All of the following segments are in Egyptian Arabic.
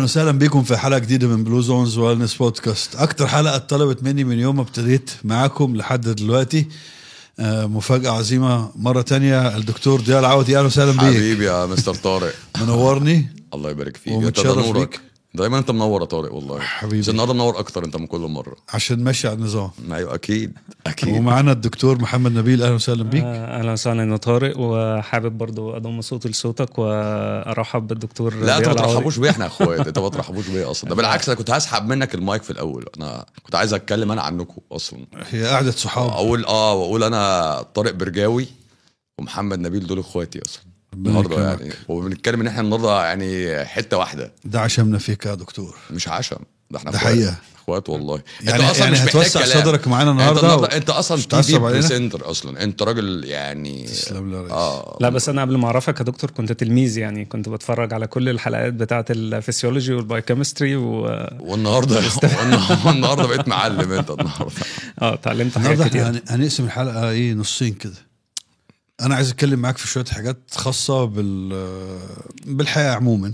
وسهلا بكم في حلقه جديده من بلو زونز ويلنس بودكاست اكتر حلقه اتطلبت مني من يوم ما ابتديت معاكم لحد دلوقتي آه، مفاجاه عظيمه مره تانية الدكتور ضياء العودي اهلا وسهلا بيك حبيبي يا مستر طارق منورني الله يبارك فيك ومتشرف انت ده نورك. بيك. دايما انت منور يا طارق والله حبيبي. بس النهارده منور اكتر انت من كل مره عشان ماشي على النظام ايوه اكيد اكيد ومعانا الدكتور محمد نبيل اهلا وسهلا بيك آه، اهلا وسهلا انا طارق وحابب برضو اضم صوتي لصوتك وارحب بالدكتور لا انت ضياء ما العوضي. ترحبوش بيا احنا اخوات انت ما ترحبوش بيا اصلا ده بالعكس انا كنت هسحب منك المايك في الاول انا كنت عايز اتكلم انا عنكم اصلا هي قعده صحاب اقول اه واقول انا طارق برجاوي ومحمد نبيل دول اخواتي اصلا النهارده يكرمك. يعني وبنتكلم ان احنا النهارده يعني حته واحده ده عشمنا فيك يا دكتور مش عشم ده احنا ده اخوات. حقيقة. اخوات والله يعني يعني محتاج هتوسع كلام. صدرك معانا انت النهارده النهارده انت اصلا مش تي في تعصب علينا؟ بريسنتر اصلا انت راجل يعني تسلم لي يا ريس. اه لا بس انا قبل ما اعرفك يا دكتور كنت تلميذ يعني كنت بتفرج على كل الحلقات بتاعه الفسيولوجي والبايوكيمستري و والنهارده والنهارده بقيت معلم انت النهارده اه اتعلمت النهارده حاجات احنا كتير هن- هنقسم الحلقه ايه نصين كده انا عايز اتكلم معاك في شويه حاجات خاصه بال بالحياه عموما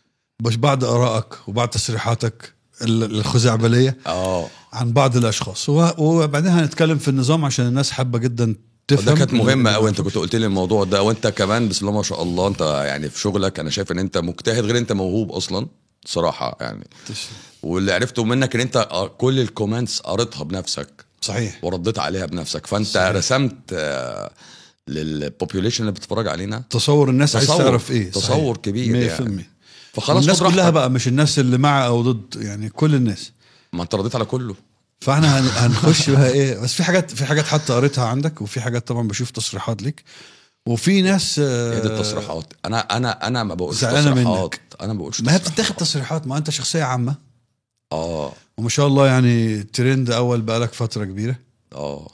بس بعض ارائك وبعض تصريحاتك ال- الخزعبليه اه عن بعض الاشخاص و- وبعدين هنتكلم في النظام عشان الناس حابه جدا تفهم ده كانت مهمه قوي انت كنت قلت لي الموضوع ده وانت كمان بسم الله ما شاء الله انت يعني في شغلك انا شايف ان انت مجتهد غير انت موهوب اصلا صراحه يعني واللي عرفته منك ان انت آه، كل الكومنتس قريتها بنفسك صحيح ورديت عليها بنفسك فانت صحيح. رسمت آه، للبوبيوليشن اللي بتتفرج علينا تصور الناس عايز تصور. تعرف ايه تصور كبير 100% يعني. فخلاص الناس خد كلها راحتك. بقى مش الناس اللي مع او ضد يعني كل الناس ما انت رديت على كله فاحنا هن- هنخش بقى ايه بس في حاجات في حاجات حتى قريتها عندك وفي حاجات طبعا بشوف تصريحات لك وفي ناس آه، هي دي التصريحات انا انا انا ما بقولش زعلانة تصريحات منك. انا ما بقولش ما هي تصريحات. بتتاخد تصريحات ما انت شخصيه عامه اه وما شاء الله يعني ترند اول بقالك فتره كبيره اه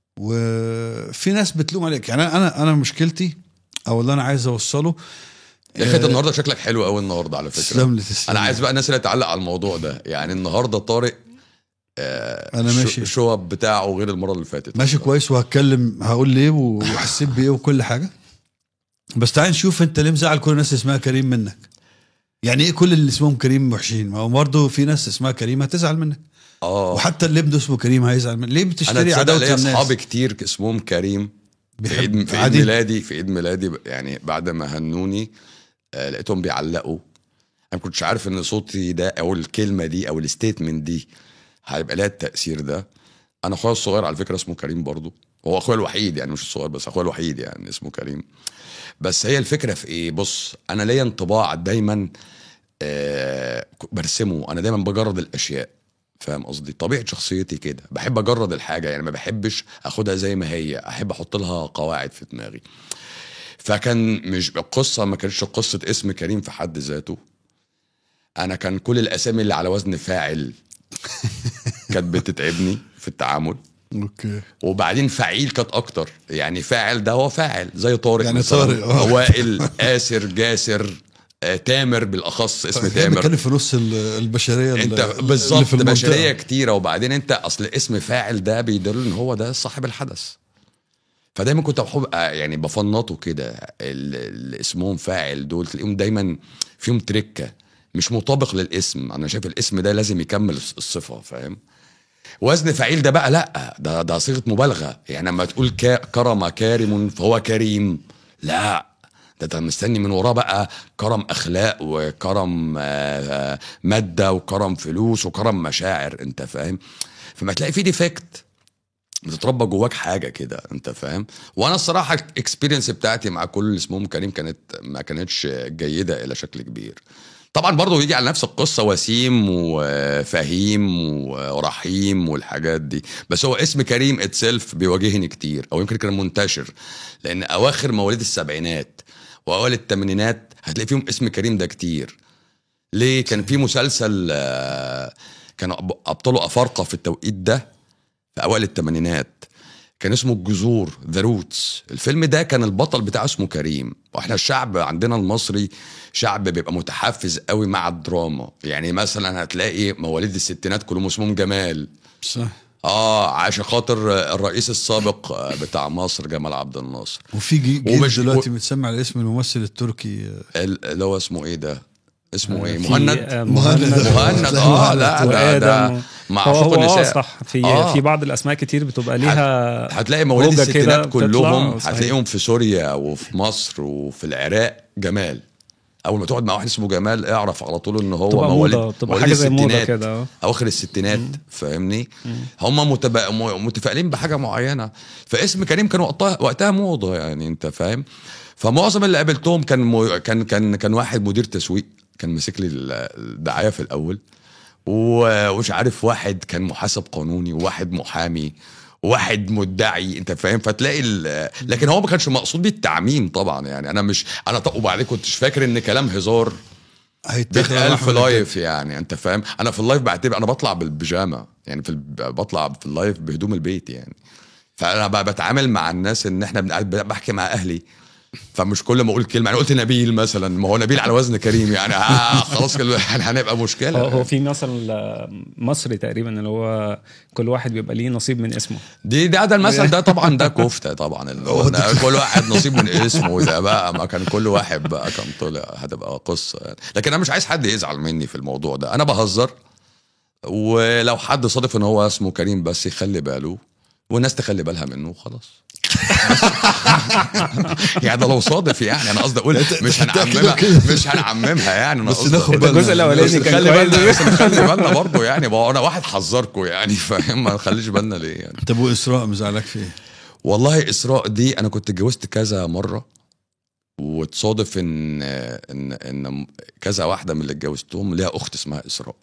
وفي ناس بتلوم عليك يعني انا انا مشكلتي او اللي انا عايز اوصله يا اخي انت النهارده شكلك حلو قوي النهارده على فكره تسلم لي تسلم انا عايز بقى الناس اللي تعلق على الموضوع ده يعني النهارده طارق آه أنا الشو- ماشي. الشو اب بتاعه غير المره اللي فاتت ماشي كويس وهتكلم هقول ليه وحسيت بايه وكل حاجه بس تعال نشوف انت ليه مزعل كل الناس اسمها كريم منك يعني ايه كل اللي اسمهم كريم وحشين ما هو برضه في ناس اسمها كريم هتزعل منك اه وحتى اللي ابنه اسمه كريم هيزعل منك ليه انا بتشتري تصدق عداوه ليا الناس اصحابي كتير اسمهم كريم في عيد بيحب في عيد عادي. ميلادي في عيد ميلادي ب- يعني بعد ما هنوني آه لقيتهم بيعلقوا انا ما كنتش عارف ان صوتي ده او الكلمه دي او الستيتمنت دي هيبقى لها التاثير ده انا اخويا الصغير على فكره اسمه كريم برضو هو اخويا الوحيد يعني مش الصغير بس اخويا الوحيد يعني اسمه كريم بس هي الفكره في ايه بص انا ليا انطباع دايما آه برسمه انا دايما بجرد الاشياء فاهم قصدي طبيعه شخصيتي كده بحب اجرد الحاجه يعني ما بحبش اخدها زي ما هي احب احط لها قواعد في دماغي فكان مش القصه ما كانتش قصه اسم كريم في حد ذاته انا كان كل الاسامي اللي على وزن فاعل كانت بتتعبني في التعامل اوكي وبعدين فعيل كانت اكتر يعني فاعل ده هو فاعل زي طارق يعني مثلاً. طارق، آه. وائل آسر جاسر آه، تامر بالاخص اسم احنا تامر بنتكلم في نص ال- البشريه انت اللي- اللي بالظبط في المنطقة. بشريه كتيره وبعدين انت اصل اسم فاعل ده بيدل ان هو ده صاحب الحدث فدايما كنت بحب آه، يعني بفنطه كده ال- اللي اسمهم فاعل دول تلاقيهم دايما فيهم تركه مش مطابق للاسم انا شايف الاسم ده لازم يكمل الص- الصفه فاهم وزن فعيل ده بقى لا ده ده صيغه مبالغه يعني لما تقول كا- كرم كارم فهو كريم لا ده انت مستني من وراه بقى كرم اخلاق وكرم آه، آه، ماده وكرم فلوس وكرم مشاعر انت فاهم فما تلاقي في ديفكت بتتربى جواك حاجه كده انت فاهم وانا الصراحه الاكسبيرينس بتاعتي مع كل اللي اسمهم كريم كانت ما كانتش جيده الى شكل كبير طبعا برضه يجي على نفس القصه وسيم وفهيم ورحيم والحاجات دي بس هو اسم كريم اتسلف بيواجهني كتير او يمكن كان منتشر لان اواخر مواليد السبعينات واوائل الثمانينات هتلاقي فيهم اسم كريم ده كتير ليه كان في مسلسل آه، كانوا أب- ابطاله افارقه في التوقيت ده في اوائل الثمانينات كان اسمه الجذور ذا روتس الفيلم ده كان البطل بتاعه اسمه كريم واحنا الشعب عندنا المصري شعب بيبقى متحفز قوي مع الدراما يعني مثلا هتلاقي مواليد الستينات كلهم اسمهم جمال صح اه عشان خاطر الرئيس السابق آه، بتاع مصر جمال عبد الناصر وفي جي- جيل ومش- دلوقتي متسمع على اسم الممثل التركي آه، ال- اللي هو اسمه ايه ده اسمه ايه في- مهند آه، مهند. مهند اه لا ده ده وآدم معشوق هو هو آه النساء صح في آه. في بعض الاسماء كتير بتبقى ليها هتلاقي مواليد هوجة كده الستينات بتطلع، كلهم صحيح. هتلاقيهم في سوريا وفي مصر وفي العراق جمال اول ما تقعد مع واحد اسمه جمال اعرف على طول ان هو بتبقى مواليد موضه بتبقى مواليد حاجه زي موضه الستينات كده آه. اواخر الستينات فاهمني هم متبا... م- متفائلين بحاجه معينه فاسم كريم كان وقتها وقتها موضه يعني انت فاهم فمعظم اللي قابلتهم كان م... كان كان كان واحد مدير تسويق كان ماسك لي ال- الدعايه في الاول و- ومش عارف واحد كان محاسب قانوني وواحد محامي وواحد مدعي انت فاهم فتلاقي ال- لكن هو ما كانش مقصود بيه التعميم طبعا يعني انا مش انا طب وبعدين كنتش فاكر ان كلام هزار هيتاخد على بيتقال في أحمد لايف يعني انت فاهم انا في اللايف بعتبر انا بطلع بالبيجامه يعني في الب... بطلع في اللايف بهدوم البيت يعني فانا ب- بتعامل مع الناس ان احنا بن- بحكي مع اهلي فمش كل ما اقول كلمه انا قلت نبيل مثلا ما هو نبيل على وزن كريم يعني آه خلاص كده يعني هنبقى مشكله هو هو في مثل آه، مصري تقريبا اللي هو كل واحد بيبقى ليه نصيب من اسمه دي ده ده المثل ده طبعا ده كفته طبعا اللي هو ده كل واحد نصيب من اسمه ده بقى ما كان كل واحد بقى كان طلع هتبقى قصه يعني لكن انا مش عايز حد يزعل مني في الموضوع ده انا بهزر ولو حد صادف ان هو اسمه كريم بس يخلي باله والناس تخلي بالها منه خلاص يعني ده لو صادف يعني انا قصدي اقول مش هنعممها مش هنعممها يعني انا بس قصدي ناخد أقول- بالنا. الجزء الاولاني بس كان خلي بالنا كويس بس خلي بالنا برضه يعني ما هو انا واحد حذركم يعني فاهم ما نخليش بالنا ليه يعني طب واسراء مزعلك في ايه؟ والله اسراء دي انا كنت اتجوزت كذا مره وتصادف ان ان ان كذا واحده من اللي اتجوزتهم ليها اخت اسمها اسراء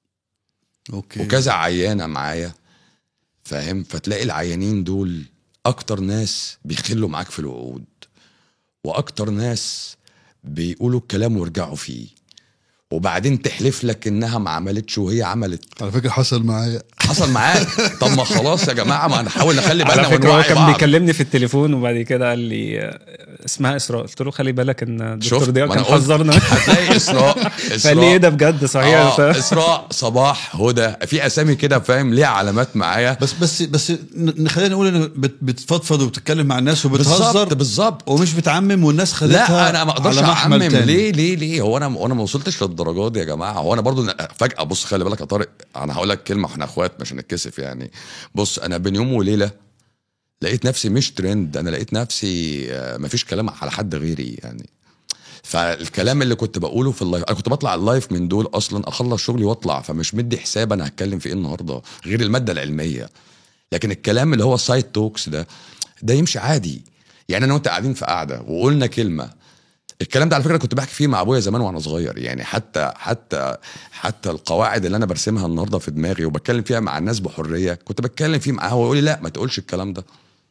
اوكي وكذا عيانه معايا فاهم فتلاقي العيانين دول اكتر ناس بيخلوا معاك في الوعود واكتر ناس بيقولوا الكلام ويرجعوا فيه وبعدين تحلف لك انها ما عملتش وهي عملت على فكره حصل معايا حصل معاك طب ما خلاص يا جماعه ما نحاول نخلي على بالنا فكره هو ونوعي كان بعض بيكلمني في التليفون وبعد كده قال لي آه، اسمها اسراء قلت له خلي بالك ان دكتور شفت؟ ضياء ما كان أنا قلت حذرنا هتلاقي اسراء فقال لي ايه ده بجد صحيح آه ف- اسراء صباح هدى في اسامي كده فاهم ليها علامات معايا بس بس بس ن- خلينا نقول ان بت- بتفضفض وبتتكلم مع الناس بالظبط وبتهزر بالظبط ومش بتعمم والناس خدتها لا انا ما اقدرش على محمل اعمم تاني. ليه ليه ليه هو انا وانا ما وصلتش للدرجات دي يا جماعه هو انا برضو فجاه بص خلي بالك يا طارق انا هقول لك كلمه احنا اخوات مش هنتكسف يعني بص انا بين يوم وليله لقيت نفسي مش ترند انا لقيت نفسي آه، مفيش كلام على حد غيري يعني فالكلام اللي كنت بقوله في اللايف انا كنت بطلع اللايف من دول اصلا اخلص شغلي واطلع فمش مدي حساب انا هتكلم في ايه النهارده غير الماده العلميه لكن الكلام اللي هو سايد توكس ده ده يمشي عادي يعني انا وانت قاعدين في قاعده وقلنا كلمه الكلام ده على فكره كنت بحكي فيه مع ابويا زمان وانا صغير يعني حتى حتى حتى القواعد اللي انا برسمها النهارده في دماغي وبتكلم فيها مع الناس بحريه كنت بتكلم فيه معاه هو يقول لي لا ما تقولش الكلام ده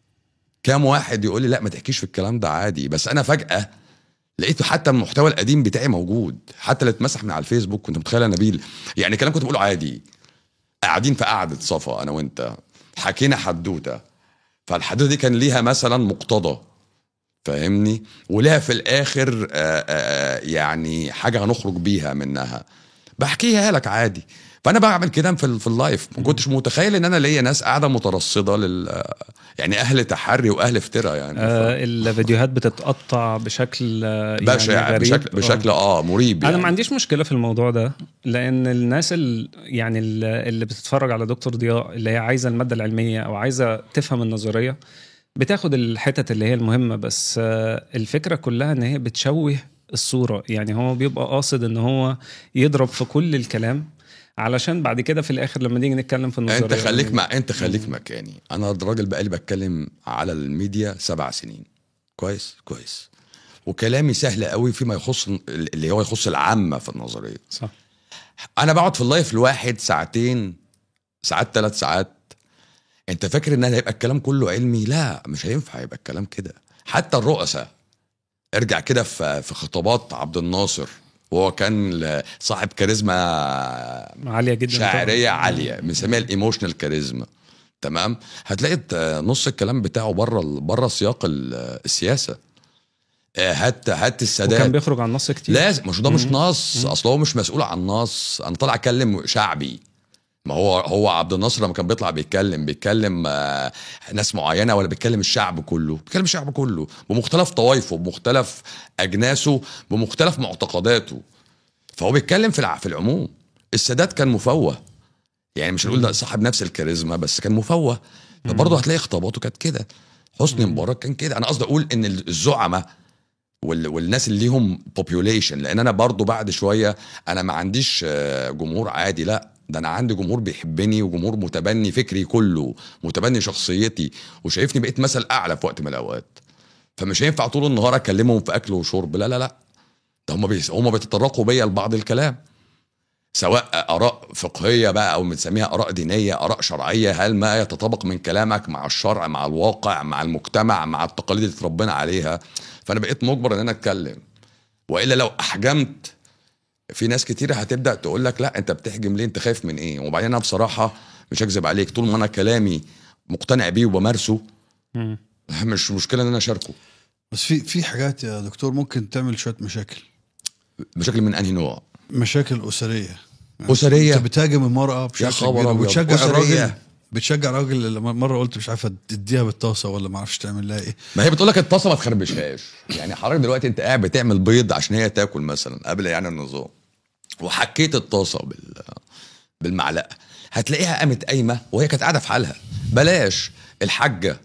كام واحد يقول لي لا ما تحكيش في الكلام ده عادي بس انا فجاه لقيت حتى المحتوى القديم بتاعي موجود حتى اللي اتمسح من على الفيسبوك كنت متخيل يا نبيل يعني كلام كنت بقوله عادي قاعدين في قعده صفا انا وانت حكينا حدوته فالحدوته دي كان ليها مثلا مقتضى فاهمني ولها في الاخر آآ آآ يعني حاجه هنخرج بيها منها بحكيها لك عادي فانا بعمل كده في ال- في اللايف ما كنتش متخيل ان انا ليا ناس قاعده مترصده لل يعني اهل تحري واهل افتراء يعني آه، الفيديوهات بتتقطع بشكل آه، يعني بشع غريب. بشكل بشكل اه مريب انا يعني. ما عنديش مشكله في الموضوع ده لان الناس ال... يعني ال- اللي بتتفرج على دكتور ضياء اللي هي عايزه الماده العلميه او عايزه تفهم النظريه بتاخد الحتت اللي هي المهمه بس آه، الفكره كلها ان هي بتشوه الصوره يعني هو بيبقى قاصد ان هو يضرب في كل الكلام علشان بعد كده في الاخر لما نيجي نتكلم في النظريه انت خليك مع انت خليك مكاني انا الراجل بقالي بتكلم على الميديا سبع سنين كويس كويس وكلامي سهل قوي فيما يخص اللي هو يخص العامه في النظريه صح انا بقعد في اللايف الواحد ساعتين ساعات ثلاث ساعات انت فاكر ان هيبقى الكلام كله علمي لا مش هينفع يبقى الكلام كده حتى الرؤساء ارجع كده في في خطابات عبد الناصر وهو كان صاحب كاريزما عاليه جدا شاعريه عاليه بنسميها الايموشنال كاريزما تمام هتلاقي ت- نص الكلام بتاعه بره بره سياق ال- السياسه آه، هات هات السادات وكان بيخرج عن النص كتير لازم مش ده مش مم. نص اصل هو مش مسؤول عن نص انا طالع اتكلم شعبي ما هو هو عبد الناصر لما كان بيطلع بيتكلم بيتكلم آه، ناس معينه ولا بيتكلم الشعب كله بيتكلم الشعب كله بمختلف طوائفه بمختلف اجناسه بمختلف معتقداته فهو بيتكلم في الع- في العموم السادات كان مفوه يعني مش هنقول ده صاحب نفس الكاريزما بس كان مفوه فبرضه هتلاقي خطاباته كانت كده حسني مبارك كان كده انا قصدي اقول ان الزعماء وال- والناس اللي ليهم بوبيوليشن لان انا برضو بعد شويه انا ما عنديش آه، جمهور عادي لا ده انا عندي جمهور بيحبني وجمهور متبني فكري كله متبني شخصيتي وشايفني بقيت مثل اعلى في وقت من الاوقات فمش هينفع طول النهار اكلمهم في اكل وشرب لا لا لا ده هم بيس... هم بيتطرقوا بيا لبعض الكلام سواء اراء فقهيه بقى او بنسميها اراء دينيه اراء شرعيه هل ما يتطابق من كلامك مع الشرع مع الواقع مع المجتمع مع التقاليد اللي اتربينا عليها فانا بقيت مجبر ان انا اتكلم والا لو احجمت في ناس كتير هتبدا تقول لك لا انت بتحجم ليه انت خايف من ايه وبعدين انا بصراحه مش هكذب عليك طول ما انا كلامي مقتنع بيه وبمارسه مم. مش مشكله ان انا اشاركه بس في في حاجات يا دكتور ممكن تعمل شويه مشاكل بشكل من انهي نوع مشاكل اسريه اسريه انت بتهاجم المراه بشكل خبر كبير أبيض. وبتشجع أسرية. الراجل بتشجع الراجل اللي مره قلت مش عارفه تديها بالطاسه ولا ما اعرفش تعمل لها ايه ما هي بتقول لك الطاسه ما تخربشهاش يعني حضرتك دلوقتي انت قاعد بتعمل بيض عشان هي تاكل مثلا قبل يعني النظام وحكيت الطاسه بال بالمعلقه هتلاقيها قامت قايمه وهي كانت قاعده في حالها بلاش الحاجه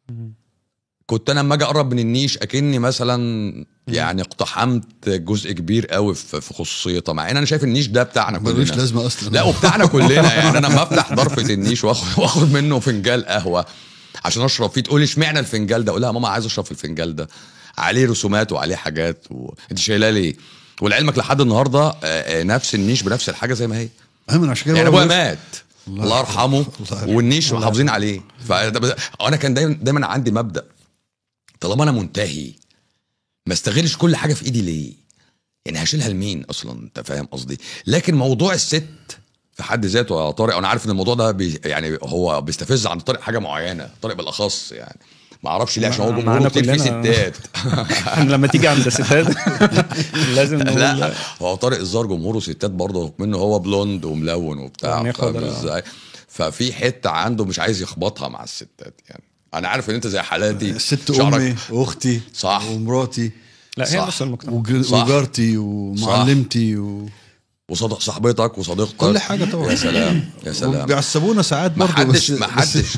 كنت انا لما اجي اقرب من النيش اكني مثلا يعني اقتحمت جزء كبير قوي في في خصوصيتها مع ان انا شايف النيش ده بتاعنا ملوش كلنا لازمه اصلا لا وبتاعنا كلنا يعني انا لما افتح ضرفه النيش واخد واخد منه فنجان قهوه عشان اشرب فيه تقول لي اشمعنى الفنجان ده اقول لها ماما عايز اشرب في الفنجان ده عليه رسومات وعليه حاجات و... انت شايلاه ليه ولعلمك لحد النهارده آه، آه، نفس النيش بنفس الحاجه زي ما هي اهم عشان كده يعني بقول ابويا لك- مات الله الله يرحمه. يرحمه الله يرحمه. والنيش الله محافظين عليه فانا كان دايما دايما عندي مبدا طالما انا منتهي ما استغلش كل حاجه في ايدي ليه يعني هشيلها لمين اصلا انت فاهم قصدي لكن موضوع الست في حد ذاته يا طارق انا عارف ان الموضوع ده بي يعني هو بيستفز عند طارق حاجه معينه طارق بالاخص يعني ما اعرفش ليه عشان هو معانا جمهوره كتير فيه كلنا. ستات احنا لما تيجي عند الستات لازم نقول لا هو طارق الزار جمهوره ستات برضه منه هو بلوند وملون وبتاع وعينيه فاهم خضرا. ازاي ففي حته عنده مش عايز يخبطها مع الستات يعني انا عارف ان انت زي حالاتي الست شعرك- امي واختي صح. ومراتي لا هي صح. نص المجتمع وج- صح. وجارتي ومعلمتي و... وصدق صاحبتك وصديقتك كل حاجة طبعا. يا سلام يا سلام بيعصبونا ساعات ما برضه حدش بس ما بس حدش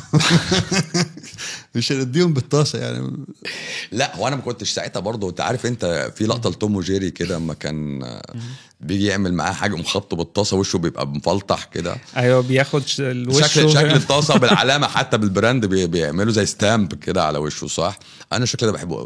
مش هنديهم بالطاسه يعني لا هو انا ما كنتش ساعتها برضه انت عارف انت في لقطه لتوم وجيري كده اما كان آه، بيجي يعمل معاه حاجه مخبطه بالطاسه وشه بيبقى مفلطح كده ايوه بياخد ش- الوش شكل شكل الطاسه بالعلامه حتى بالبراند بي- بيعملوا زي ستامب كده على وشه صح انا الشكل ده بحبه قوي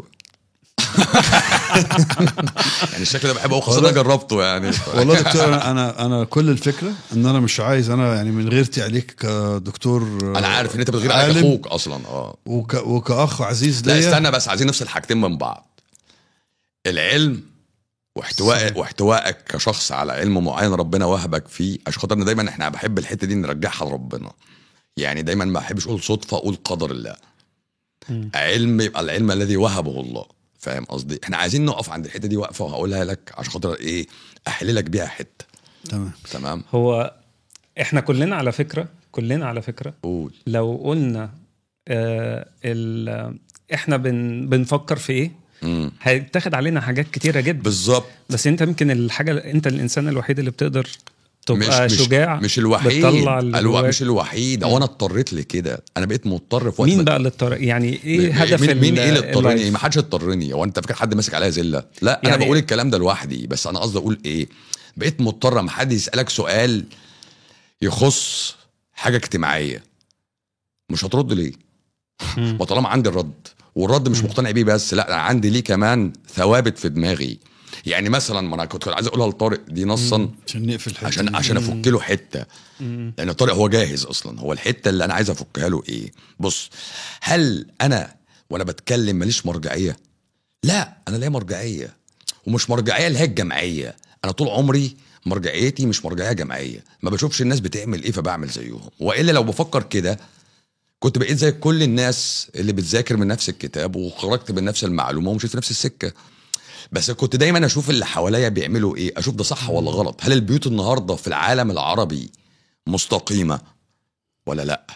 يعني الشكل ده بحبه قوي خاصه انا جربته يعني والله دكتور انا انا انا كل الفكره ان انا مش عايز انا يعني من غيرتي عليك كدكتور انا عارف ان انت بتغير على عالم اخوك اصلا اه وك وكاخ عزيز لا ليا استنى بس عايزين نفصل حاجتين من بعض العلم واحتواء صحيح. واحتوائك كشخص على علم معين ربنا وهبك فيه عشان خاطر إن دايما احنا بحب الحته دي نرجعها لربنا يعني دايما ما بحبش اقول صدفه اقول قدر الله مم. علم يبقى العلم الذي وهبه الله فاهم قصدي احنا عايزين نقف عند الحته دي واقفه وهقولها لك عشان خاطر ايه احللك بيها حته تمام تمام هو احنا كلنا على فكره كلنا على فكره قول لو قلنا آه ال احنا بن بنفكر في ايه امم هيتاخد علينا حاجات كتيره جدا بالظبط بس انت يمكن الحاجه انت الانسان الوحيد اللي بتقدر تبقى مش شجاع مش الوحيد بتطلع اللي الو... جواك. مش الوحيد هو انا اضطريت لكده انا بقيت مضطر في وقت مين ما- بقى اللي اضطر يعني ايه مين- هدف مين, مين ال- ايه اللي اضطرني اللايف؟ ما حدش اضطرني هو انت فاكر حد ماسك عليا زله لا انا يعني- بقول الكلام ده لوحدي بس انا قصدي اقول ايه بقيت مضطر اما حد يسالك سؤال يخص حاجه اجتماعيه مش هترد ليه مم. وطالما عندي الرد والرد مش مقتنع بيه بس لا انا عندي ليه كمان ثوابت في دماغي يعني مثلا ما انا كنت عايز اقولها لطارق دي نصا عشان نقفل الحته عشان دي. عشان افك له حته مم. لان طارق هو جاهز اصلا هو الحته اللي انا عايز افكها له ايه بص هل انا وانا بتكلم ماليش مرجعيه لا انا ليا مرجعيه ومش مرجعيه اللي هي الجمعيه انا طول عمري مرجعيتي مش مرجعيه جماعيه ما بشوفش الناس بتعمل ايه فبعمل زيهم والا لو بفكر كده كنت بقيت زي كل الناس اللي بتذاكر من نفس الكتاب وخرجت من نفس المعلومه ومشيت في نفس السكه بس كنت دايما اشوف اللي حواليا بيعملوا ايه اشوف ده صح ولا غلط هل البيوت النهارده في العالم العربي مستقيمه ولا لا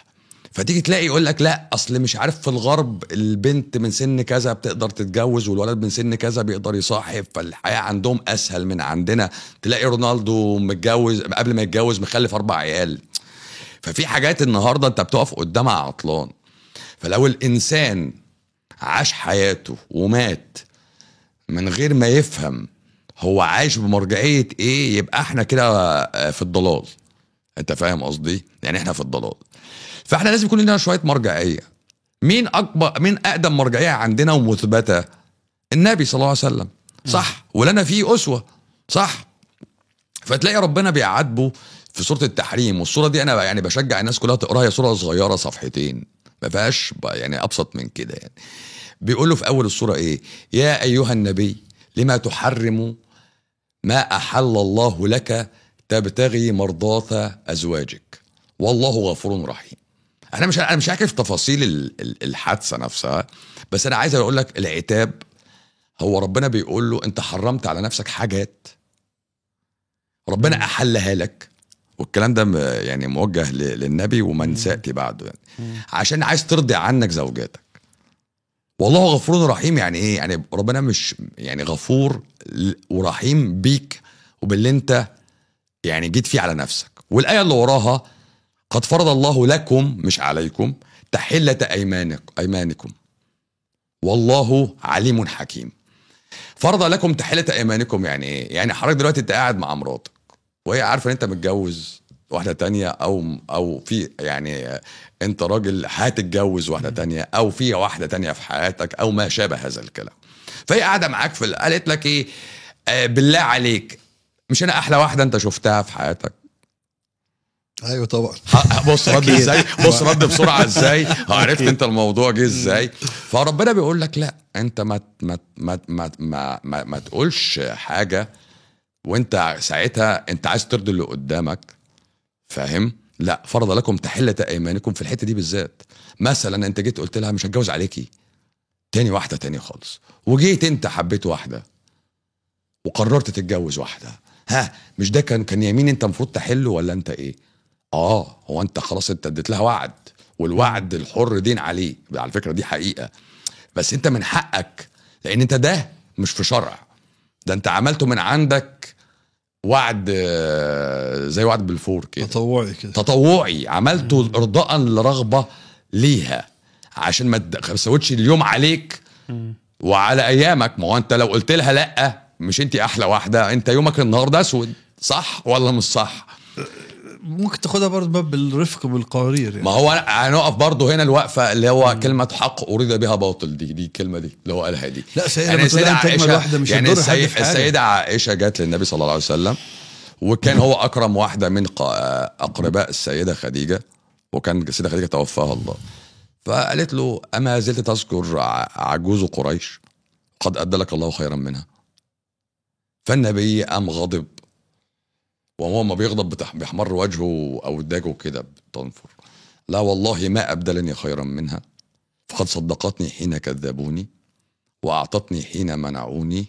فتيجي تلاقي يقول لك لا اصل مش عارف في الغرب البنت من سن كذا بتقدر تتجوز والولد من سن كذا بيقدر يصاحب فالحياه عندهم اسهل من عندنا تلاقي رونالدو متجوز قبل ما يتجوز مخلف اربع عيال ففي حاجات النهارده انت بتقف قدامها عطلان فلو الانسان عاش حياته ومات من غير ما يفهم هو عايش بمرجعيه ايه يبقى احنا كده في الضلال انت فاهم قصدي يعني احنا في الضلال فاحنا لازم يكون لنا شويه مرجعيه مين اكبر مين اقدم مرجعيه عندنا ومثبته النبي صلى الله عليه وسلم صح ولنا فيه اسوه صح فتلاقي ربنا بيعاتبه في سوره التحريم والسوره دي انا يعني بشجع الناس كلها تقراها هي سوره صغيره صفحتين ما فيهاش ب- يعني ابسط من كده يعني بيقول له في اول السوره ايه يا ايها النبي لما تحرم ما احل الله لك تبتغي مرضاة ازواجك والله غفور رحيم انا مش انا مش هحكي في تفاصيل ال- ال- الحادثه نفسها بس انا عايز اقول لك العتاب هو ربنا بيقول له انت حرمت على نفسك حاجات ربنا احلها لك والكلام ده م- يعني موجه ل- للنبي ومن سياتي بعده يعني عشان عايز ترضي عنك زوجاتك والله غفور رحيم يعني ايه يعني ربنا مش يعني غفور ل- ورحيم بيك وباللي انت يعني جيت فيه على نفسك والايه اللي وراها قد فرض الله لكم مش عليكم تحله ايمانك ايمانكم والله عليم حكيم فرض لكم تحله ايمانكم يعني ايه يعني حضرتك دلوقتي انت قاعد مع مراتك وهي عارفه ان انت متجوز واحده تانية او او في يعني انت راجل هتتجوز واحده تانية او في واحده تانية في حياتك او ما شابه هذا الكلام فهي قاعده معاك في ال- قالت لك ايه آه بالله عليك مش انا احلى واحده انت شفتها في حياتك ايوه طبعا ه- بص رد أكيد. ازاي بص رد بسرعه ازاي عرفت انت الموضوع جه ازاي فربنا بيقول لك لا انت ما ما ما ما ما, ما, ما تقولش حاجه وانت ساعتها انت عايز ترضي اللي قدامك فاهم لا فرض لكم تحله ايمانكم في الحته دي بالذات مثلا انت جيت قلت لها مش هتجوز عليكي تاني واحده تاني خالص وجيت انت حبيت واحده وقررت تتجوز واحده ها مش ده كان كان يمين انت المفروض تحله ولا انت ايه اه هو انت خلاص انت اديت لها وعد والوعد الحر دين عليه على فكره دي حقيقه بس انت من حقك لان انت ده مش في شرع ده انت عملته من عندك وعد آه، زي وعد بالفور كده تطوعي كده تطوعي عملته ارضاء لرغبه ليها عشان ما تسودش اليوم عليك وعلى ايامك ما هو انت لو قلت لها لا مش انت احلى واحده انت يومك النهارده اسود صح ولا مش صح ممكن تاخدها برضه باب بالرفق بالقوارير يعني ما هو أنا- هنقف برضه هنا الوقفه اللي هو كلمه حق اريد بها باطل دي دي الكلمه دي اللي هو قالها دي لا سيدة يعني ما تقول السيدة انت اجمل عائشة- واحده مش يعني هتضر حد السي- في حاجه السيدة عائشة جات للنبي صلى الله عليه وسلم وكان هو أكرم واحدة من ق- أقرباء السيدة خديجة وكان السيدة خديجة توفاها الله فقالت له أما زلت تذكر ع- عجوز قريش قد أدى لك الله خيرا منها فالنبي قام غضب وهو ما بيغضب بتح- بيحمر وجهه أو داجه كده بتنفر لا والله ما أبدلني خيرا منها فقد صدقتني حين كذبوني وأعطتني حين منعوني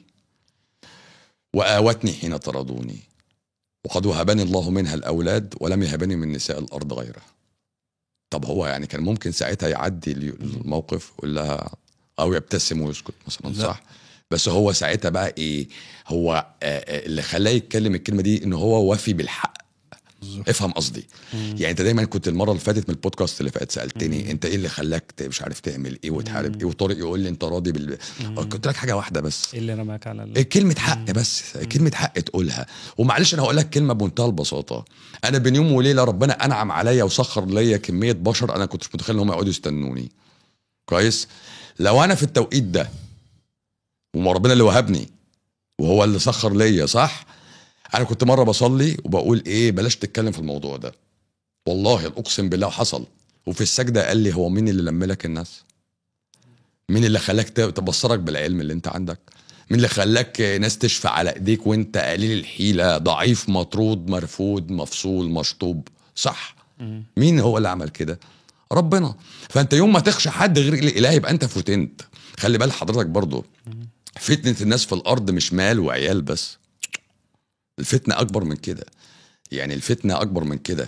وآوتني حين طردوني وقد وهبني الله منها الأولاد ولم يهبني من نساء الأرض غيرها طب هو يعني كان ممكن ساعتها يعدي اليو- الموقف ويقول لها أو يبتسم ويسكت مثلا لا. صح بس هو ساعتها بقى إيه هو آه، آه، اللي خلاه يتكلم الكلمة دي إن هو وفي بالحق افهم قصدي يعني انت دايما كنت المره اللي فاتت من البودكاست اللي فات سالتني انت ايه اللي خلاك ت- مش عارف تعمل ايه وتحارب ايه وطارق يقول لي انت راضي بال قلت لك حاجه واحده بس ايه اللي رماك على ال... كلمة حق بس كلمة حق تقولها ومعلش انا هقول لك كلمة بمنتهى البساطة انا بين يوم وليلة ربنا انعم عليا وسخر ليا كمية بشر انا كنتش متخيل ان هم يقعدوا يستنوني كويس لو انا في التوقيت ده وما ربنا اللي وهبني وهو اللي سخر ليا صح انا كنت مرة بصلي وبقول ايه بلاش تتكلم في الموضوع ده والله اقسم بالله حصل وفي السجدة قال لي هو مين اللي لملك الناس مين اللي خلاك ت- تبصرك بالعلم اللي انت عندك مين اللي خلاك ناس تشفى على ايديك وانت قليل الحيله ضعيف مطرود مرفوض مفصول مشطوب صح مين هو اللي عمل كده ربنا فانت يوم ما تخشى حد غير الاله يبقى انت فتنت خلي بال حضرتك برضو فتنه الناس في الارض مش مال وعيال بس الفتنه اكبر من كده يعني الفتنه اكبر من كده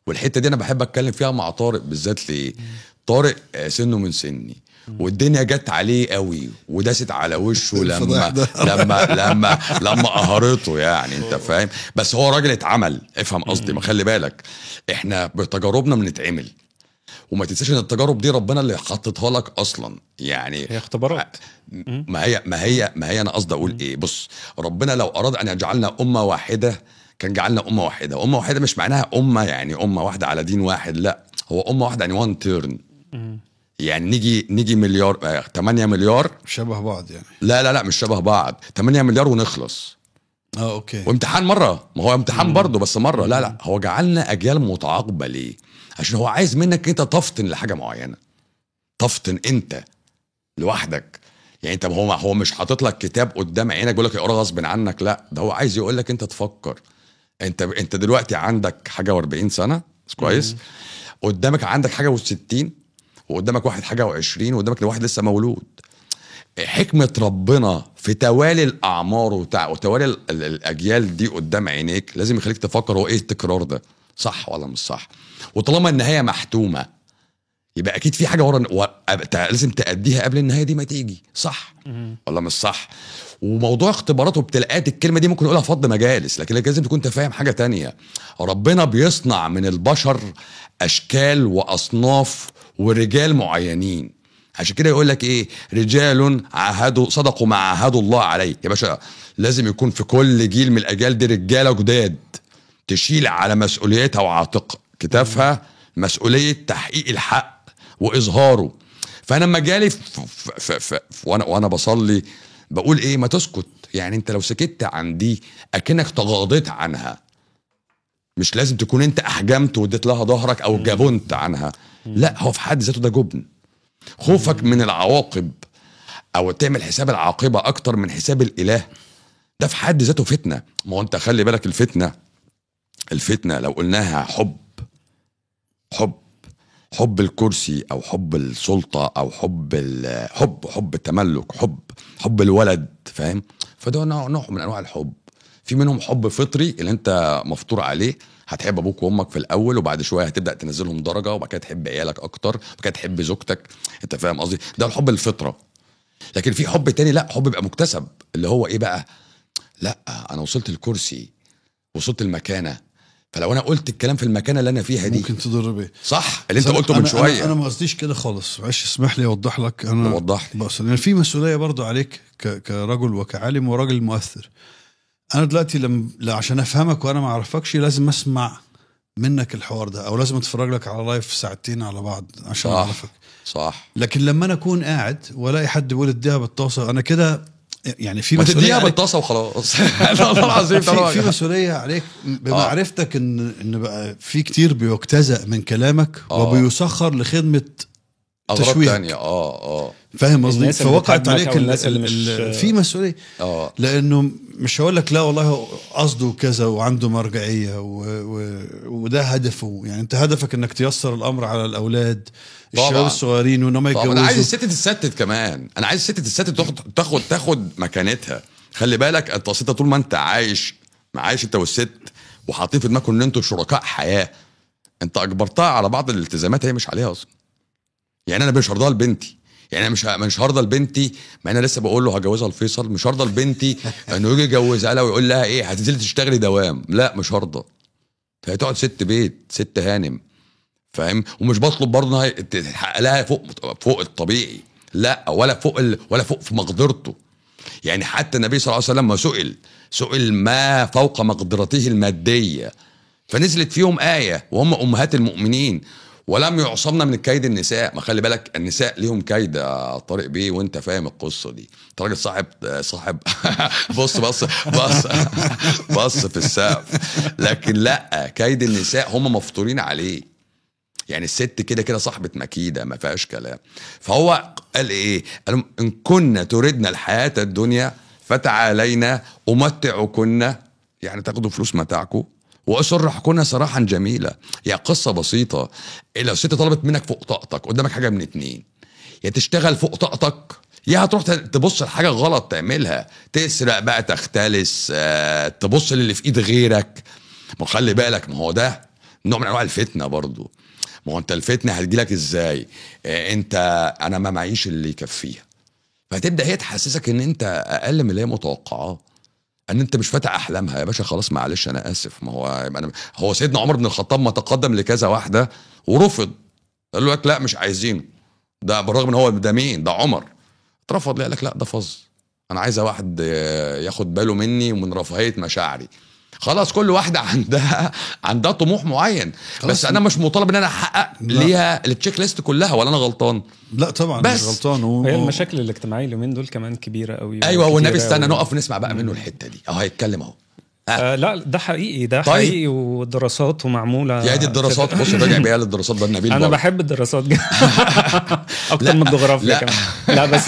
والحته دي انا بحب اتكلم فيها مع طارق بالذات ليه طارق آه، سنه من سني والدنيا جت عليه قوي وداست على وشه الفضايح لما ده. لما لما لما قهرته يعني انت فاهم بس هو راجل اتعمل افهم قصدي ما خلي بالك احنا بتجاربنا بنتعمل وما تنساش ان التجارب دي ربنا اللي حطتها لك اصلا يعني هي اختبارات ما هي ما هي ما هي انا قصدي اقول ايه بص ربنا لو اراد ان يجعلنا امه واحده كان جعلنا امه واحده امه واحده مش معناها امه يعني امه واحده على دين واحد لا هو امه واحده يعني وان تيرن يعني نيجي نيجي مليار آه، 8 مليار شبه بعض يعني لا لا لا مش شبه بعض 8 مليار ونخلص اه اوكي وامتحان مره ما هو امتحان برضه بس مره لا لا هو جعلنا اجيال متعاقبه ليه عشان هو عايز منك انت تفطن لحاجه معينه تفطن انت لوحدك يعني انت هو هو مش حاطط لك كتاب قدام عينك بيقول لك اقرا غصب عنك لا ده هو عايز يقول لك انت تفكر انت انت دلوقتي عندك حاجه و40 سنه كويس قدامك عندك حاجه و60 وقدامك واحد حاجه و20 وقدامك واحد لسه مولود حكمة ربنا في توالي الأعمار وتع... وتوالي ال... ال- الأجيال دي قدام عينيك لازم يخليك تفكر هو إيه التكرار ده صح ولا مش صح وطالما النهاية محتومة يبقى أكيد في حاجة ورا و... أب- لازم تأديها قبل النهاية دي ما تيجي صح ولا مش صح وموضوع اختبارات وابتلاءات الكلمة دي ممكن نقولها فض مجالس لكن لازم تكون انت فاهم حاجة تانية ربنا بيصنع من البشر أشكال وأصناف ورجال معينين عشان كده يقول لك ايه رجال عاهدوا صدقوا ما عاهدوا الله عليه يا باشا لازم يكون في كل جيل من الاجيال دي رجاله جداد تشيل على مسؤوليتها وعاتق كتافها مسؤوليه تحقيق الحق واظهاره فانا لما جالي ف- ف- ف- ف- ف- وانا وانا بصلي بقول ايه ما تسكت يعني انت لو سكت عن دي اكنك تغاضيت عنها مش لازم تكون انت احجمت واديت لها ظهرك او جبنت عنها لا هو في حد ذاته ده جبن خوفك من العواقب او تعمل حساب العاقبه اكتر من حساب الاله ده في حد ذاته فتنه ما هو انت خلي بالك الفتنه الفتنه لو قلناها حب حب حب الكرسي او حب السلطه او حب ال- حب حب التملك حب حب الولد فاهم فده نوع نوع من انواع الحب في منهم حب فطري اللي انت مفطور عليه هتحب ابوك وامك في الاول وبعد شويه هتبدا تنزلهم درجه وبعد كده تحب عيالك اكتر وبعد كده تحب زوجتك انت فاهم قصدي ده الحب الفطره لكن في حب تاني لا حب بيبقى مكتسب اللي هو ايه بقى لا انا وصلت الكرسي وصلت المكانه فلو انا قلت الكلام في المكانه اللي انا فيها دي ممكن تضر بيه صح اللي انت بس أنا- قلته من أنا- شويه انا, أنا ما قصديش كده خالص معلش اسمح لي اوضح لك انا وضح لي بس لان في مسؤوليه برضو عليك ك- كرجل وكعالم وراجل مؤثر انا دلوقتي لم لا عشان افهمك وانا ما اعرفكش لازم اسمع منك الحوار ده او لازم اتفرج لك على لايف ساعتين على بعض عشان صح. اعرفك صح لكن لما انا اكون قاعد والاقي حد بيقول اديها بالطاسه انا كده يعني في ما مسؤوليه تديها عليك بالطاسه وخلاص والله العظيم في, في مسؤوليه عليك بمعرفتك ان ان بقى في كتير بيجتزأ من كلامك آه. وبيسخر لخدمه اغراض تشويق. تانية اه اه فاهم قصدي الناس اللي فوقعت بتهاجمك عليك أو ال- الناس اللي ال- مش- في مسؤوليه اه لانه مش هقول لك لا والله هو قصده كذا وعنده مرجعيه و... و... وده هدفه يعني انت هدفك انك تيسر الامر على الاولاد طبعاً. الشباب الصغيرين وانهم طب يتجوزوا انا عايز الست تتستت كمان انا عايز الست تتستت تاخد تاخد تاخد مكانتها خلي بالك انت أصل انت طول ما انت عايش عايش انت والست وحاطين في دماغكم ان انتوا شركاء حياه انت اجبرتها على بعض الالتزامات هي مش عليها اصلا يعني انا مش هرضاها لبنتي يعني انا مش ه- مش هرضى لبنتي ما انا لسه بقول له هجوزها لفيصل مش هرضى لبنتي انه يجي يجوزها لها ويقول لها ايه هتنزلي تشتغلي دوام لا مش هرضى فهي تقعد ست بيت ست هانم فاهم ومش بطلب برضه انها تحقق لها فوق فوق الطبيعي لا ولا فوق ال... ولا فوق في مقدرته يعني حتى النبي صلى الله عليه وسلم ما سئل سئل ما فوق مقدرته الماديه فنزلت فيهم ايه وهم امهات المؤمنين ولم يعصمنا من كيد النساء ما خلي بالك النساء ليهم كيد يا طارق بيه وانت فاهم القصه دي انت راجل صاحب صاحب بص بص بص بص في السقف لكن لا كيد النساء هم مفطورين عليه يعني الست كده كده صاحبة مكيدة ما فيهاش كلام فهو قال ايه قال ان كنا تردنا الحياة الدنيا فتعالينا امتعكن يعني تاخدوا فلوس متاعكم واسرحكن سراحا جميلا يعني قصة بسيطة إيه لو الست طلبت منك فوق طاقتك قدامك حاجة من اتنين يا تشتغل فوق طاقتك يا هتروح تبص لحاجة غلط تعملها تسرق بقى تختلس آه، تبص للي في ايد غيرك ما خلي بالك ما هو ده نوع من انواع الفتنه برضو ما هو انت الفتنه هتجيلك ازاي آه، انت انا ما معيش اللي يكفيها فتبدا هي تحسسك ان انت اقل من اللي هي متوقعاه ان انت مش فاتح احلامها يا باشا خلاص معلش انا اسف ما هو أنا هو سيدنا عمر بن الخطاب ما تقدم لكذا واحده ورفض قال له لك لا مش عايزينه ده بالرغم ان هو ده مين ده عمر اترفض ليه؟ قال لك لا ده فظ انا عايزه واحد آه، ياخد باله مني ومن رفاهيه مشاعري خلاص كل واحده عندها عندها طموح معين خلاص. بس انا مش مطالب ان انا احقق لا. ليها التشيك ليست كلها ولا انا غلطان لا طبعا بس. مش غلطان و... هي المشاكل الاجتماعيه اليومين دول كمان كبيره قوي ايوه والنبي وكتيرة استنى قوي. نقف ونسمع بقى منه الحته دي اهو هيتكلم اهو آه لا ده حقيقي ده طيب. حقيقي ودراسات ومعموله يا دي الدراسات بص راجع بيها للدراسات ده النبيل انا برضه. بحب الدراسات جدا اكتر لا، من الجغرافيا لا. كمان لا بس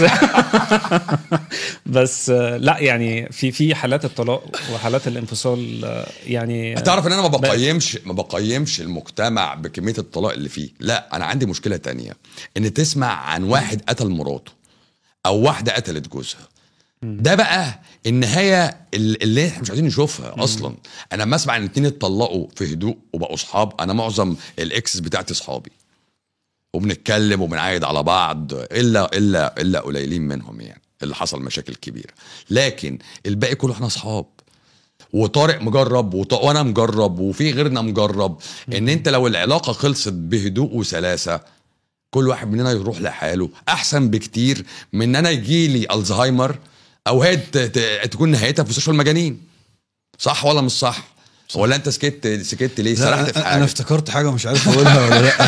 بس آه، لا يعني في في حالات الطلاق وحالات الانفصال آه، يعني تعرف ان انا ما بقيمش ما بقيمش المجتمع بكميه الطلاق اللي فيه لا انا عندي مشكله تانية ان تسمع عن واحد قتل مراته او واحده قتلت جوزها ده بقى النهايه ال- اللي احنا مش عايزين نشوفها اصلا انا لما اسمع ان اتنين اتطلقوا في هدوء وبقوا اصحاب انا معظم الاكسس بتاعتي اصحابي وبنتكلم وبنعايد على بعض الا الا الا قليلين منهم يعني اللي حصل مشاكل كبيره لكن الباقي كله احنا اصحاب وطارق مجرب وط... وانا مجرب وفي غيرنا مجرب ان انت لو العلاقه خلصت بهدوء وسلاسه كل واحد مننا يروح لحاله احسن بكتير من ان انا يجي لي الزهايمر او هي ت... ت... تكون نهايتها في مستشفى المجانين صح ولا مش صح ولا انت سكت سكت ليه لا سرحت في أنا, حاجه انا افتكرت حاجه مش عارف اقولها ولا لا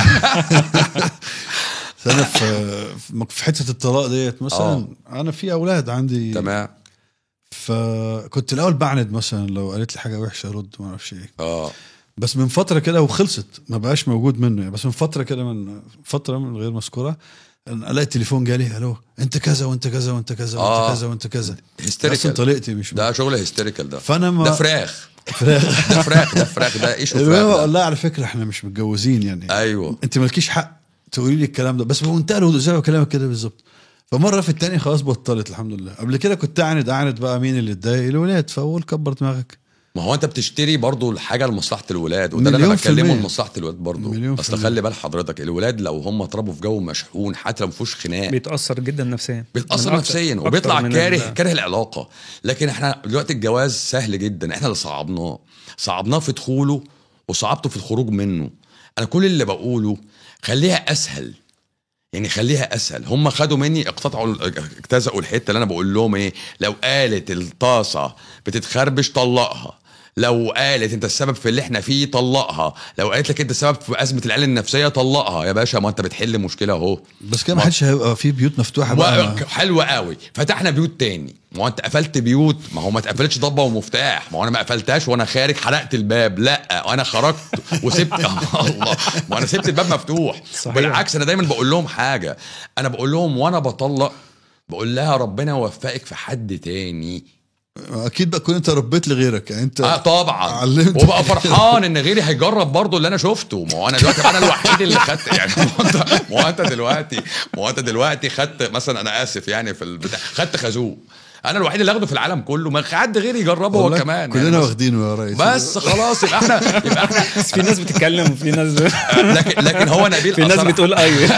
بس انا في في- في حته الطلاق ديت مثلا انا في اولاد عندي تمام فكنت الاول بعند مثلا لو قالت لي حاجه وحشه ارد ما اعرفش ايه اه بس من فتره كده وخلصت ما بقاش موجود منه يعني بس من فتره كده من فتره من غير مذكوره أنا الاقي التليفون جالي الو انت كذا وانت كذا وانت كذا وانت آه. كذا وانت كذا اصلا هيستيريكال طليقتي مش ده شغل هيستيريكال ده فانا ما ده فراخ فراخ ده فراخ ده فراخ ده ايش المهم فراخ اقول ده. لها على فكره احنا مش متجوزين يعني ايوه انت مالكيش حق تقولي لي الكلام ده بس بمنتهى الهدوء زي ما بكلمك كده بالظبط فمره في التانية خلاص بطلت الحمد لله قبل كده كنت اعند اعند بقى مين اللي اتضايق الولاد فاقول كبر دماغك ما هو انت بتشتري برضو الحاجه لمصلحه الولاد وده اللي انا مليون في بتكلمه المية. لمصلحه الولاد برضو مليون في اصل المية. خلي بال حضرتك الولاد لو هم اتربوا في جو مشحون حتى لو ما فيهوش خناق بيتاثر جدا نفسيا بيتاثر من أكتر- نفسيا أكتر وبيطلع من كاره ال- كاره العلاقه لكن احنا دلوقتي الجواز سهل جدا احنا اللي صعبناه صعبناه في دخوله وصعبته في الخروج منه انا كل اللي بقوله خليها اسهل يعني خليها اسهل هم خدوا مني اقتطعوا اجتزقوا الحته اللي انا بقول لهم ايه لو قالت الطاسه بتتخربش طلقها لو قالت انت السبب في اللي احنا فيه طلقها لو قالت لك انت السبب في ازمه العيال النفسيه طلقها يا باشا ما انت بتحل مشكله اهو بس كده ما حدش هيبقى في بيوت مفتوحه بقى و- حلوة قوي فتحنا بيوت تاني ما هو انت قفلت بيوت ما هو ما اتقفلتش ضبه ومفتاح ما هو انا ما قفلتهاش وانا خارج حرقت الباب لا انا خرجت وسبت الله ما انا سبت الباب مفتوح صحيح. بالعكس انا دايما بقول لهم حاجه انا بقول لهم وانا بطلق بقول لها ربنا يوفقك في حد تاني اكيد بقى كون انت ربيت لغيرك يعني انت اه طبعا علمت وبقى فرحان ان غيري هيجرب برضه اللي انا شفته ما هو انا دلوقتي انا الوحيد اللي خدت يعني ما هو انت ما هو انت دلوقتي ما هو انت دلوقتي خدت مثلا انا اسف يعني في البتاع خدت خازوق انا الوحيد اللي اخده في العالم كله ما حد غيري يجربه هو والله كمان كلنا يعني بس, واخدينه يا ريس بس خلاص يبقى احنا يبقى احنا في ناس بتتكلم وفي ناس لكن لكن هو نبيل في ناس أثر- بتقول ايوه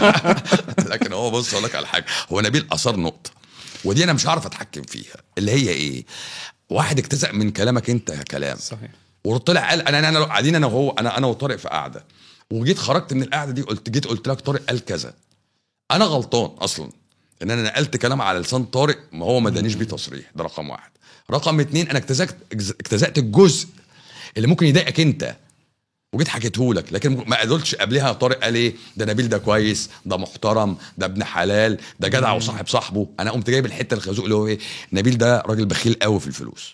لكن هو بص اقول لك على حاجه هو نبيل اثار نقطه ودي انا مش هعرف اتحكم فيها اللي هي ايه واحد اجتزأ من كلامك انت كلام صحيح وطلع قال انا انا قاعدين انا وهو انا انا وطارق في قاعده وجيت خرجت من القعده دي قلت جيت قلت لك طارق قال كذا انا غلطان اصلا ان انا نقلت كلام على لسان طارق ما هو ما ادانيش بيه تصريح ده رقم واحد رقم اتنين انا اجتزأت اجتزأت الجزء اللي ممكن يضايقك انت وجيت حكيته لك لكن ما قالولش قبلها طارق قال ايه ده نبيل ده كويس ده محترم ده ابن حلال ده جدع وصاحب صاحبه انا قمت جايب الحته الخازوق اللي هو ايه نبيل ده راجل بخيل قوي في الفلوس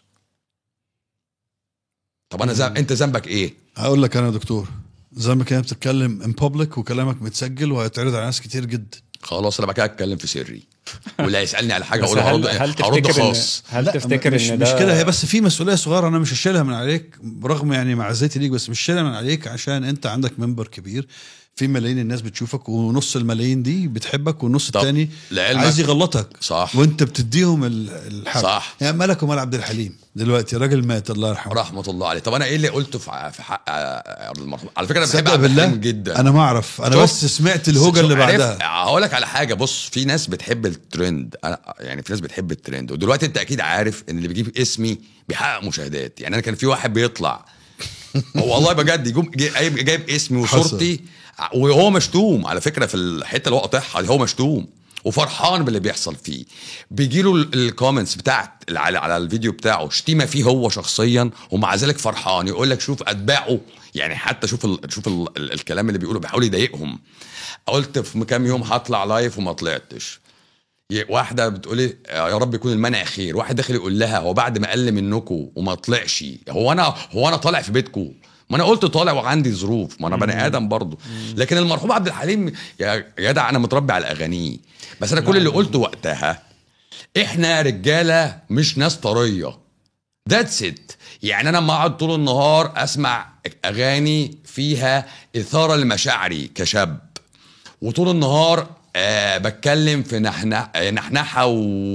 طب انا زم... انت ذنبك ايه هقول لك انا يا دكتور زي ما كانت بتتكلم ان بابليك وكلامك متسجل وهيتعرض على ناس كتير جدا خلاص انا بقى كده اتكلم في سري واللي هيسالني على حاجه بس اقول له هل, هرد هل هرد تفتكر إن خاص هل لا، تفتكر مش ان مش ده كده هي بس في مسؤوليه صغيره انا مش هشيلها من عليك برغم يعني معزتي ليك بس مش شايلها من عليك عشان انت عندك منبر كبير في ملايين الناس بتشوفك ونص الملايين دي بتحبك والنص طب، التاني لعلمك- عايز يغلطك صح وانت بتديهم ال- الحق صح. يعني مالك ومال عبد الحليم دلوقتي راجل مات الله يرحمه رحمه الله عليه طب انا ايه اللي قلته في ع- في حق آه، المرحوم على فكره انا بحب صدق عبد بالله الحليم جدا انا ما اعرف انا شوف. بس سمعت الهوجه اللي بعدها هقول لك على حاجه بص في ناس بتحب الترند انا يعني في ناس بتحب الترند ودلوقتي انت اكيد عارف ان اللي بيجيب اسمي بيحقق مشاهدات يعني انا كان في واحد بيطلع هو والله بجد يجوم جايب جايب اسمي وصورتي وهو مشتوم على فكره في الحته اللي هو قاطعها دي هو مشتوم وفرحان باللي بيحصل فيه بيجي له الكومنتس بتاعت على على الفيديو بتاعه شتيمه فيه هو شخصيا ومع ذلك فرحان يقول لك شوف اتباعه يعني حتى شوف ال شوف ال ال الكلام اللي بيقوله بيحاول يضايقهم قلت في كام يوم هطلع لايف وما طلعتش ي- واحده بتقولي يا رب يكون المنع خير واحد داخل يقول لها هو بعد ما قل منكم وما طلعش هو انا هو انا طالع في بيتكم ما انا قلت طالع وعندي ظروف ما انا بني ادم برضه لكن المرحوم عبد الحليم يا جدع انا متربي على اغانيه بس انا كل اللي قلته وقتها احنا رجاله مش ناس طريه ذاتس ات يعني انا لما اقعد طول النهار اسمع اغاني فيها اثاره لمشاعري كشاب وطول النهار آه بتكلم في نحنح نحنحه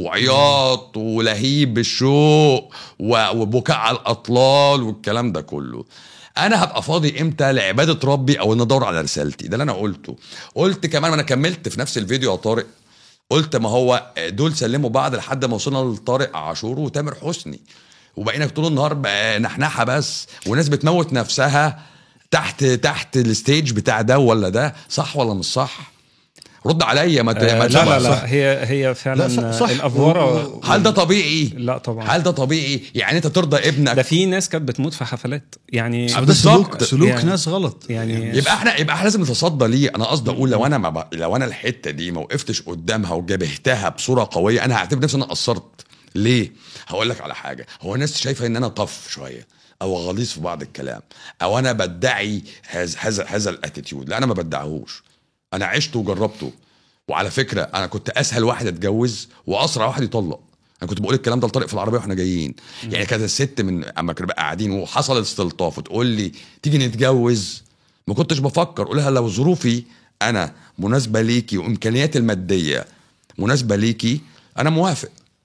وعياط ولهيب بالشوق و- وبكاء على الاطلال والكلام ده كله انا هبقى فاضي امتى لعباده ربي او ان ادور على رسالتي ده اللي انا قلته قلت كمان وانا كملت في نفس الفيديو يا طارق قلت ما هو دول سلموا بعض لحد ما وصلنا لطارق عاشور وتامر حسني وبقينا طول النهار بقى نحنحه بس وناس بتموت نفسها تحت تحت الستيج بتاع ده ولا ده صح ولا مش صح رد عليا ما ت- آه ما لا تشبه لا صح. لا هي هي فعلا لا، صح- صح. الافوره هل ده طبيعي لا طبعا هل ده طبيعي يعني انت ترضى ابنك ده في ناس كانت بتموت في حفلات يعني ده بالظبط. سلوك سلوك يعني- ناس غلط يعني يبقى احنا يبقى احنا لازم نتصدى ليه انا قصدي اقول لو انا ما ب... لو انا الحته دي ما وقفتش قدامها وجابهتها بصوره قويه انا هعتبر نفسي ان انا قصرت ليه هقول لك على حاجه هو الناس شايفه ان انا طف شويه او غليظ في بعض الكلام او انا بدعي هذا هذا هذا الاتيتيود لا انا ما بدعهوش انا عشته وجربته وعلى فكره انا كنت اسهل واحد اتجوز واسرع واحد يطلق انا كنت بقول الكلام ده لطارق في العربيه واحنا جايين يعني كانت الست من اما كنا بقى قاعدين وحصل استلطاف وتقول لي تيجي نتجوز ما كنتش بفكر اقول لها لو ظروفي انا مناسبه ليكي وامكانياتي الماديه مناسبه ليكي انا موافق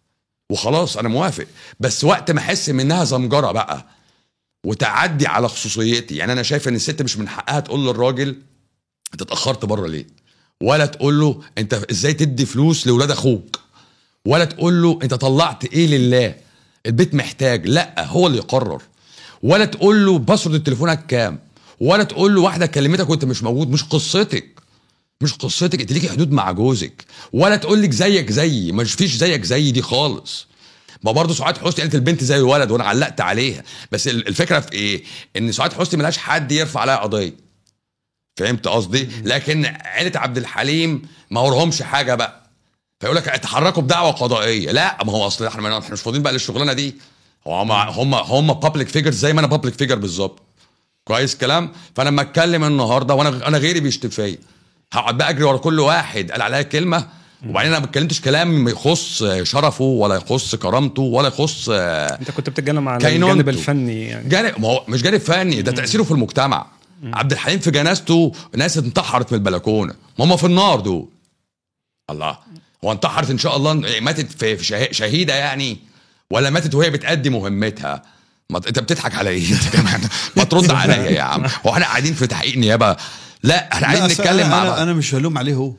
وخلاص انا موافق بس وقت ما احس منها زمجره بقى وتعدي على خصوصيتي يعني انا شايف ان الست مش من حقها تقول للراجل انت اتاخرت بره ليه ولا تقول له انت ازاي تدي فلوس لاولاد اخوك ولا تقول له انت طلعت ايه لله البيت محتاج لا هو اللي يقرر ولا تقول له باسورد تليفونك كام ولا تقول له واحده كلمتك وانت مش موجود مش قصتك مش قصتك انت ليكي حدود مع جوزك ولا تقول لك زيك زيي مش فيش زيك زيي دي خالص ما برضه سعاد حسني قالت البنت زي الولد وانا علقت عليها بس ال- الفكره في ايه ان سعاد حسني ملهاش حد يرفع عليها قضيه فهمت قصدي لكن عيله عبد الحليم ما ورهمش حاجه بقى فيقول لك اتحركوا بدعوه قضائيه لا ما هو اصل احنا احنا مش فاضيين بقى للشغلانه دي هم هم هم بابليك فيجرز زي ما انا بابليك فيجر بالظبط كويس كلام فانا لما اتكلم النهارده وانا انا غيري بيشتم فيا هقعد بقى اجري ورا كل واحد قال عليا كلمه وبعدين انا ما اتكلمتش كلام يخص شرفه ولا يخص كرامته ولا يخص آه، انت كنت بتتكلم على كينونته. الجانب الفني يعني جانب ما هو مش جانب فني ده تاثيره في المجتمع عبد الحليم في جنازته ناس انتحرت من البلكونه ما هم في النار دول الله هو انتحرت ان شاء الله ماتت في في شه- شهيده يعني ولا ماتت وهي بتأدي مهمتها ما ت- انت بتضحك على ايه انت كمان ما ترد عليا يا عم هو احنا قاعدين في تحقيق نيابه لا احنا لا، قاعدين أصل نتكلم أنا مع أنا, بعض انا مش هلوم عليه هو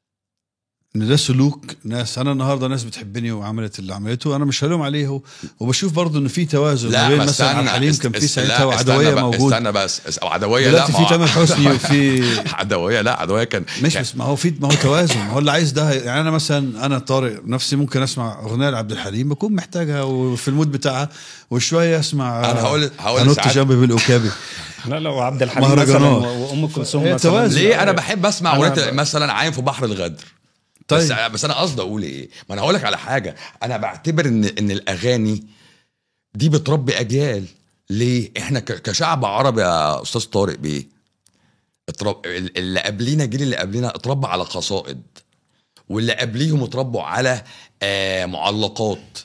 ان ده سلوك ناس انا النهارده ناس بتحبني وعملت اللي عملته انا مش هلوم عليه هو وبشوف برضه ان في توازن ما لا بين ما مثلا عبد استنى الحليم است- كان في است- لا، ساعتها استنى وعدويه بقى، موجود استنى بس اس- أو عدويه لا دلوقتي ما في هو- تامر حسني وفي عدويه لا عدويه كان مش كان- بس ما هو في ما هو توازن ما هو اللي عايز ده يعني انا مثلا انا طارق نفسي ممكن اسمع اغنيه لعبد الحليم بكون محتاجها وفي المود بتاعها وشويه اسمع أنا هقول- هقول انط لسعاد- جنبي بالأوكابي لا لا وعبد الحليم مهرجانات. مثلا وام كلثوم هي مثلا توازن. ليه انا بحب اسمع أنا- اغنيه مثلا عايم في بحر الغدر بس طيب بس انا قصدي اقول ايه ما انا هقول لك على حاجه انا بعتبر ان ان الاغاني دي بتربي اجيال ليه احنا ك- كشعب عربي يا استاذ طارق بيه اترب... اللي قبلينا الجيل اللي قبلينا اتربى على قصائد واللي قبليهم اتربوا على آه معلقات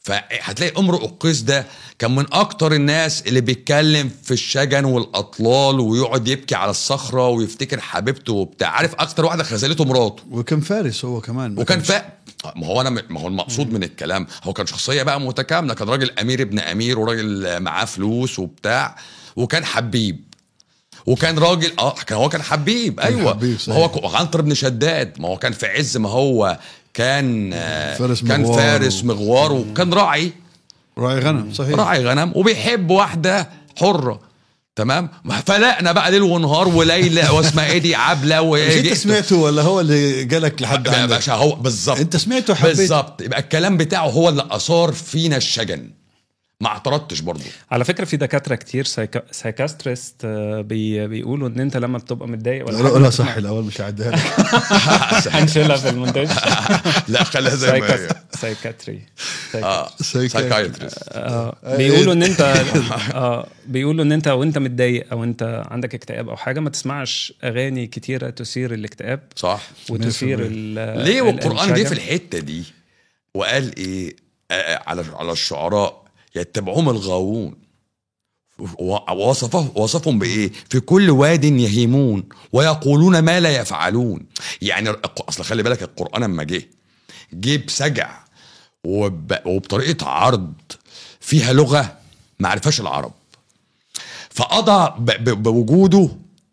فهتلاقي امرؤ القيس ده كان من اكتر الناس اللي بيتكلم في الشجن والاطلال ويقعد يبكي على الصخره ويفتكر حبيبته وبتاع عارف اكتر واحده خذلته مراته وكان فارس هو كمان ما وكان كانش- فا ما هو انا ما هو المقصود من الكلام هو كان شخصيه بقى متكامله كان راجل امير ابن امير وراجل معاه فلوس وبتاع وكان حبيب وكان راجل اه كان هو كان حبيب كان ايوه حبيب، ما صحيح. هو ك- عنتر بن شداد ما هو كان في عز ما هو كان آه، فارس كان مغوار فارس و- مغوار وكان راعي راعي غنم صحيح راعي غنم وبيحب واحده حره تمام فلقنا بقى ليل ونهار وليلى واسمها ايه دي عبله و مش انت سمعته ولا هو اللي جالك لحد يا عندك باشا هو بالظبط انت سمعته وحبيت بالظبط يبقى الكلام بتاعه هو اللي اثار فينا الشجن ما اعترضتش برضه على فكره في دكاتره كتير سايكا... سايكاستريست آه، بي... بيقولوا ان انت لما بتبقى متضايق ولا لا حاجة لا بتسمع- صح الاول مش هعديها لك هنشيلها في المونتاج لا خليها زي ما هي سايكا- سايكاتري اه سايكاتري. سايكايتريست آه بيقولوا ان انت اه بيقولوا ان انت وانت متضايق او انت عندك اكتئاب او حاجه ما تسمعش اغاني كتيره تثير الاكتئاب صح وتثير 100%. ال- ليه والقران جه الانسجام. في الحته دي وقال ايه آه على على الشعراء يتبعهم الغاوون ووصفه وصفهم بايه؟ في كل واد يهيمون ويقولون ما لا يفعلون يعني الق- اصل خلي بالك القران لما جه جه بسجع وب... وبطريقه عرض فيها لغه ما عرفهاش العرب فقضى ب... ب... بوجوده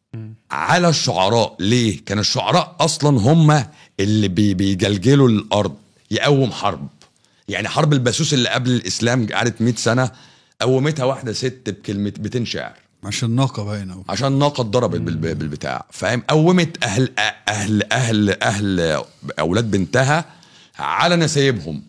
على الشعراء ليه كان الشعراء اصلا هم اللي بي... بيجلجلوا الارض يقوم حرب يعني حرب البسوس اللي قبل الاسلام قعدت 100 سنه قومتها واحده ست بكلمه بيتين شعر عشان ناقه باينه عشان الناقه اتضربت بالب- بالبتاع فاهم قومت اهل اهل اهل اهل اولاد بنتها على نسايبهم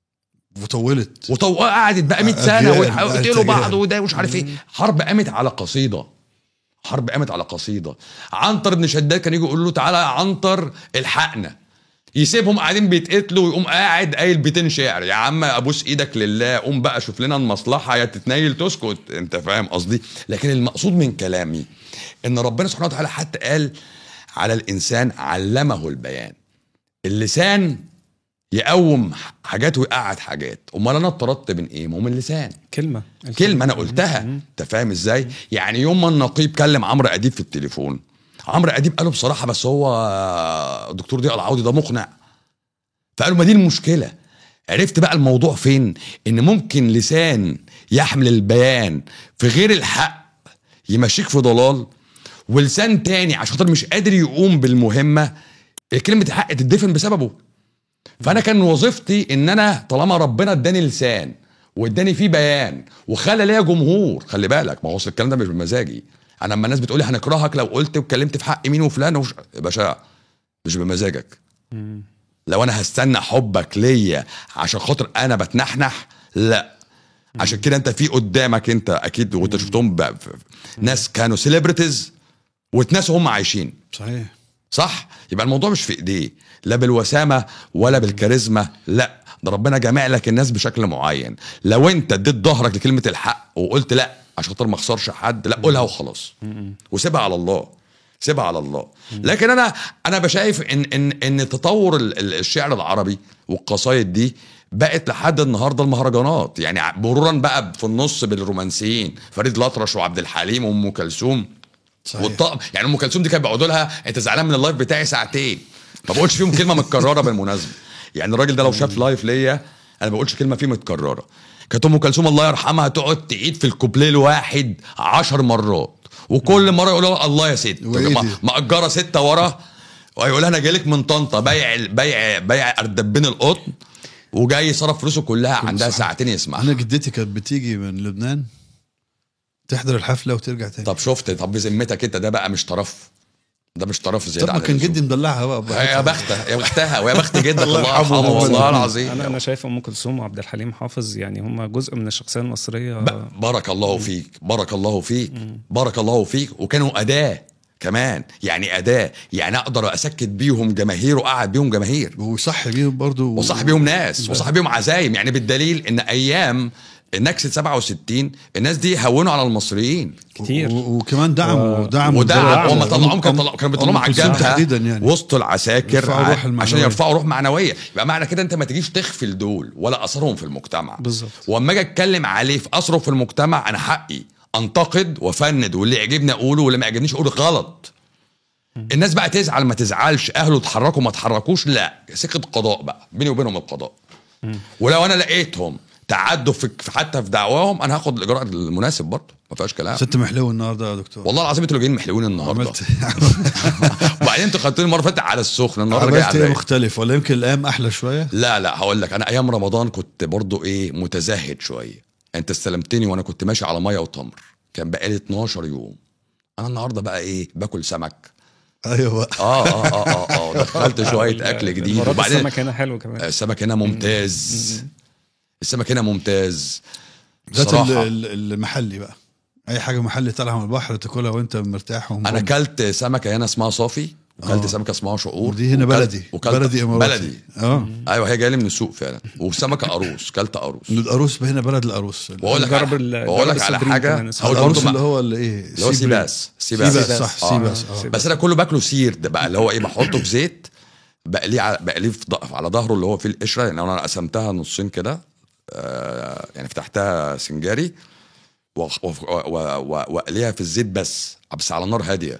وطولت وطو قعدت بقى 100 أجيال، سنه بقى ويقتلوا بعض أجيال. وده مش عارف ايه حرب قامت على قصيده حرب قامت على قصيده عنتر بن شداد كان يجي يقول له تعالى يا عنتر الحقنا يسيبهم قاعدين بيتقتلوا ويقوم قاعد قايل بيتين شعر يا عم ابوس ايدك لله قوم بقى شوف لنا المصلحه يا تتنيل تسكت انت فاهم قصدي لكن المقصود من كلامي ان ربنا سبحانه وتعالى حتى قال على الانسان علمه البيان اللسان يقوم حاجات ويقعد حاجات امال انا اتطردت من ايه ما هو من اللسان كلمه كلمه انا قلتها انت فاهم ازاي يعني يوم ما النقيب كلم عمرو اديب في التليفون عمرو اديب قاله بصراحه بس هو الدكتور ضياء العوضي ده مقنع فقالوا ما دي المشكله عرفت بقى الموضوع فين ان ممكن لسان يحمل البيان في غير الحق يمشيك في ضلال ولسان تاني عشان خاطر مش قادر يقوم بالمهمه كلمه الحق تدفن بسببه فانا كان وظيفتي ان انا طالما ربنا اداني لسان واداني فيه بيان وخلى ليا جمهور خلي بالك ما هو أصل الكلام ده مش بمزاجي انا لما الناس بتقول لي هنكرهك لو قلت واتكلمت في حق مين وفلان وش... يا باشا مش بمزاجك لو انا هستنى حبك ليا عشان خاطر انا بتنحنح لا عشان كده انت في قدامك انت اكيد وانت شفتهم ب... ف- ناس كانوا سيلبرتيز واتناسوا هم عايشين صحيح صح يبقى الموضوع مش في ايديه لا بالوسامه ولا بالكاريزما لا ده ربنا جامع لك الناس بشكل معين لو انت اديت ظهرك لكلمه الحق وقلت لا عشان خاطر ما اخسرش حد لا قولها وخلاص وسيبها على الله سيبها على الله لكن انا انا بشايف ان ان ان تطور ال- ال- الشعر العربي والقصايد دي بقت لحد النهارده المهرجانات يعني ع- مرورا بقى في النص بالرومانسيين فريد الأطرش وعبد الحليم وام كلثوم صحيح. والطقم يعني ام كلثوم دي كانت بيقعدوا لها انت زعلان من اللايف بتاعي ساعتين ما بقولش فيهم كلمه متكرره بالمناسبه يعني الراجل ده لو شاف لايف ليا انا ما بقولش كلمه فيه متكرره كانت ام كلثوم الله يرحمها تقعد تعيد في الكوبليه الواحد عشر مرات وكل مره يقول لها الله يا ست وإيه دي؟ ما- مأجره ستة ورا ويقول لها انا جايلك من طنطا بيع بيع بيع اردبين القطن وجاي صرف فلوسه كلها عندها صح. ساعتين يسمعها انا جدتي كانت بتيجي من لبنان تحضر الحفله وترجع تاني طب شفت طب بذمتك انت ده بقى مش طرف ده مش طرف زياده طب ما عن كان اللزوم. جدي مدلعها بقى يا بختها يا بختها ويا بخت جدك الله الله يرحمه يرحمه والله والله. العظيم انا انا شايف ام كلثوم وعبد الحليم حافظ يعني هم جزء من الشخصيه المصريه ب- بارك الله فيك بارك الله فيك بارك الله فيك وكانوا أداة كمان يعني أداة يعني أقدر أسكت بيهم جماهير وأقعد بيهم جماهير وصح بيهم برضو وصح بيهم ناس وصح بيهم عزايم يعني بالدليل إن أيام نكسه 67 الناس دي هونوا على المصريين كتير. و- و- وكمان دعموا و- دعموا ودعم الدولة. هم طلعوهم أم- كانوا طلعوا- كانوا بيطلعوهم على أم كلثوم الجبهه تحديدا يعني وسط العساكر يرفعوا ع- روح عشان المعنوية. يرفعوا روح معنويه يبقى معنى كده انت ما تجيش تغفل دول ولا اثرهم في المجتمع بالظبط. واما اجي اتكلم عليه في اثره في المجتمع انا حقي انتقد وافند واللي يعجبني اقوله واللي ما يعجبنيش اقوله غلط الناس بقى تزعل ما تزعلش اهله اتحركوا ما اتحركوش لا سكه قضاء بقى بيني وبينهم القضاء ولو انا لقيتهم تعدوا في في- حتى في دعواهم انا هاخد الاجراء المناسب برضه ما فيهاش كلام ست محلو النهارده يا دكتور والله العظيم انتوا اللي جايين محلوين النهارده عملت وبعدين انتوا خدتوني المره اللي فاتت على السخن النهارده جاي عملت على ايه الرايق. مختلف ولا يمكن الايام احلى شويه لا لا هقول لك انا ايام رمضان كنت برضو ايه متزهد شويه انت استلمتني وانا كنت ماشي على ميه وتمر كان بقالي 12 يوم انا النهارده بقى ايه باكل سمك ايوه بقى اه اه اه اه, آه دخلت شويه اكل جديد مرات وبعدين السمك هنا حلو كمان السمك هنا ممتاز السمك هنا ممتاز ذات ال- بصراحه ال- المحلي بقى اي حاجه محلي طالعه من البحر تاكلها وانت مرتاح انا ومبسوط. اكلت سمكه هنا اسمها صافي وكلت آه. سمكه اسمها شعور ودي هنا وكلت- بلدي وكلت بلدي اماراتي بلدي اه ايوه هي جايه لي من السوق فعلا وسمكه قاروس كلت قاروس من القاروس هنا بلد القاروس واقول لك جرب على- ال- واقول جرب لك على السوبريم حاجه كمان اسمه. هقول القاروس برضه اللي بقى- هو اللي ايه اللي هو سي سيباس سيباس سيباس صح آه. سيباس اه بس انا كله باكله سير ده بقى اللي هو ايه بحطه في زيت بقليه على بقليه في ض- على ظهره اللي هو فيه القشره يعني انا قسمتها نصين كده آه يعني فتحتها سنجاري وأخ- وف- و- و- و- واقليها في الزيت بس بس على نار هاديه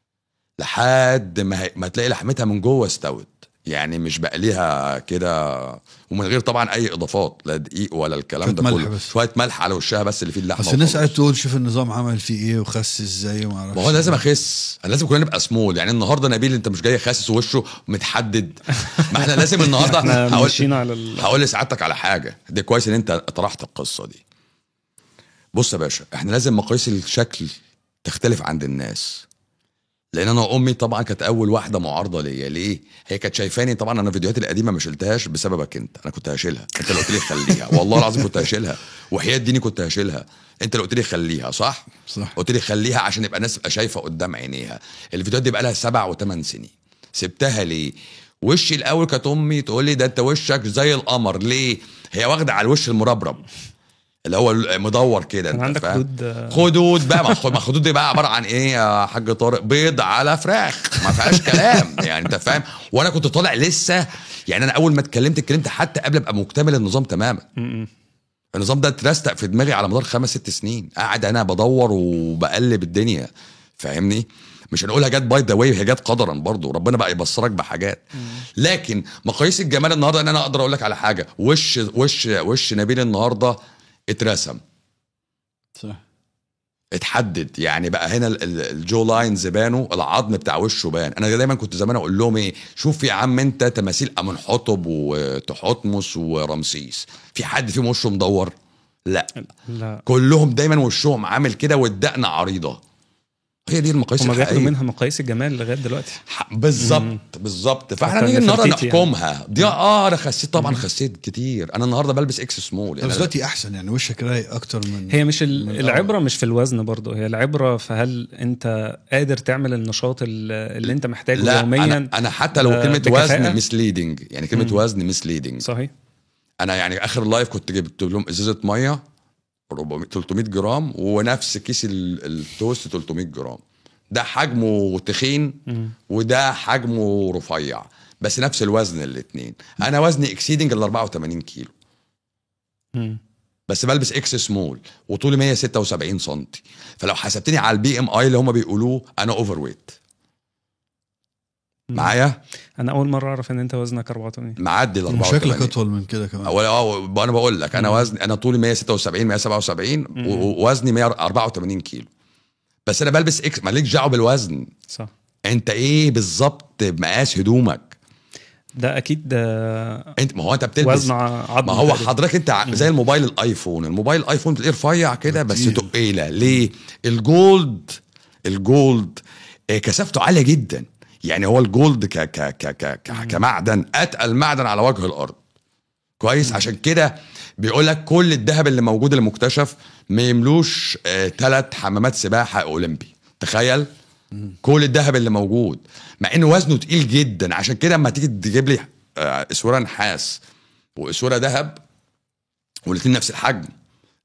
لحد ما هي- ما تلاقي لحمتها من جوه استوت يعني مش بقليها كده ومن غير طبعا اي اضافات لا دقيق ولا الكلام شوية ده ملح كله بس. شويه ملح على وشها بس اللي فيه اللحمه بس الناس وخلاص. قاعده تقول شوف النظام عمل فيه ايه وخس ازاي وما اعرفش ما هو لازم اخس انا لازم كلنا نبقى سمول يعني النهارده نبيل انت مش جاي خاسس وشه متحدد ما احنا لازم النهارده احنا هقول ماشيين على ال... هقول لسعادتك على حاجه دي كويس ان انت طرحت القصه دي بص يا باشا احنا لازم مقاييس الشكل تختلف عند الناس لان انا امي طبعا كانت اول واحده معارضه ليا ليه هي كانت شايفاني طبعا انا فيديوهاتي القديمه ما شلتهاش بسببك انت انا كنت هشيلها انت اللي قلت لي خليها والله العظيم كنت هشيلها وحياه ديني كنت هشيلها انت اللي قلت لي خليها صح صح قلت لي خليها عشان يبقى الناس تبقى شايفه قدام عينيها الفيديوهات دي بقى لها سبع وثمان سنين سبتها ليه وشي الاول كانت امي تقول لي ده انت وشك زي القمر ليه هي واخده على الوش المربرب اللي هو المدور كده كان انت عندك فاهم خدود آه، خدود بقى ما خد- ما خدود دي بقى عباره عن ايه يا حاج طارق بيض على فراخ ما فيهاش كلام يعني انت فاهم وانا كنت طالع لسه يعني انا اول ما اتكلمت اتكلمت حتى قبل ابقى مكتمل النظام تماما م- م. النظام ده اترستق في دماغي على مدار خمس ست سنين قاعد انا بدور وبقلب الدنيا فاهمني مش هنقولها جت باي ذا واي هي جت قدرا برضو ربنا بقى يبصرك بحاجات لكن مقاييس الجمال النهارده ان انا اقدر اقول لك على حاجه وش وش وش نبيل النهارده اترسم صح اتحدد يعني بقى هنا ال- ال- الجو لاينز بانوا العظم بتاع وشه بان انا دايما كنت زمان اقول لهم ايه شوف يا عم انت تماثيل امنحتب وتحتمس ورمسيس في حد فيهم وشه مدور لا لا كلهم دايما وشهم عامل كده والدقن عريضه هي دي المقاييس هما بياخدوا الحقيقيه منها مقاييس الجمال لغايه دلوقتي ح- بالظبط بالظبط فاحنا حتى نيجي النهارده نفرتيتي يعني. نحكمها دي اه انا خسيت طبعا خسيت كتير انا النهارده بلبس اكس سمول بس يعني أنا- دلوقتي احسن يعني وشك رايق اكتر من هي مش ال- من العبره مش في الوزن برضه هي العبره في هل انت قادر تعمل النشاط ال- اللي انت محتاجه لا يوميا انا انا حتى لو ب- كلمه بكفاءة؟ وزن مسليدنج يعني كلمه مم. وزن مسليدنج صحيح انا يعني اخر لايف كنت جبت لهم ازازه ميه 400 300 جرام ونفس كيس ال- التوست 300 جرام ده حجمه تخين مم. وده حجمه رفيع بس نفس الوزن الاثنين انا وزني اكسيدنج ال 84 كيلو مم. بس بلبس اكس سمول وطولي 176 سم فلو حسبتني على البي ام اي اللي هم بيقولوه انا اوفر ويت معايا انا اول مره اعرف ان انت وزنك 84 معدي ال 84 شكلك اطول من كده كمان أو أو انا بقول لك انا وزن انا طولي 176 177 مم. و- ووزني 184 كيلو بس انا بلبس اكس مالكش دعوه بالوزن صح انت ايه بالظبط بمقاس هدومك ده اكيد ده انت ما هو انت بتلبس وزن ع- عظم ما هو تقريباً. حضرتك انت ع- زي الموبايل الايفون الموبايل الايفون بتلاقيه رفيع كده بس كتير. تقيله ليه الجولد الجولد آه، كثافته عاليه جدا يعني هو الجولد ك ك ك ك ك كمعدن اتقل معدن على وجه الارض كويس عشان كده بيقول لك كل الذهب اللي موجود اللي مكتشف ما يملوش ثلاث حمامات سباحه اولمبي تخيل كل الذهب اللي موجود مع انه وزنه تقيل جدا عشان كده اما تيجي تجيب لي آه، اسوره نحاس واسوره ذهب والاثنين نفس الحجم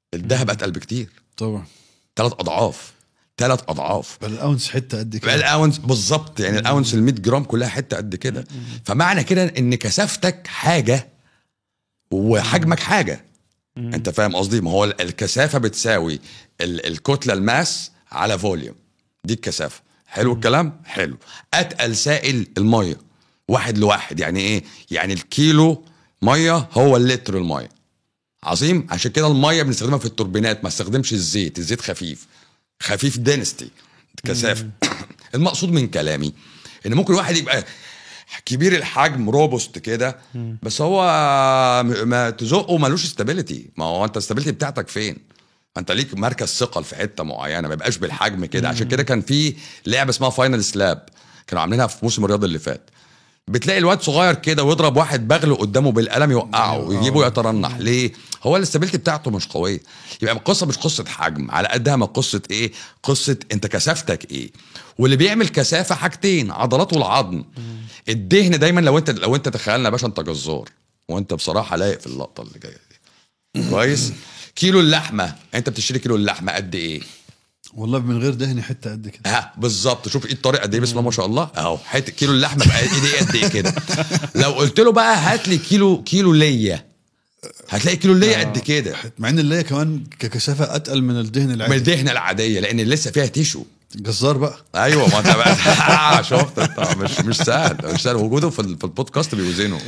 الذهب اتقل بكتير طبعا ثلاث اضعاف ثلاث اضعاف بل الاونس حته قد كده الاونس بالظبط يعني الاونس ال 100 جرام كلها حته قد كده فمعنى كده ان كثافتك حاجه وحجمك حاجه انت فاهم قصدي ما هو الكثافه بتساوي ال- الكتله الماس على فوليوم دي الكثافه حلو الكلام حلو اتقل سائل الميه واحد لواحد يعني ايه يعني الكيلو ميه هو اللتر الميه عظيم عشان كده الميه بنستخدمها في التوربينات ما استخدمش الزيت الزيت خفيف خفيف دينستي كثافه المقصود من كلامي ان ممكن واحد يبقى كبير الحجم روبوست كده بس هو م- ما تزقه ملوش استابيليتي ما هو انت الاستابيليتي بتاعتك فين ما انت ليك مركز ثقل في حته معينه ما يبقاش بالحجم كده عشان كده كان في لعبه اسمها فاينل سلاب كانوا عاملينها في موسم الرياض اللي فات بتلاقي الواد صغير كده ويضرب واحد بغل قدامه بالقلم يوقعه ويجيبه يترنح ليه هو الاستابيليتي بتاعته مش قويه يبقى القصه مش قصه حجم على قدها ما قصه ايه قصه انت كثافتك ايه واللي بيعمل كثافه حاجتين عضلات والعظم الدهن دايما لو انت لو انت تخيلنا يا باشا انت جزار وانت بصراحه لايق في اللقطه اللي جايه دي كويس كيلو اللحمه انت بتشتري كيلو اللحمه قد ايه والله من غير دهن حته قد كده ها بالظبط شوف ايه الطريقه قد ايه بسم الله ما شاء الله اهو حته كيلو اللحمه بقى ايدي قد ايه كده لو قلت له بقى هات لي كيلو كيلو ليا هتلاقي كيلو ليا قد كده مع ان اللي هي كمان ككثافه اتقل من الدهن من العادي الدهنه العاديه لان لسه فيها تيشو جزار بقى ايوه ما انت بقى شفت انت مش مش سهل مش سهل وجوده في ال- في البودكاست بيوزنه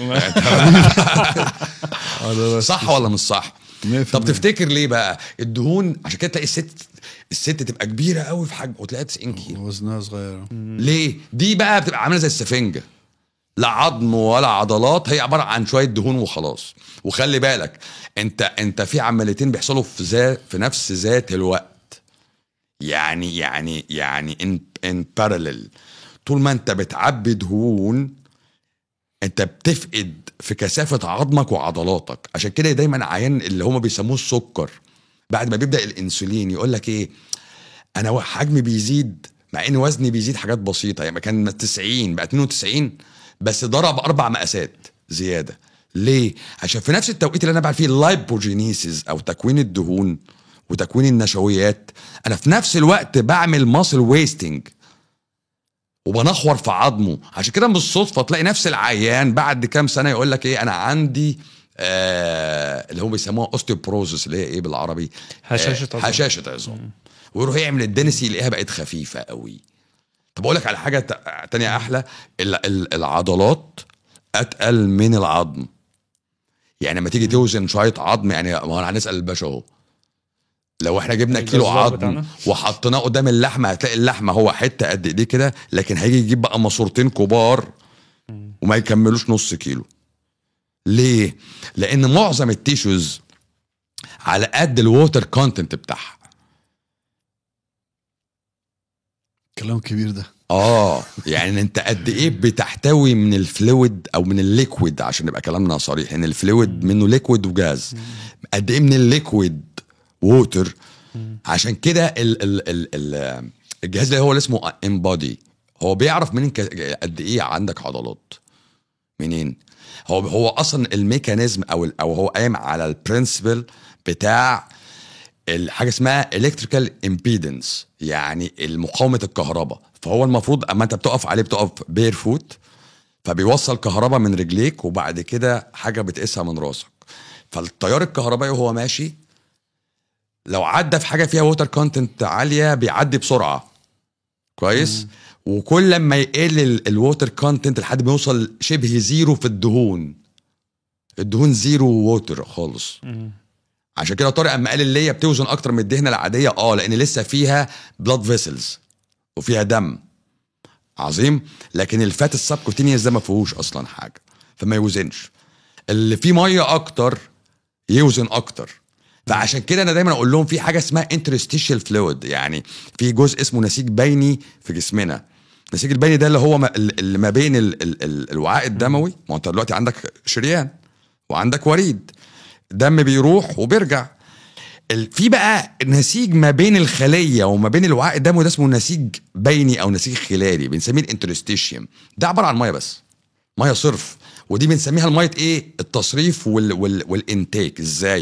صح ولا مش صح؟ مية في طب المية. تفتكر ليه بقى الدهون عشان كده تلاقي الست الست تبقى كبيره قوي في حجم وتلاقيها 90 كيلو وزنها صغير ليه؟ دي بقى بتبقى عامله زي السفنجه لا عظم ولا عضلات هي عباره عن شويه دهون وخلاص وخلي بالك انت انت في عمليتين بيحصلوا في ذات في نفس ذات الوقت يعني يعني يعني ان ان بارلل طول ما انت بتعبي دهون انت بتفقد في كثافه عظمك وعضلاتك عشان كده دايما عيان اللي هم بيسموه السكر بعد ما بيبدا الانسولين يقول لك ايه انا حجمي بيزيد مع ان وزني بيزيد حاجات بسيطه يعني كان 90 بقى 92 بس ضرب اربع مقاسات زياده ليه عشان في نفس التوقيت اللي انا بعمل فيه اللايبوجينيسيس او تكوين الدهون وتكوين النشويات انا في نفس الوقت بعمل ماسل ويستنج وبنخور في عظمه عشان كده بالصدفه تلاقي نفس العيان بعد كام سنه يقول لك ايه انا عندي آه اللي هم بيسموها اوستيوبروزس اللي هي ايه بالعربي هشاشة آه عظام. هشاشه عظام ويروح يعمل الدنسي يلاقيها بقت خفيفه قوي طب اقول لك على حاجه تا- تانية احلى ال- ال- العضلات اتقل من العظم يعني لما تيجي توزن شويه عظم يعني ما هو هنسال الباشا اهو لو احنا جبنا كيلو الجزار عظم بتاعنا. وحطيناه قدام اللحمه هتلاقي اللحمه هو حته قد ايديه كده لكن هيجي يجيب بقى ماسورتين كبار وما يكملوش نص كيلو ليه لان معظم التيشوز على قد الووتر كونتنت بتاعها كلام كبير ده اه يعني انت قد ايه بتحتوي من الفلويد او من الليكويد عشان نبقى كلامنا صريح ان الفلويد منه ليكويد وجاز قد ايه من الليكويد ووتر عشان كده ال ال ال ال الجهاز اللي هو اللي اسمه امبادي هو بيعرف منين ك- قد ايه عندك عضلات منين هو هو اصلا الميكانيزم او ال- او هو قايم على البرنسبل بتاع الحاجه اسمها الكتريكال امبيدنس يعني المقاومه الكهرباء فهو المفروض اما انت بتقف عليه بتقف بير فوت فبيوصل كهرباء من رجليك وبعد كده حاجه بتقيسها من راسك فالتيار الكهربائي وهو ماشي لو عدى في حاجه فيها ووتر كونتنت عاليه بيعدي بسرعه كويس وكل لما يقل الووتر كونتنت لحد ما يوصل شبه زيرو في الدهون الدهون زيرو ووتر خالص عشان كده طارق اما قال اللي هي بتوزن اكتر من الدهنه العاديه اه لان لسه فيها بلاد فيسلز وفيها دم عظيم لكن الفات السبكوتينيوس ده ما فيهوش اصلا حاجه فما يوزنش اللي فيه ميه اكتر يوزن اكتر فعشان كده انا دايما اقول لهم في حاجه اسمها انترستيشال فلويد يعني في جزء اسمه نسيج بيني في جسمنا النسيج البيني ده اللي هو ما- اللي ما بين ال ال ال الوعاء الدموي ما هو انت دلوقتي عندك شريان وعندك وريد دم بيروح وبيرجع ال- في بقى نسيج ما بين الخليه وما بين الوعاء الدموي ده اسمه نسيج بيني او نسيج خلالي بنسميه الانترستيشيوم ده عباره عن ميه بس ميه صرف ودي بنسميها الميه ايه التصريف وال وال والانتاك ازاي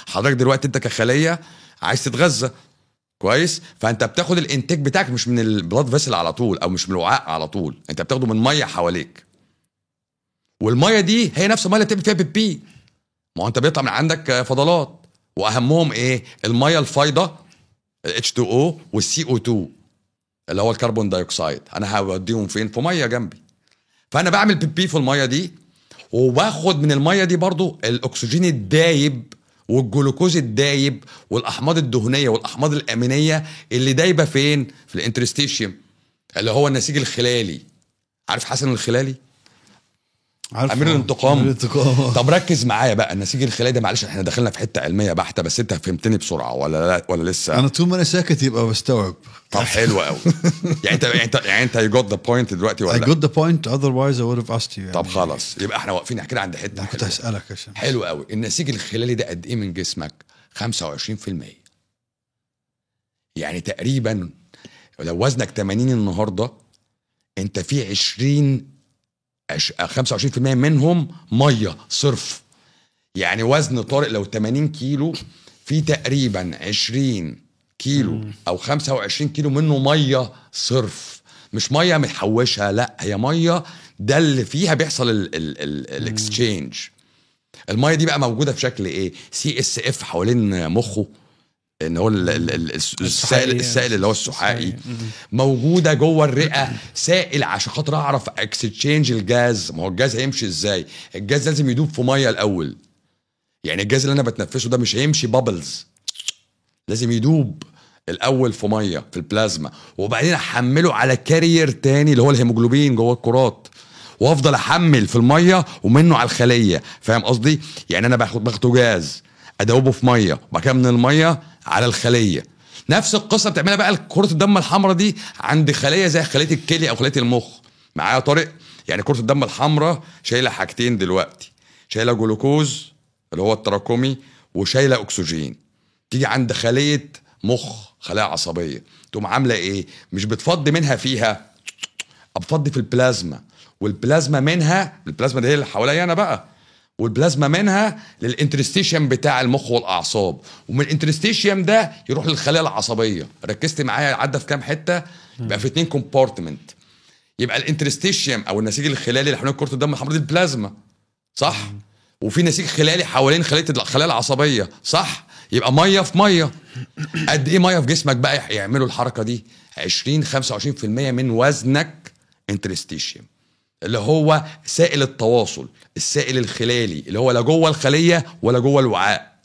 حضرتك دلوقتي انت كخليه عايز تتغذى كويس فانت بتاخد الانتاج بتاعك مش من البلاد فيسل على طول او مش من الوعاء على طول انت بتاخده من ميه حواليك والميه دي هي نفس الميه اللي بتعمل فيها بي بي ما هو انت بيطلع من عندك فضلات واهمهم ايه الميه الفايضه ال H2O والسي او 2 اللي هو الكربون دايوكسيد انا هوديهم فين في ميه جنبي فانا بعمل بي بي في الميه دي وباخد من الميه دي برضو الاكسجين الدايب والجلوكوز الدايب والاحماض الدهنيه والاحماض الامينيه اللي دايبه فين في الانترستيشيوم اللي هو النسيج الخلالي عارف حسن الخلالي عارف امير الانتقام. امير الانتقام طب ركز معايا بقى النسيج الخلالي ده معلش احنا دخلنا في حته علميه بحته بس انت فهمتني بسرعه ولا لا ولا لسه انا طول ما انا ساكت يبقى بستوعب طب حلو قوي يعني انت يعني انت يعني انت يو جوت ذا بوينت دلوقتي I ولا لا got the point otherwise I would have asked you يعني. طب خلاص يبقى احنا واقفين كده عند حته أنا كنت حلوة. هسألك عشان حلو قوي النسيج الخلالي ده قد ايه من جسمك 25% يعني تقريبا لو وزنك 80 النهارده انت في 20 عش- 25% منهم ميه صرف يعني وزن طارق لو 80 كيلو في تقريبا 20 كيلو او 25 كيلو منه ميه صرف مش ميه متحوشها لا هي ميه ده اللي فيها بيحصل الاكسشينج الميه دي بقى موجوده في شكل ايه سي اس اف حوالين مخه ان هو ال- ال- ال- السائل السائل اللي هو السحائي موجوده جوه الرئه سائل عشان خاطر اعرف اكستشينج الجاز ما هو الجاز هيمشي ازاي الجاز لازم يدوب في ميه الاول يعني الجاز اللي انا بتنفسه ده مش هيمشي بابلز لازم يدوب الاول في ميه في البلازما وبعدين احمله على كارير تاني اللي هو الهيموجلوبين جوه الكرات وافضل احمل في الميه ومنه على الخليه فاهم قصدي يعني انا باخد باخده جاز ادوبه في ميه وبعد كده من الميه على الخليه نفس القصه بتعملها بقى كره الدم الحمراء دي عند خليه زي خليه الكلي او خليه المخ معايا يا طارق يعني كره الدم الحمراء شايله حاجتين دلوقتي شايله جلوكوز اللي هو التراكمي وشايله اكسجين تيجي عند خليه مخ خلايا عصبيه تقوم عامله ايه مش بتفضي منها فيها بتفضي في البلازما والبلازما منها البلازما دي هي اللي حواليا انا بقى والبلازما منها للانترستيشيم بتاع المخ والاعصاب ومن الانترستيشيم ده يروح للخلايا العصبيه ركزت معايا عدى في كام حته يبقى في اتنين كومبارتمنت يبقى الانترستيشيم او النسيج الخلالي اللي حوالين كره الدم الحمراء دي البلازما صح وفي نسيج خلالي حوالين خليه الخلايا العصبيه صح يبقى ميه في ميه قد ايه ميه في جسمك بقى يعملوا الحركه دي 20 25% من وزنك انترستيشيم اللي هو سائل التواصل السائل الخلالي اللي هو لا جوه الخليه ولا جوه الوعاء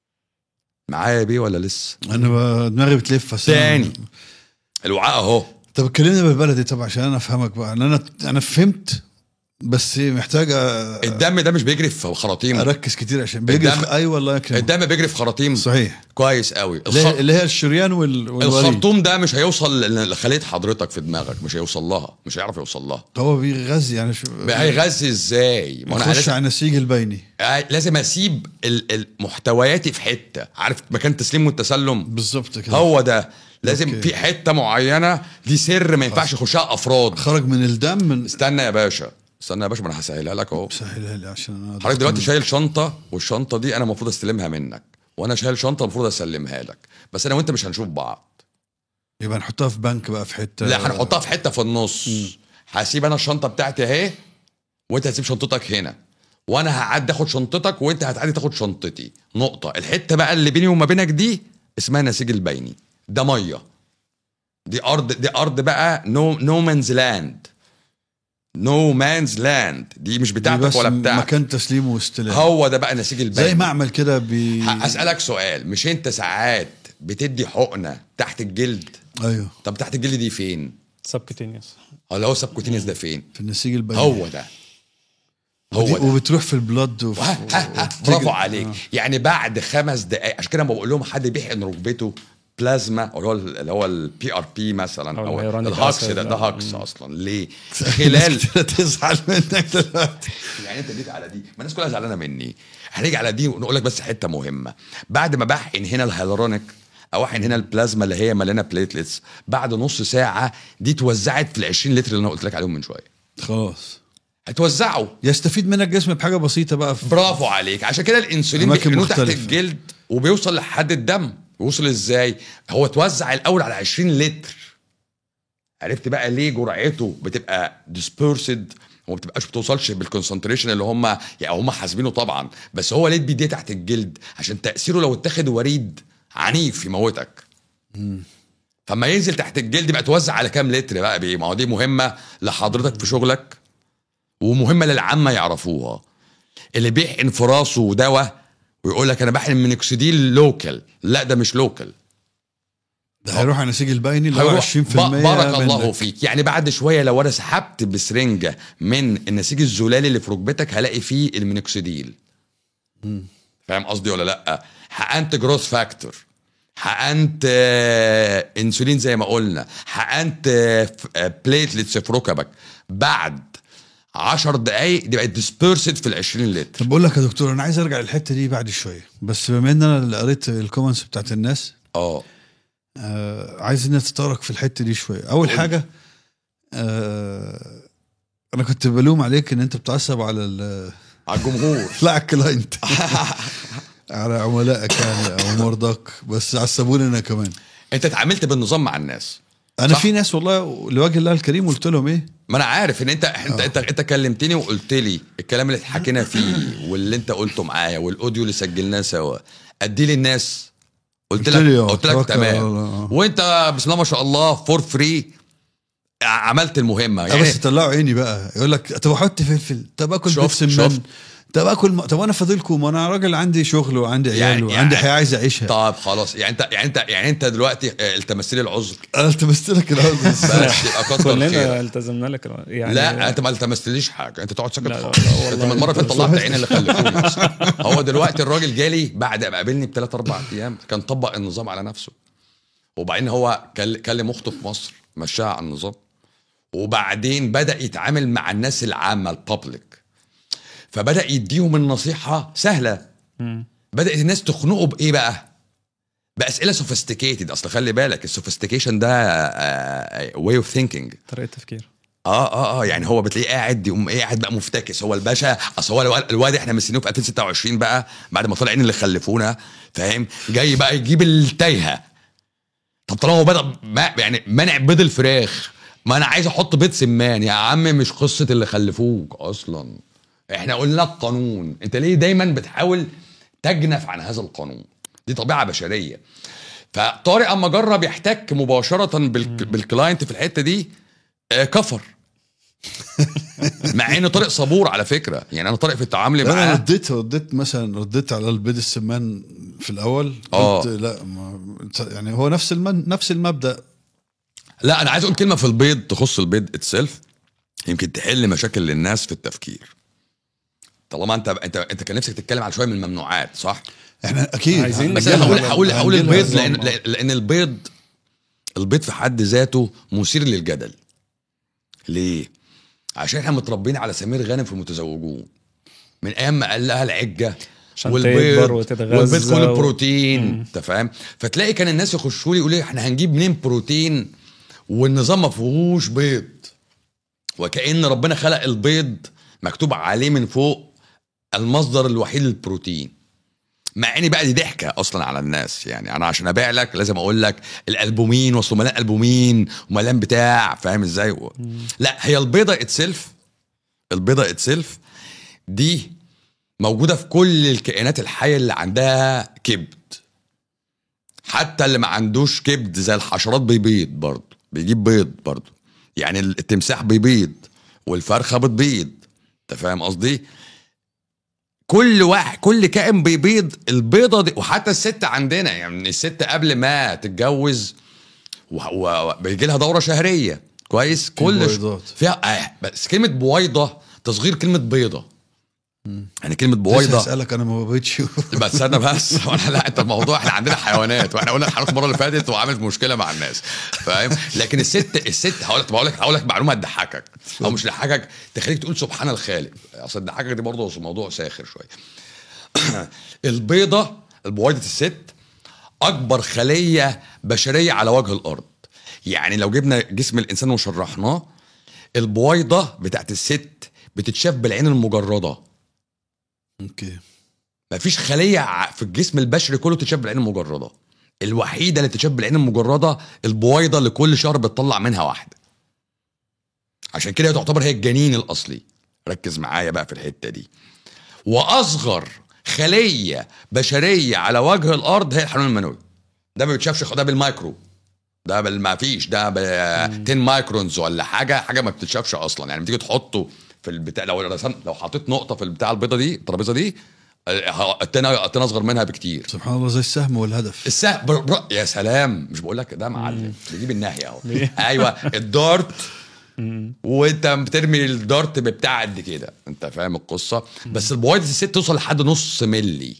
معايا بيه ولا لسه انا ب- دماغي بتلف بس أنا- تاني الوعاء اهو طب اتكلمنا بالبلدي طب عشان انا افهمك بقى لان انا انا فهمت بس محتاج أ- الدم ده مش بيجري في خراطيم اركز كتير عشان بيجري الدم- في اي والله يكرمك الدم بيجري في خراطيم صحيح كويس قوي اللي الخ... هي- اللي هي الشريان وال... والوريد الخرطوم ده مش هيوصل ل- لخليه حضرتك في دماغك مش هيوصل لها مش هيعرف يوصل لها هو بيغذي يعني شو بقى هيغذي ازاي ما انا بيخش لازم على النسيج البيني آه، لازم اسيب ال- ال- محتوياتي في حته عارف مكان التسليم والتسلم بالظبط كده هو ده لازم أوكي. في حته معينه دي سر ما ينفعش يخشها افراد خرج من الدم من استنى يا باشا استنى يا باشا ما انا هسهلها لك اهو سهلها لي عشان انا حضرتك دلوقتي شايل شنطه والشنطه دي انا المفروض استلمها منك وانا شايل شنطه المفروض اسلمها لك بس انا وانت مش هنشوف بعض يبقى نحطها في بنك بقى في حته لا هنحطها في حته في النص هسيب انا الشنطه بتاعتي اهي وانت هتسيب شنطتك هنا وانا هعدي اخد شنطتك وانت هتعدي تاخد شنطتي نقطه الحته بقى اللي بيني وما بينك دي اسمها نسيج البيني ده ميه دي ارض دي ارض بقى نو نو مانز لاند نو مانز لاند دي مش دي بتاعتك بس ولا بتاعتك مكان تسليم واستلام هو ده بقى نسيج البيني زي معمل كده بي اسالك سؤال مش انت ساعات بتدي حقنه تحت الجلد ايوه طب تحت الجلد دي فين سبكتينيوس ولا هو سبكوتينيوس ده فين في النسيج البيني هو ده هو ودي- ده وبتروح في البلد وفي ها ها ها برافو عليك يعني بعد خمس دقائق عشان كده لما بقول لهم حد بيحقن ركبته بلازما اللي هو اللي هو البي ار بي مثلا أو او الهيرونيك الهاكس أسيد. ده ده آه. هاكس اصلا ليه؟ خلال تزعل منك دلوقتي يعني انت جيت على دي ما الناس كلها زعلانه مني هنيجي على دي ونقول لك بس حته مهمه بعد ما بحقن هنا الهيالورونيك او احقن هنا البلازما اللي هي مليانه بليتلتس بعد نص ساعه دي اتوزعت في ال 20 لتر اللي انا قلت لك عليهم من شويه خلاص هتوزعوا يستفيد منك الجسم بحاجه بسيطه بقى في برافو عليك عشان كده الانسولين أماكن بيحقنوه تحت مختلفة. الجلد وبيوصل لحد الدم وصل ازاي هو توزع الاول على 20 لتر عرفت بقى ليه جرعته بتبقى ديسبيرسد وما بتبقاش بتوصلش بالكونسنتريشن اللي هم يعني هم حاسبينه طبعا بس هو ليه بيديه تحت الجلد عشان تاثيره لو اتاخد وريد عنيف يموتك فما ينزل تحت الجلد بقى توزع على كام لتر بقى بيه ما هو دي مهمه لحضرتك في شغلك ومهمه للعامه يعرفوها اللي بيحقن في راسه دواء ويقول لك انا بحقن مينوكسيديل لوكال لا ده مش لوكال ده هيروح على نسيج البيني اللي هو 20% هيروح- ب- بارك الله منك. فيك يعني بعد شويه لو انا سحبت بسرنجه من النسيج الزلالي اللي في ركبتك هلاقي فيه المينوكسيديل فاهم قصدي ولا لا حقنت جروث فاكتور حقنت آه، انسولين زي ما قلنا حقنت بليتلتس في ركبك بعد 10 دقايق دي بقت ديسبيرسد في ال 20 لتر طب بقول لك يا دكتور انا عايز ارجع للحته دي بعد شويه بس بما ان انا اللي قريت الكومنتس بتاعت الناس اه آه عايز نتطرق في الحته دي شويه اول قول. حاجه آه انا كنت بلوم عليك ان انت بتعصب على ال- على الجمهور لا على الكلاينت على عملائك يعني او مرضاك بس عصبوني انا كمان انت اتعاملت بالنظام مع الناس انا صح. في ناس والله لوجه الله الكريم قلت لهم ايه ما انا عارف ان انت انت آه. انت, انت كلمتني وقلت لي الكلام اللي اتحكينا فيه واللي انت قلته معايا والاوديو اللي سجلناه سوا ادي للناس قلت قلت لي لك آه، قلت لك توكل على تمام الله. وانت بسم الله ما شاء الله فور فري عملت المهمه يعني يعني بس طلعوا عيني بقى يقول لك طب احط فلفل طب اكل شفت- بيت سمان شفت. طب اكل م... طب انا فاضلكم ما انا راجل عندي شغل وعندي عيال يعني- وعندي يعني- حياه عايز اعيشها طب خلاص يعني انت يعني انت يعني انت دلوقتي آه، التمست لي العذر انا التمست لك الارض بس يبقى كتر كلنا خيرك التزمنا لك الو- يعني لا انت ما التمستليش حاجه انت تقعد ساكت لا، لا، خالص لا، والله انت من المره اللي فاتت انت طلعت عين اللي خلفوني أصلاً. هو دلوقتي الراجل جالي بعد ما قابلني بثلاث اربع ايام كان طبق النظام على نفسه وبعدين هو كل- كلم اخته في مصر مشاها على النظام وبعدين بدا يتعامل مع الناس العامه البابليك فبدا يديهم النصيحه سهله مم. بدات الناس تخنقه بايه بقى باسئله سوفيستيكيتد اصل خلي بالك السوفيستيكيشن ده واي اوف ثينكينج طريقه تفكير اه اه اه يعني هو بتلاقيه قاعد يقوم ايه قاعد بقى مفتكس هو الباشا اصل هو الواد- الواد احنا مستنينه في 2026 بقى بعد ما طلع عين اللي خلفونا فاهم جاي بقى يجيب التايهه طب طالما هو بدا ما يعني منع بيض الفراخ ما انا عايز احط بيض سمان يا عم مش قصه اللي خلفوك اصلا احنا قلنا لك قانون انت ليه دايما بتحاول تجنف عن هذا القانون دي طبيعه بشريه فطارق اما جرب يحتك مباشره بالك... بالكلاينت في الحته دي آه كفر مع ان طارق صبور على فكره يعني انا طارق في التعامل انا معاه رديت رديت مثلا رديت على البيض السمان في الاول آه. قلت لا ما يعني هو نفس المن نفس المبدا لا انا عايز اقول كلمه في البيض تخص البيض اتسلف يمكن تحل مشاكل للناس في التفكير طالما انت انت انت كان نفسك تتكلم على شويه من الممنوعات صح احنا اكيد عايزين بس هنجيلها- انا هقول هقول هقول هنجيلها البيض لان نظام. لان البيض البيض في حد ذاته مثير للجدل ليه عشان احنا متربيين على سمير غانم في المتزوجون من ايام ما قال لها العجه عشان والبيض تكبر وتتغذى والبيض كله و- بروتين مم. انت فاهم فتلاقي كان الناس يخشوا لي يقولوا لي احنا هنجيب منين بروتين والنظام ما فيهوش بيض وكأن ربنا خلق البيض مكتوب عليه من فوق المصدر الوحيد للبروتين مع ان بقى دي ضحكه اصلا على الناس يعني انا عشان ابيع لك لازم اقول لك الالبومين واصله ملان البومين وملان بتاع فاهم ازاي و... لا هي البيضه اتسلف البيضه اتسلف دي موجوده في كل الكائنات الحيه اللي عندها كبد حتى اللي ما عندوش كبد زي الحشرات بيبيض برضه بيجيب بيض برضه يعني التمساح بيبيض والفرخه بتبيض انت فاهم قصدي كل واحد كل كائن بيبيض البيضه دي وحتى الست عندنا يعني الست قبل ما تتجوز وبيجي لها دوره شهريه كويس كل ش- بويضات. فيها آه بس كلمه بويضه تصغير كلمه بيضه يعني كلمه بويضه بويضه اسالك انا ما بقيتش بس انا بس وانا لا انت الموضوع احنا عندنا حيوانات واحنا قلنا الحيوانات المره اللي فاتت وعملت مشكله مع الناس فاهم لكن الست الست هقول لك هقول لك هقول لك معلومه تضحكك او مش تضحكك تخليك تقول سبحان الخالق اصل تضحكك دي برضه موضوع ساخر شويه البيضه البويضه الست اكبر خليه بشريه على وجه الارض يعني لو جبنا جسم الانسان وشرحناه البويضه بتاعت الست بتتشاف بالعين المجرده اوكي مفيش خليه ع- في الجسم البشري كله تتشاف بالعين المجرده الوحيده اللي تتشاف بالعين المجرده البويضه اللي كل شهر بتطلع منها واحده عشان كده هي تعتبر هي الجنين الاصلي ركز معايا بقى في الحته دي واصغر خليه بشريه على وجه الارض هي الحيوان المنوي ده ما بيتشافش ده بالمايكرو ده بال- ما فيش ده ب 10 مايكرونز ولا حاجه حاجه ما بتتشافش اصلا يعني بتيجي تحطه في البتاع لو رسمت لو حطيت نقطه في البتاع البيضه دي الترابيزه دي آه، التاني التاني اصغر منها بكتير سبحان الله زي السهم والهدف السهم بر... بر... يا سلام مش بقول لك ده معلم بيجيب الناحيه اهو ايوه الدارت وانت بترمي الدارت بتاع قد كده انت فاهم القصه بس البويضه الست توصل لحد نص ملي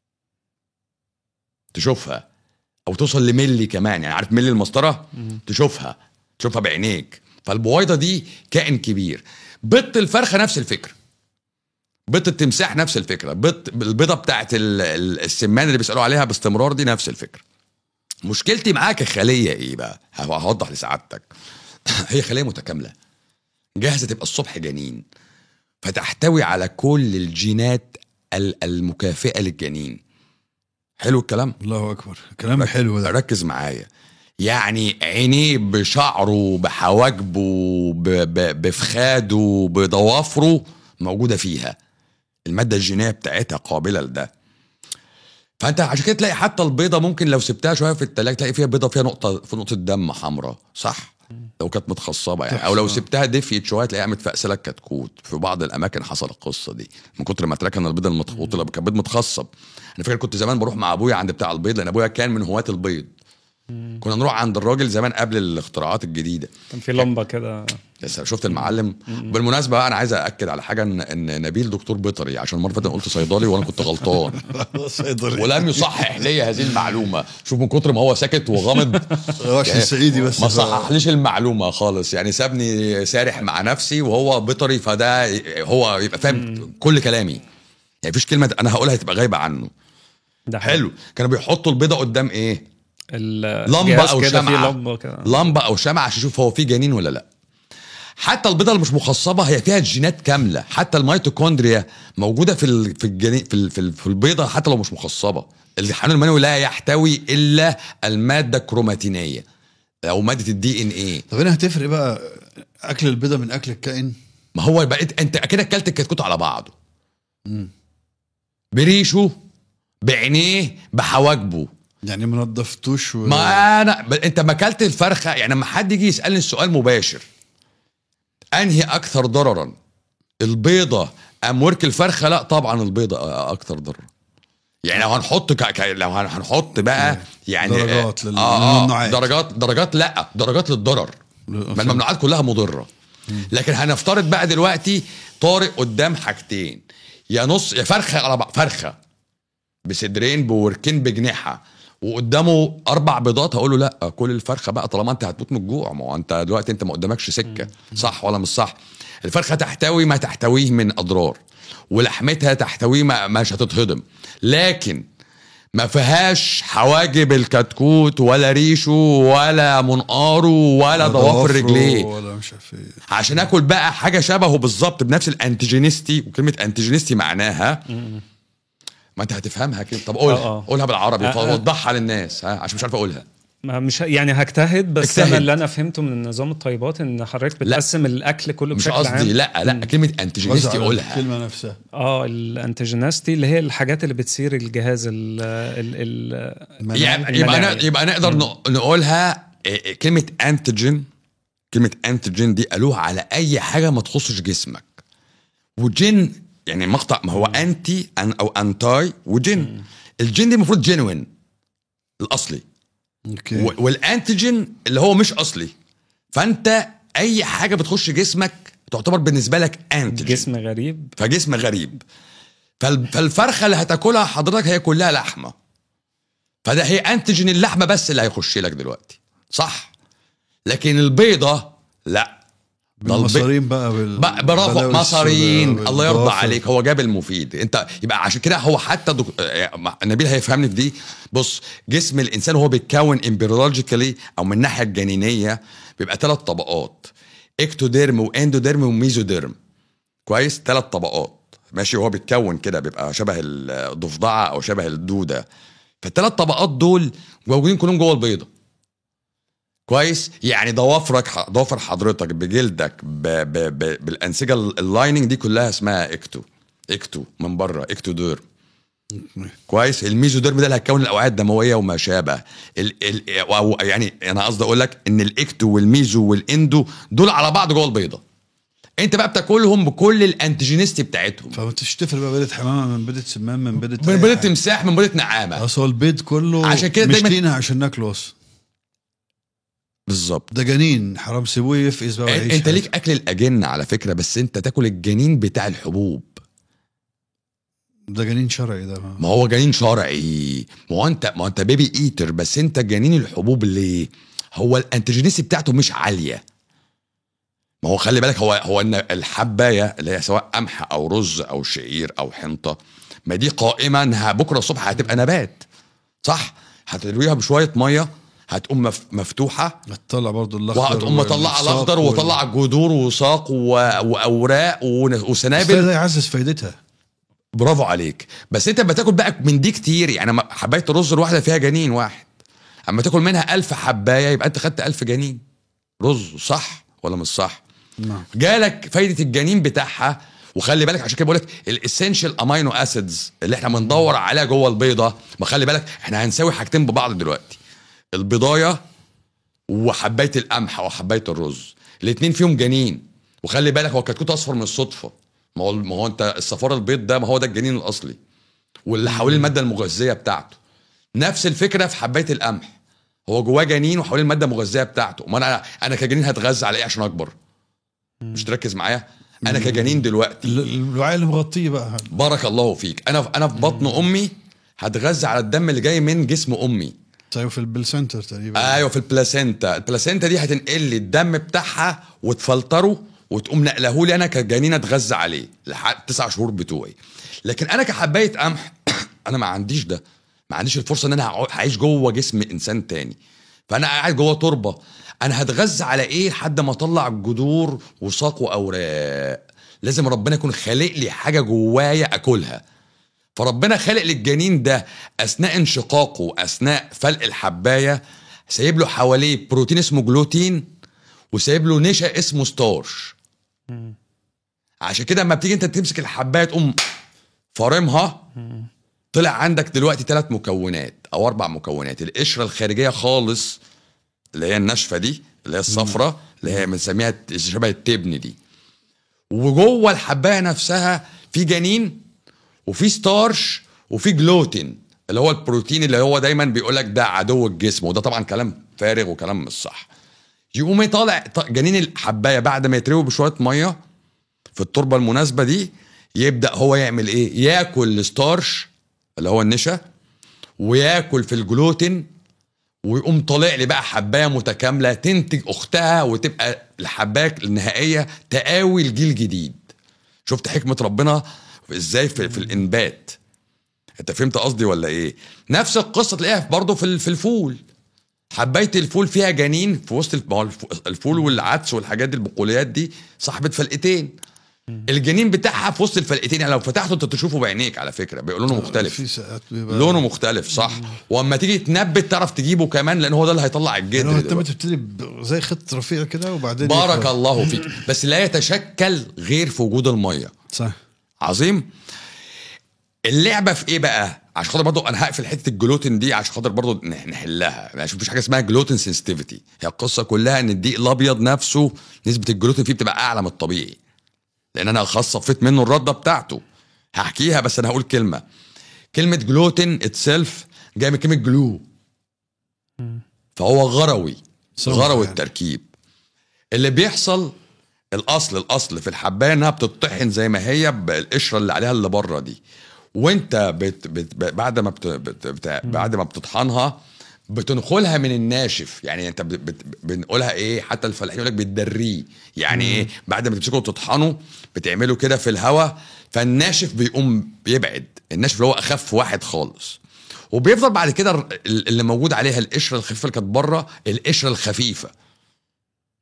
تشوفها او توصل لملي كمان يعني عارف ملي المسطره تشوفها تشوفها بعينيك فالبويضه دي كائن كبير بيض الفرخه نفس الفكره بيض التمساح نفس الفكره بيض البيضه بتاعت ال- ال- السمان اللي بيسالوا عليها باستمرار دي نفس الفكره مشكلتي معاك الخليه ايه بقى هوضح لسعادتك هي خليه متكامله جاهزه تبقى الصبح جنين فتحتوي على كل الجينات ال- المكافئه للجنين حلو الكلام الله اكبر كلام حلو ده ركز معايا يعني عينيه بشعره بحواجبه ب- ب- بفخاده بضوافره موجوده فيها الماده الجينيه بتاعتها قابله لده فانت عشان كده تلاقي حتى البيضه ممكن لو سبتها شويه في التلاجة تلاقي فيها بيضه فيها نقطه في نقطه دم حمراء صح لو كانت متخصبه يعني او لو تحفة. سبتها دفيت شويه تلاقيها متفقسله كتكوت في بعض الاماكن حصل القصه دي من كتر ما تركن البيض المتخوط اللي كان بيض متخصب انا فاكر كنت زمان بروح مع ابويا عند بتاع البيض لان ابويا كان من هواة البيض كنا نروح عند الراجل زمان قبل الاختراعات الجديده كان في لمبه كده لسه شفت المعلم بالمناسبه بقى انا عايز ااكد على حاجه ان ان نبيل دكتور بيطري عشان المره اللي فاتت أنا قلت صيدلي وانا كنت غلطان صيدلي ولم يصحح لي هذه المعلومه شوف من كتر ما هو ساكت وغامض عشان صعيدي بس ما ف- صححليش المعلومه خالص يعني سابني سارح مع نفسي وهو بيطري فده هو يبقى فاهم كل كلامي يعني مفيش كلمه انا هقولها تبقى غايبه عنه ده حلو كانوا بيحطوا البيضه قدام ايه لمبة الجهاز أو كده فيه شمعة. لمبه كده لمبه او شمعه عشان يشوف هو في جنين ولا لا حتى البيضه اللي مش مخصبه هي فيها الجينات كامله حتى الميتوكوندريا موجوده في ال- في الجنين في ال- في, ال- في البيضه حتى لو مش مخصبه الحيوان المنوي لا يحتوي الا الماده الكروماتينيه او ماده الدي ان ايه طب هنا هتفرق بقى اكل البيضه من اكل الكائن ما هو بقيت انت كده اكلت الكتكوت على بعضه بريشه بعينيه بحواجبه يعني ما نضفتوش و... ما انا ب... انت ما اكلت الفرخه يعني لما حد يجي يسالني السؤال مباشر انهي اكثر ضررا البيضه ام ورك الفرخه لا طبعا البيضه اكثر ضررا يعني لو هنحط ك... ك... لو هن- هنحط بقى يعني درجات لل- آه آه للممنوعات. درجات درجات لا درجات للضرر ما الممنوعات كلها مضره لكن هنفترض بقى دلوقتي طارق قدام حاجتين يا نص يا فرخه على بعض فرخه بصدرين بوركين بجناحها وقدامه اربع بيضات هقول له لا كل الفرخه بقى طالما انت هتموت من الجوع ما هو انت دلوقتي انت ما قدامكش سكه صح ولا مش صح الفرخه تحتوي ما تحتويه من اضرار ولحمتها تحتويه ما مش هتتهضم لكن ما فيهاش حواجب الكتكوت ولا ريشه ولا منقاره ولا ضوافر ضوافره رجليه ولا مش عارف ايه عشان اكل بقى حاجه شبهه بالظبط بنفس الانتيجينيستي وكلمه انتيجينيستي معناها ما انت هتفهمها كده طب قولها آه، آه. قولها بالعربي آه، آه. وضحها للناس ها عشان مش عارف اقولها ما مش يعني هجتهد بس اجتهد. انا اللي انا فهمته من نظام الطيبات ان حضرتك بتقسم الاكل كله مش بشكل قصدي عام لا لا كلمه بس انتيجينيستي على قولها الكلمه نفسها اه الانتيجيناستي اللي هي الحاجات اللي بتثير الجهاز ال ال ال المناعة. يعني يبقى المناعي. ن- يبقى نقدر ن- نقولها إيه، إيه، كلمه انتيجين كلمه انتيجين دي قالوها على اي حاجه ما تخصش جسمك وجن يعني مقطع ما هو انتي أن او انتاي وجن الجن دي المفروض جينوين الاصلي اوكي و- والانتيجين اللي هو مش اصلي فانت اي حاجه بتخش جسمك تعتبر بالنسبه لك انتيجين جسم غريب فجسم غريب فال- فالفرخه اللي هتاكلها حضرتك هي كلها لحمه فده هي انتيجين اللحمه بس اللي هيخش لك دلوقتي صح لكن البيضه لا ده البي- بالمصارين بقى بال... بقى برافو بلاوي مصارين السودا الله يرضى والضوافر. عليك هو جاب المفيد انت يبقى عشان كده هو حتى دك... آه، نبيل هيفهمني في دي بص جسم الانسان وهو بيتكون امبريولوجيكالي او من الناحيه الجنينيه بيبقى ثلاث طبقات اكتوديرم واندوديرم وميزوديرم كويس ثلاث طبقات ماشي وهو بيتكون كده بيبقى شبه الضفدعه او شبه الدوده فالثلاث طبقات دول موجودين كلهم جوه البيضه كويس يعني ضوافرك ضوافر حضرتك بجلدك ب ب ب بالانسجه اللايننج دي كلها اسمها اكتو اكتو من بره اكتو ديرم كويس الميزوديرم ده اللي هيكون الاوعيه الدمويه وما شابه ال ال أو يعني انا قصدي اقول لك ان الاكتو والميزو والاندو دول على بعض جوه البيضه انت بقى بتاكلهم بكل الانتيجينيستي بتاعتهم فما انتش تفرق بقى بيضة حمامه من بيضة سمان من بيضة من أي بيضه حاجة. تمساح من بيضه نعامه اصل هو البيض كله عشان كده دايما- مشتينها عشان ناكله اصلا بالظبط ده جنين حرام سيبوه يفقس بقى ويعيش انت ليك حياته. اكل الاجنه على فكره بس انت تاكل الجنين بتاع الحبوب ده جنين شرعي ده ما هو جنين شرعي ما هو انت ما هو انت بيبي ايتر بس انت جنين الحبوب ليه هو الانتيجينيسي بتاعته مش عاليه ما هو خلي بالك هو هو ان الحبايه اللي هي سواء قمح او رز او شعير او حنطه ما دي قائمه انها بكره الصبح هتبقى نبات صح هترويها بشويه ميه هتقوم مف- مفتوحه هتطلع برضه الاخضر وهتقوم مطلع والساق الاخضر وال- وطلع جذور وساق و... واوراق ون- بس وسنابل ده يعزز فايدتها برافو عليك بس انت بتاكل بقى من دي كتير يعني ما- حبايه الرز الواحده فيها جنين واحد اما تاكل منها ألف حبايه يبقى انت خدت ألف جنين رز صح ولا مش صح نعم جالك فايده الجنين بتاعها وخلي بالك عشان كده بقول لك الاسينشال امينو اسيدز اللي احنا بندور عليها جوه البيضه ما خلي بالك احنا هنساوي حاجتين ببعض دلوقتي البضايه وحبايه القمح او حبايه الرز الاثنين فيهم جنين وخلي بالك هو كتكوت اصفر من الصدفه ما هو ما هو انت الصفار البيض ده ما هو ده الجنين الاصلي واللي حوالين الماده المغذيه بتاعته نفس الفكره في حبايه القمح هو جواه جنين وحوالين الماده المغذيه بتاعته ما انا انا كجنين هتغذى على ايه عشان اكبر مش تركز معايا انا كجنين دلوقتي ال- الوعاء اللي مغطيه بقى بارك الله فيك انا انا في بطن امي هتغذى على الدم اللي جاي من جسم امي طيب في البلسنتر تقريبا ايوه في البلاسينتا البلاسينتا دي هتنقل لي الدم بتاعها وتفلتره وتقوم نقله لي انا كجنين اتغذى عليه لحد تسع شهور بتوعي لكن انا كحبايه قمح انا ما عنديش ده ما عنديش الفرصه ان انا هع- هعيش جوه جسم انسان تاني فانا قاعد جوه تربه انا هتغذى على ايه لحد ما اطلع جذور وساق واوراق لازم ربنا يكون خالق لي حاجه جوايا اكلها فربنا خالق للجنين ده اثناء انشقاقه اثناء فلق الحبايه سايب له حواليه بروتين اسمه جلوتين وسايب له نشا اسمه ستارش عشان كده اما بتيجي انت تمسك الحبايه تقوم فارمها طلع عندك دلوقتي ثلاث مكونات او اربع مكونات القشره الخارجيه خالص اللي هي الناشفه دي اللي هي الصفرة اللي هي بنسميها شبه التبن دي وجوه الحبايه نفسها في جنين وفي ستارش وفي جلوتين اللي هو البروتين اللي هو دايما بيقول لك ده عدو الجسم وده طبعا كلام فارغ وكلام مش صح يقوم يطالع ط- جنين الحبايه بعد ما يتروي بشويه ميه في التربه المناسبه دي يبدا هو يعمل ايه ياكل الستارش اللي هو النشا وياكل في الجلوتين ويقوم طالع لي بقى حبايه متكامله تنتج اختها وتبقى الحبايه النهائيه تقاوي الجيل جديد شفت حكمه ربنا ازاي في, في الانبات انت فهمت قصدي ولا ايه نفس القصه تلاقيها برضه في ال- في الفول حبايه الفول فيها جنين في وسط الف- ما هو الف- الفول والعدس والحاجات دي البقوليات دي صاحبه فلقتين الجنين بتاعها في وسط الفلقتين يعني لو فتحته انت تشوفه بعينيك على فكره بيبقى لونه مختلف في ساعات بيبقى لونه مختلف صح واما تيجي تنبت تعرف تجيبه كمان لان هو ده اللي هيطلع يعني الجدر هو انت دلوقتي. بتبتدي ب- زي خط رفيع كده وبعدين بارك يكبر. الله فيك بس لا يتشكل غير في وجود الميه صح عظيم اللعبه في ايه بقى عشان خاطر برضه انا هقفل حته الجلوتين دي عشان خاطر برضه نح- نحلها يعني مفيش حاجه اسمها جلوتين سنسيتيفيتي هي القصه كلها ان الدقيق الابيض نفسه نسبه الجلوتين فيه بتبقى اعلى من الطبيعي لان انا خلاص صفيت منه الرده بتاعته هحكيها بس انا هقول كلمه كلمه جلوتين اتسيلف جايه من كلمه جلو فهو غروي صح غروي يعني. التركيب اللي بيحصل الاصل الاصل في الحبايه انها بتطحن زي ما هي بالقشره اللي عليها اللي بره دي وانت بت بت ب- بعد ما بت بت بت بعد ما بتطحنها بتنخلها من الناشف يعني انت بت بت بنقولها ايه حتى الفلاحين يقول لك بتدريه يعني ايه بعد ما تمسكه وتطحنه بتعمله كده في الهواء فالناشف بيقوم بيبعد الناشف اللي هو اخف واحد خالص وبيفضل بعد كده ال- اللي موجود عليها القشره الخفيفه اللي كانت بره القشره الخفيفه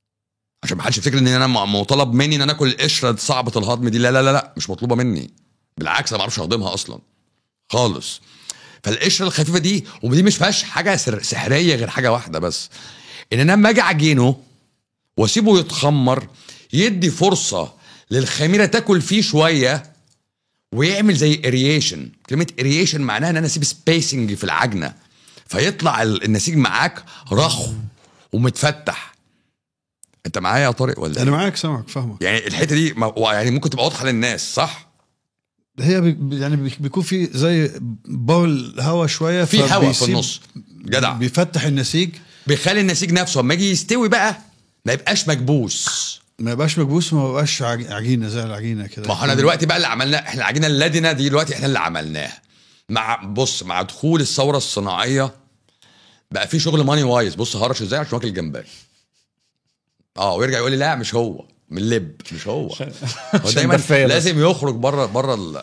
عشان ما حدش يفتكر ان انا م- مطالب مني ان انا اكل القشره صعبه الهضم دي لا لا لا لا مش مطلوبه مني بالعكس انا ما اعرفش اهضمها اصلا خالص فالقشره الخفيفه دي ودي مش فيهاش حاجه سر- سحريه غير حاجه واحده بس ان انا لما اجي اعجنه واسيبه يتخمر يدي فرصه للخميره تاكل فيه شويه ويعمل زي اريشن كلمه اريشن معناها ان انا اسيب سبيسنج في العجنه فيطلع ال- النسيج معاك رخو ومتفتح انت معايا يا طارق ولا انا إيه؟ معاك سامعك فاهمك يعني الحته دي ما- يعني ممكن تبقى واضحه للناس صح هي بي يعني بي- بيكون في زي باول هوا شويه في هواء في فبيسيب- النص جدع بيفتح النسيج بيخلي النسيج نفسه اما يجي يستوي بقى ما يبقاش مكبوس ما يبقاش مكبوس وما يبقاش عج- عجينه زي العجينه كده ما هو احنا دلوقتي بقى اللي عملناه احنا العجينه اللادنه دي دلوقتي احنا اللي عملناها مع بص مع دخول الثوره الصناعيه بقى في شغل ماني وايز بص هرش ازاي عشان واكل جمبري اه ويرجع يقول لي لا مش هو من اللب مش هو هو عشان دايما دفاية بس. لازم يخرج بره بره ال...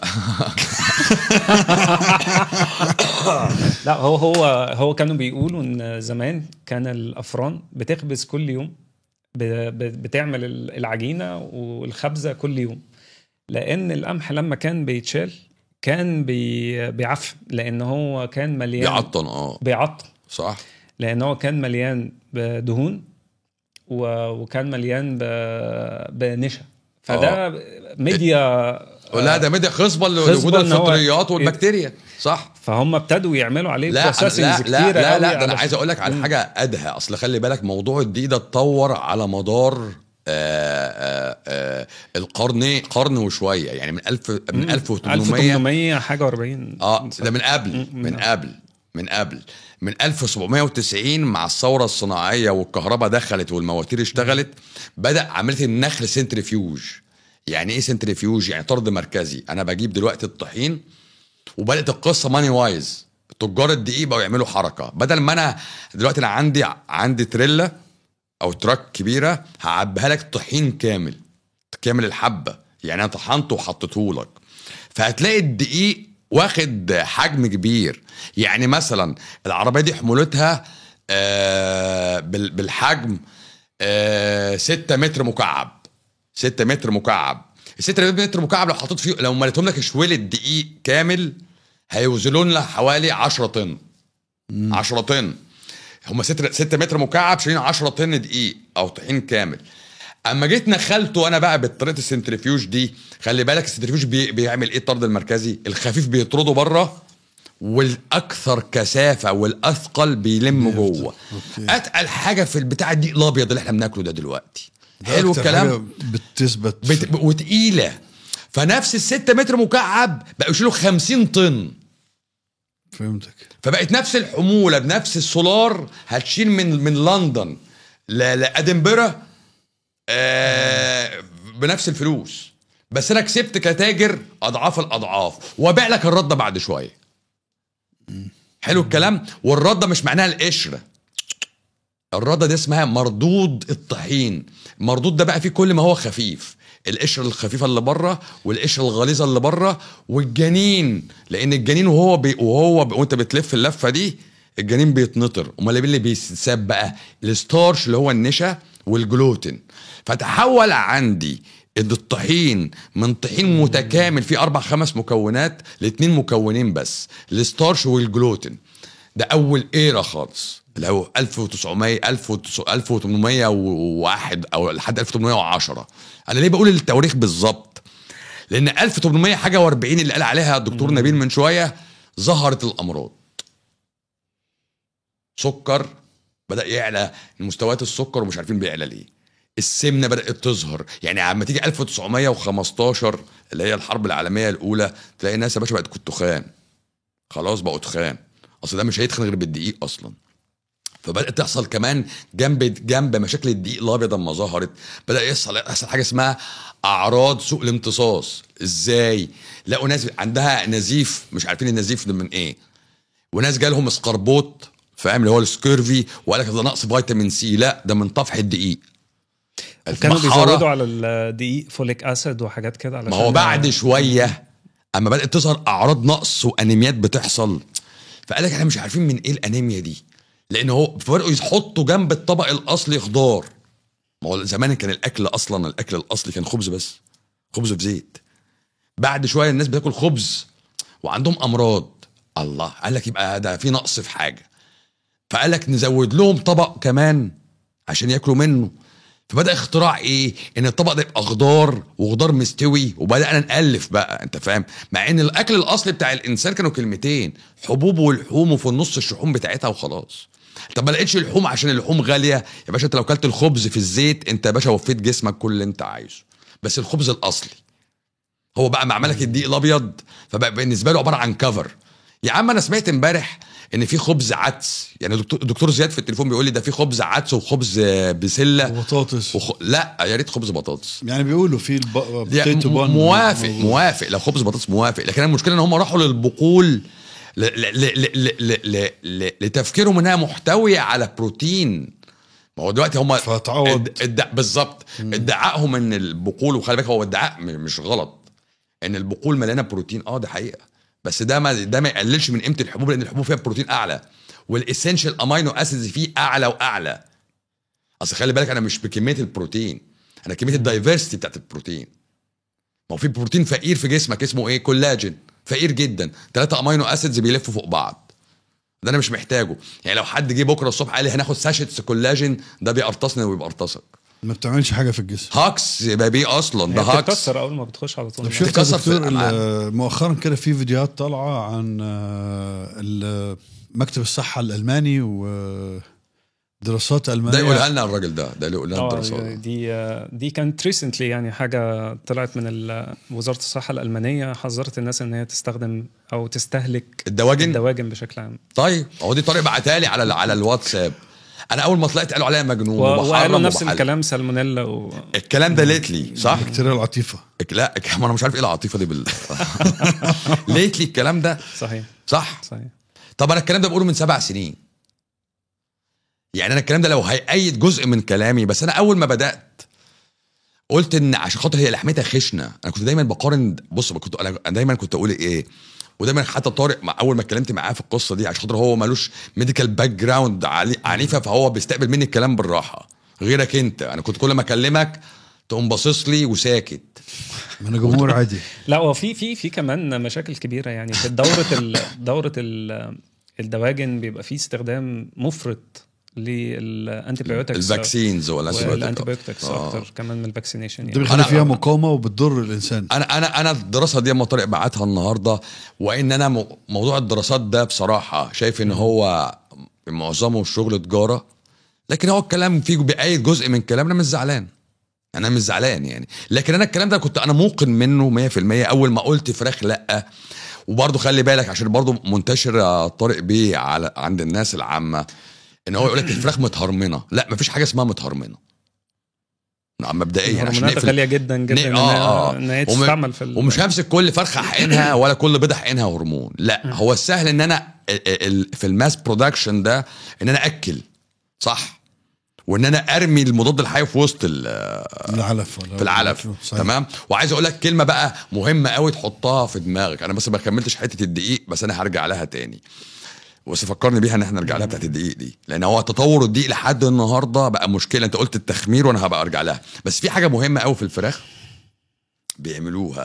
لا هو هو هو كانوا بيقولوا ان زمان كان الافران بتخبز كل يوم ب- ب- بتعمل ال- العجينه والخبزه كل يوم لان القمح لما كان بيتشال كان بي بيعفن لان هو كان مليان بيعطن اه بيعطل صح لان هو كان مليان بدهون و- وكان مليان ب- بنشا فده ميديا لا ده ميديا خصبه خصبة لوجود إن هو- الفطريات والبكتيريا صح فهم ابتدوا يعملوا عليه لا أنا- بروسيسنجز لا كتيره لا لا, قوي لا ده انا علشان- عايز اقول لك على حاجه ادهى اصل خلي بالك موضوع الدقيق ده اتطور على مدار آآ آآ آآ القرن قرن وشويه يعني من 1000 من 1800 1800 حاجه و40 اه ده من قبل من من قبل. قبل من قبل من 1790 مع الثوره الصناعيه والكهرباء دخلت والمواتير اشتغلت بدا عمليه النخل سنتريفيوج يعني ايه سنتريفيوج يعني طرد مركزي انا بجيب دلوقتي الطحين وبدات القصه ماني وايز تجار الدقيق بقوا يعملوا حركه بدل ما انا دلوقتي انا عندي عندي تريلا او تراك كبيره هعبيها لك طحين كامل كامل الحبه يعني انا طحنته وحطيته لك فهتلاقي الدقيق واخد حجم كبير يعني مثلا العربيه دي حمولتها آه بال- بالحجم آه 6 متر مكعب 6 متر مكعب ال 6 متر مكعب لو حطيت فيه لو مليتهم لك شويلة دقيق كامل هيوزنوا لنا حوالي 10 طن 10 طن هم 6 6 متر مكعب شايلين 10 طن دقيق او طحين كامل اما جيت نخلته انا بقى بطريقه السنتريفيوج دي خلي بالك السنتريفيوج بي بيعمل ايه الطرد المركزي الخفيف بيطرده بره والاكثر كثافه والاثقل بيلم جوه اتقل حاجه في البتاع الدقيق الابيض اللي احنا بناكله ده دلوقتي حلو أكتر الكلام حاجة بتثبت بت... وتقيله فنفس الستة متر مكعب بقوا يشيلوا 50 طن فهمتك فبقت نفس الحموله بنفس السولار هتشيل من من لندن ل- لادنبرا آه بنفس الفلوس بس انا كسبت كتاجر اضعاف الاضعاف وابيع لك الرده بعد شويه حلو الكلام والرده مش معناها القشره الرده دي اسمها مردود الطحين المردود ده بقى فيه كل ما هو خفيف القشره الخفيفه اللي بره والقشره الغليظه اللي بره والجنين لان الجنين وهو بي وهو بي وانت بتلف اللفه دي الجنين بيتنطر امال إيه اللي بيتساب بقى الستارش اللي هو النشا والجلوتين فتحول عندي ان الطحين من طحين متكامل فيه اربع خمس مكونات لاتنين مكونين بس الستارش والجلوتين ده اول ايرا خالص اللي هو 1900 1801 او لحد 1810 انا ليه بقول التواريخ بالظبط لان 1800 حاجه و40 اللي قال عليها الدكتور نبيل من شويه ظهرت الامراض سكر بدا يعلى مستويات السكر ومش عارفين بيعلى ليه السمنه بدات تظهر يعني عم تيجي 1915 اللي هي الحرب العالميه الاولى تلاقي الناس يا باشا بقت كنت تخان خلاص بقوا تخان اصل ده مش هيتخن غير بالدقيق اصلا فبدات تحصل كمان جنب جنب مشاكل الدقيق الابيض لما ظهرت بدا يحصل يحصل حاجه اسمها اعراض سوء الامتصاص ازاي لقوا ناس عندها نزيف مش عارفين النزيف ده من ايه وناس جالهم اسقربوط فاهم اللي هو السكيرفي وقال لك ده نقص فيتامين سي لا ده من طفح الدقيق كانوا المحارة- بيزودوا على الدقيق فوليك اسيد وحاجات كده علشان ما هو بعد شويه اما بدات تظهر اعراض نقص وانيميات بتحصل فقال لك احنا مش عارفين من ايه الانيميا دي لان هو فرقوا يحطوا جنب الطبق الاصلي خضار ما هو زمان كان الاكل اصلا الاكل الاصلي كان خبز بس خبز في زيت بعد شويه الناس بتاكل خبز وعندهم امراض الله قال لك يبقى ده في نقص في حاجه فقال لك نزود لهم طبق كمان عشان ياكلوا منه فبدا اختراع ايه ان الطبق ده يبقى خضار وخضار مستوي وبدانا نالف بقى انت فاهم مع ان الاكل الاصلي بتاع الانسان كانوا كلمتين حبوب ولحوم وفي النص الشحوم بتاعتها وخلاص طب ما لقيتش اللحوم عشان اللحوم غاليه يا باشا انت لو كلت الخبز في الزيت انت يا باشا وفيت جسمك كل اللي انت عايزه بس الخبز الاصلي هو بقى معملك الدقيق الابيض فبقى بالنسبه له عباره عن كفر يا عم انا سمعت امبارح ان في خبز عدس يعني دكتور, دكتور زياد في التليفون بيقول لي ده في خبز عدس وخبز آه، بسله وبطاطس وخ... لا يا ريت خبز بطاطس يعني بيقولوا في الب... يعني potato bun موافق موجود. موافق لو خبز بطاطس موافق لكن المشكله ان هم راحوا للبقول ل... ل... ل... ل... ل... ل... ل... لتفكيرهم انها محتويه على بروتين ما هو دلوقتي هم فتعوض. اد... اد... بالظبط ادعائهم ان البقول وخلي بالك هو ادعاء م- مش غلط ان البقول مليانه بروتين اه ده حقيقه بس ده ما ده ما يقللش من قيمه الحبوب لان الحبوب فيها بروتين اعلى والاسينشال امينو اسيدز فيه اعلى واعلى اصل خلي بالك انا مش بكميه البروتين انا كميه الدايفرستي بتاعت البروتين ما هو في بروتين فقير في جسمك اسمه ايه كولاجين فقير جدا ثلاثة امينو اسيدز بيلفوا فوق بعض ده انا مش محتاجه يعني لو حد جه بكره الصبح قال لي هناخد ساشيتس كولاجين ده بيقرطصني وبيقرطصك ما بتعملش حاجه في الجسم هاكس يبقى بيه اصلا ده هي هاكس بتتكسر اول ما بتخش على طول طب شفت يا بتتكسر في دكتور الأمعاء. ال- مؤخرا كده في فيديوهات طالعه عن آه، ال- مكتب الصحه الالماني ودراسات المانيه ده يقولها لنا الراجل ده ده اللي يقول لنا اه الدراسات دي دي كانت ريسنتلي يعني حاجه طلعت من ال- وزاره الصحه الالمانيه حذرت الناس ان هي تستخدم او تستهلك الدواجن الدواجن بشكل عام طيب هو دي طارق بعتها لي على على الواتساب انا اول ما طلعت قالوا عليا مجنون و- وقالوا وبحرم نفس وبحلل. الكلام سالمونيلا و... الكلام ده ليتلي صح بكتيريا العاطفه لا ما انا مش عارف ايه العاطفه دي بال ليتلي الكلام ده صحيح صح صحيح طب انا الكلام ده بقوله من سبع سنين يعني انا الكلام ده لو هيأيد جزء من كلامي بس انا اول ما بدات قلت ان عشان خاطر هي لحمتها خشنه انا كنت دايما بقارن بص كنت انا دايما كنت اقول ايه ودايما حتى طارق مع اول ما اتكلمت معاه في القصه دي عشان خاطر هو ملوش ميديكال باك جراوند عنيفه فهو بيستقبل مني الكلام بالراحه غيرك انت انا كنت كل ما اكلمك تقوم باصص لي وساكت ما انا جمهور عادي لا هو في في في كمان مشاكل كبيره يعني في دوره ال... دوره ال... الدواجن بيبقى فيه استخدام مفرط للانتي بايوتكس الفاكسينز ولا والانتي بايوتكس آه. اكتر كمان من الفاكسينيشن ده يعني بيخلي أنا- فيها مقاومه وبتضر الانسان انا انا انا الدراسه دي اما طارق بعتها النهارده وان انا م- موضوع الدراسات ده بصراحه شايف ان هو معظمه الشغل تجاره لكن هو الكلام فيه بأيد جزء من كلام انا مش زعلان انا مش زعلان يعني لكن انا الكلام ده كنت انا موقن منه 100% اول ما قلت فراخ لا وبرضه خلي بالك عشان برضه منتشر يا طارق بيه على عند الناس العامه ان هو يقول لك الفراخ متهرمنه لا مفيش حاجه اسمها متهرمنه نعم، مبدئيا عشان الهرمونات نقفل غاليه جدا جدا ن- ان آه، هي- آه. ان هي وم- تستعمل في ال... ومش همسك كل فرخه احقنها ولا كل بيضه احقنها هرمون لا هو السهل ان انا ال- ال- في الماس برودكشن ده ان انا اكل صح وان انا ارمي المضاد الحيوي في وسط ال- العلف ولا في العلف صحيح. تمام وعايز اقول لك كلمه بقى مهمه قوي تحطها في دماغك انا بس ما كملتش حته الدقيق بس انا هرجع لها تاني بس فكرني بيها ان احنا نرجع لها بتاعت الدقيق دي لان هو تطور الدقيق لحد النهارده بقى مشكله انت قلت التخمير وانا هبقى ارجع لها بس في حاجه مهمه قوي في الفراخ بيعملوها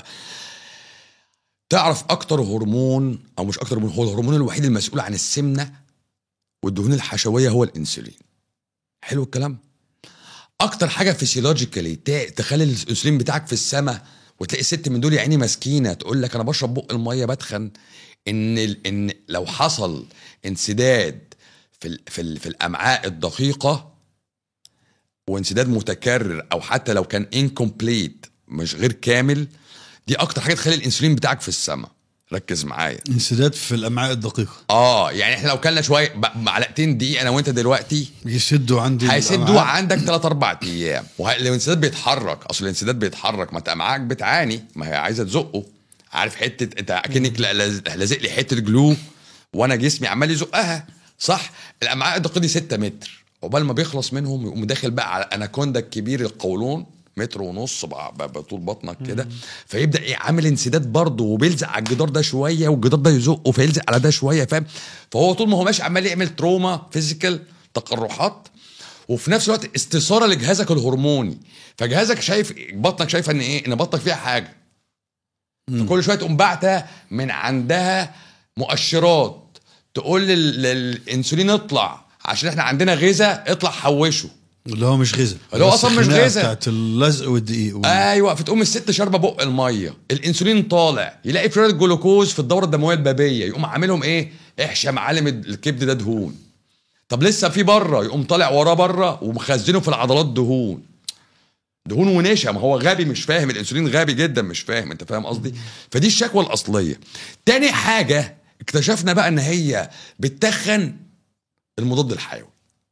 تعرف اكتر هرمون او مش اكتر هرمون هو الهرمون الوحيد المسؤول عن السمنه والدهون الحشويه هو الانسولين حلو الكلام اكتر حاجه فيسيولوجيكالي تخلي الانسولين بتاعك في السماء وتلاقي ست من دول يا عيني مسكينه تقول لك انا بشرب بق الميه بتخن ان ال- ان لو حصل انسداد في ال في ال في الامعاء الدقيقه وانسداد متكرر او حتى لو كان انكمبليت مش غير كامل دي اكتر حاجه تخلي الانسولين بتاعك في السماء ركز معايا انسداد في الامعاء الدقيقه اه يعني احنا لو كلنا شويه ب- معلقتين دقيق انا وانت دلوقتي يسدوا عندي هيسدوا الأمعاء. عندك 3 4 ايام والانسداد بيتحرك اصل الانسداد بيتحرك ما انت امعائك بتعاني ما هي عايزه تزقه عارف حته انت اكنك لا- لاز- لازق لي حته جلو وانا جسمي عمال يزقها صح الامعاء الدقيقه دي 6 متر عقبال ما بيخلص منهم يقوم داخل بقى على اناكوندا الكبير القولون متر ونص بقى- بقى بطول بطنك كده فيبدا ايه عامل انسداد برضه وبيلزق على الجدار ده شويه والجدار ده يزقه فيلزق على ده شويه فاهم فهو طول ما هو ماشي عمال يعمل تروما فيزيكال تقرحات وفي نفس الوقت استثاره لجهازك الهرموني فجهازك شايف بطنك شايفه ان ايه ان بطنك فيها حاجه فكل شويه تقوم باعته من عندها مؤشرات تقول لل- للانسولين اطلع عشان احنا عندنا غذاء اطلع حوشه اللي هو مش غذاء اللي هو بس أصلاً مش الخناقة غذاء. بتاعت اللزق والدقيق و... ايوه فتقوم الست شاربه بق الميه الانسولين طالع يلاقي شويه جلوكوز في الدوره الدمويه البابيه يقوم عاملهم ايه احشى معالم الكبد ده دهون طب لسه في بره يقوم طالع وراه بره ومخزنه في العضلات دهون دهون ونشا ما هو غبي مش فاهم الانسولين غبي جدا مش فاهم انت فاهم قصدي فدي الشكوى الاصليه تاني حاجه اكتشفنا بقى ان هي بتتخن المضاد الحيوي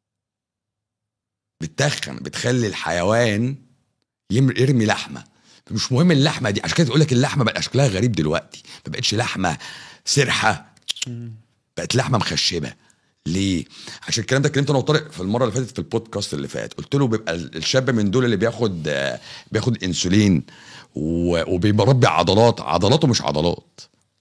بتتخن بتخلي الحيوان يم- يرمي لحمه مش مهم اللحمه دي عشان كده تقول لك اللحمه بقى شكلها غريب دلوقتي ما بقتش لحمه سرحه بقت لحمه مخشبه ليه؟ عشان الكلام ده اتكلمت انا وطارق في المره اللي فاتت في البودكاست اللي فات قلت له بيبقى الشاب من دول اللي بياخد آه، بياخد انسولين و- وبيربي عضلات عضلاته مش عضلات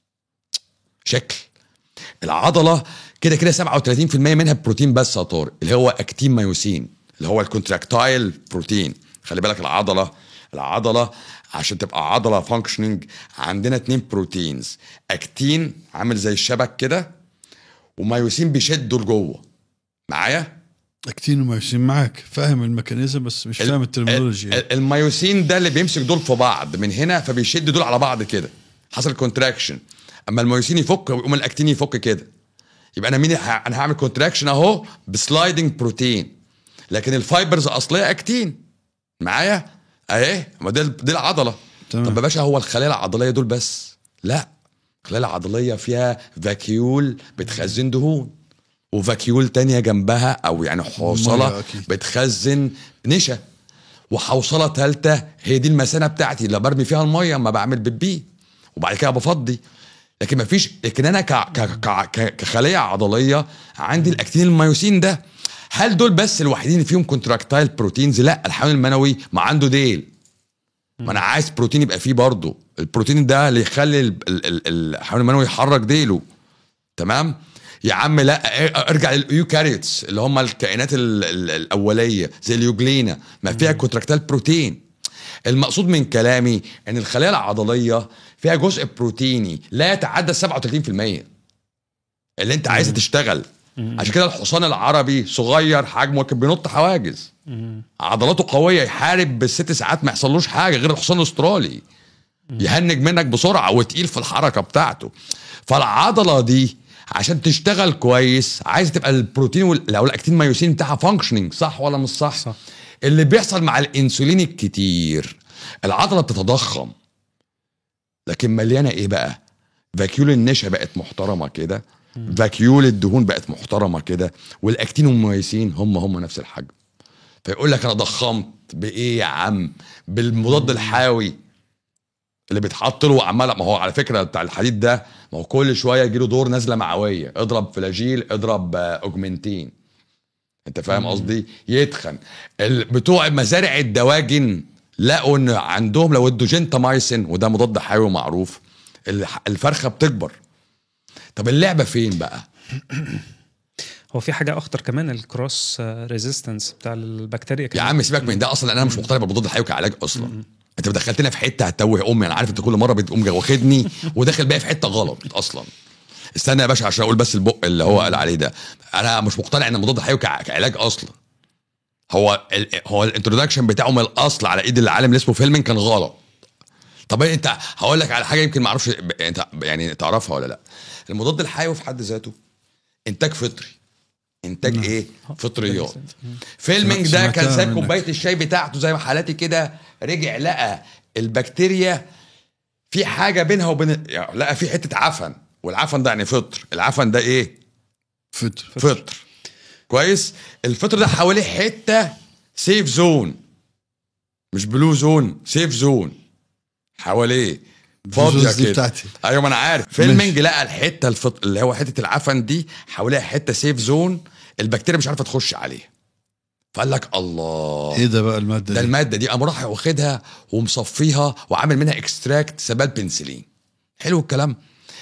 شكل العضله كده كده 37% منها بروتين بس يا طارق اللي هو اكتين مايوسين اللي هو الكونتراكتايل بروتين خلي بالك العضله العضله عشان تبقى عضله فانكشننج عندنا اتنين بروتينز اكتين عامل زي الشبك كده ومايوسين بيشدوا لجوه معايا اكتين ومايوسين معاك فاهم الميكانيزم بس مش فاهم الترمينولوجي يعني. ال- المايوسين ده اللي بيمسك دول في بعض من هنا فبيشد دول على بعض كده حصل كونتراكشن اما المايوسين يفك ويقوم الاكتين يفك كده يبقى انا مين ه- انا هعمل كونتراكشن اهو بسلايدنج بروتين لكن الفايبرز اصليه اكتين معايا اهي ما دي دي العضله تمام. طب يا باشا هو الخلايا العضليه دول بس لا الخلايا العضليه فيها فاكيول بتخزن دهون وفاكيول تانية جنبها او يعني مية حوصله أكيد. بتخزن نشا وحوصله ثالثه هي دي المثانه بتاعتي اللي برمي فيها الميه اما بعمل بيبي وبعد كده بفضي لكن مفيش لكن انا ك... ك... ك... ك... كخليه عضليه عندي الاكتين المايوسين ده هل دول بس الوحيدين اللي فيهم كونتراكتايل بروتينز لا الحيوان المنوي ما عنده ديل ما انا عايز بروتين يبقى فيه برضه البروتين ده اللي يخلي ال- ال- ال- الحيوان المنوي يحرك ديله تمام يا عم لا ارجع للايوكاريوتس اللي هم الكائنات ال ال الاوليه زي اليوجلينا ما فيها كونتراكتال بروتين المقصود من كلامي ان الخلايا العضليه فيها جزء بروتيني لا يتعدى 37% اللي انت عايزه تشتغل عشان كده الحصان العربي صغير حجمه كان بينط حواجز عضلاته قويه يحارب بالست ساعات ما يحصلوش حاجه غير الحصان الاسترالي يهنج منك بسرعه وتقيل في الحركه بتاعته فالعضله دي عشان تشتغل كويس عايز تبقى البروتين وال- او الاكتين مايوسين بتاعها فانكشننج صح ولا مش صح؟ صح. اللي بيحصل مع الانسولين الكتير العضله بتتضخم لكن مليانه ايه بقى؟ فاكيول النشا بقت محترمه كده فاكيول الدهون بقت محترمه كده والاكتين والمايوسين هم هم نفس الحجم فيقول لك انا ضخمت بايه يا عم بالمضاد الحيوي اللي بيتحط له عمال ما هو على فكره بتاع الحديد ده ما هو كل شويه يجي له دور نزله معويه اضرب فلاجيل اضرب آه، اوجمنتين انت فاهم قصدي يتخن ال- بتوع مزارع الدواجن لقوا ان عندهم لو ادوا جنتامايسين وده مضاد حيوي معروف الح- الفرخه بتكبر طب اللعبه فين بقى هو في حاجه اخطر كمان الكروس ريزيستنس بتاع البكتيريا يا كمان. عم سيبك من ده اصلا انا مش مقتنع بالمضاد الحيوي كعلاج اصلا انت دخلتنا في حته هتوه امي انا عارف انت كل مره بتقوم جا- واخدني وداخل بقى في حته غلط اصلا استنى يا باشا عشان اقول بس البق اللي هو قال عليه ده انا مش مقتنع ان المضاد الحيوي كع- كعلاج اصلا هو ال هو الانترودكشن بتاعه من الاصل على ايد العالم اللي اسمه فيلمين كان غلط طب انت هقول لك على حاجه يمكن ما اعرفش انت يعني تعرفها ولا لا المضاد الحيوي في حد ذاته انتاج فطري انتاج ايه فطريات فيلمينج ده كان سمعتها ساب منك. كوبايه الشاي بتاعته زي ما حالاتي كده رجع لقى البكتيريا في حاجه بينها وبين يعني لقى في حته عفن والعفن ده يعني فطر العفن ده ايه فطر فطر كويس الفطر ده حواليه حته سيف زون مش بلو زون سيف زون حواليه فاضيه الجزء دي كده بتاعتي. ايوه ما انا عارف فيلمينج لقى الحته الفط... اللي هو حته العفن دي حواليها حته سيف زون البكتيريا مش عارفه تخش عليها فقال لك الله ايه ده بقى الماده ده دي الماده دي قام راح واخدها ومصفيها وعامل منها اكستراكت سبال بنسلين حلو الكلام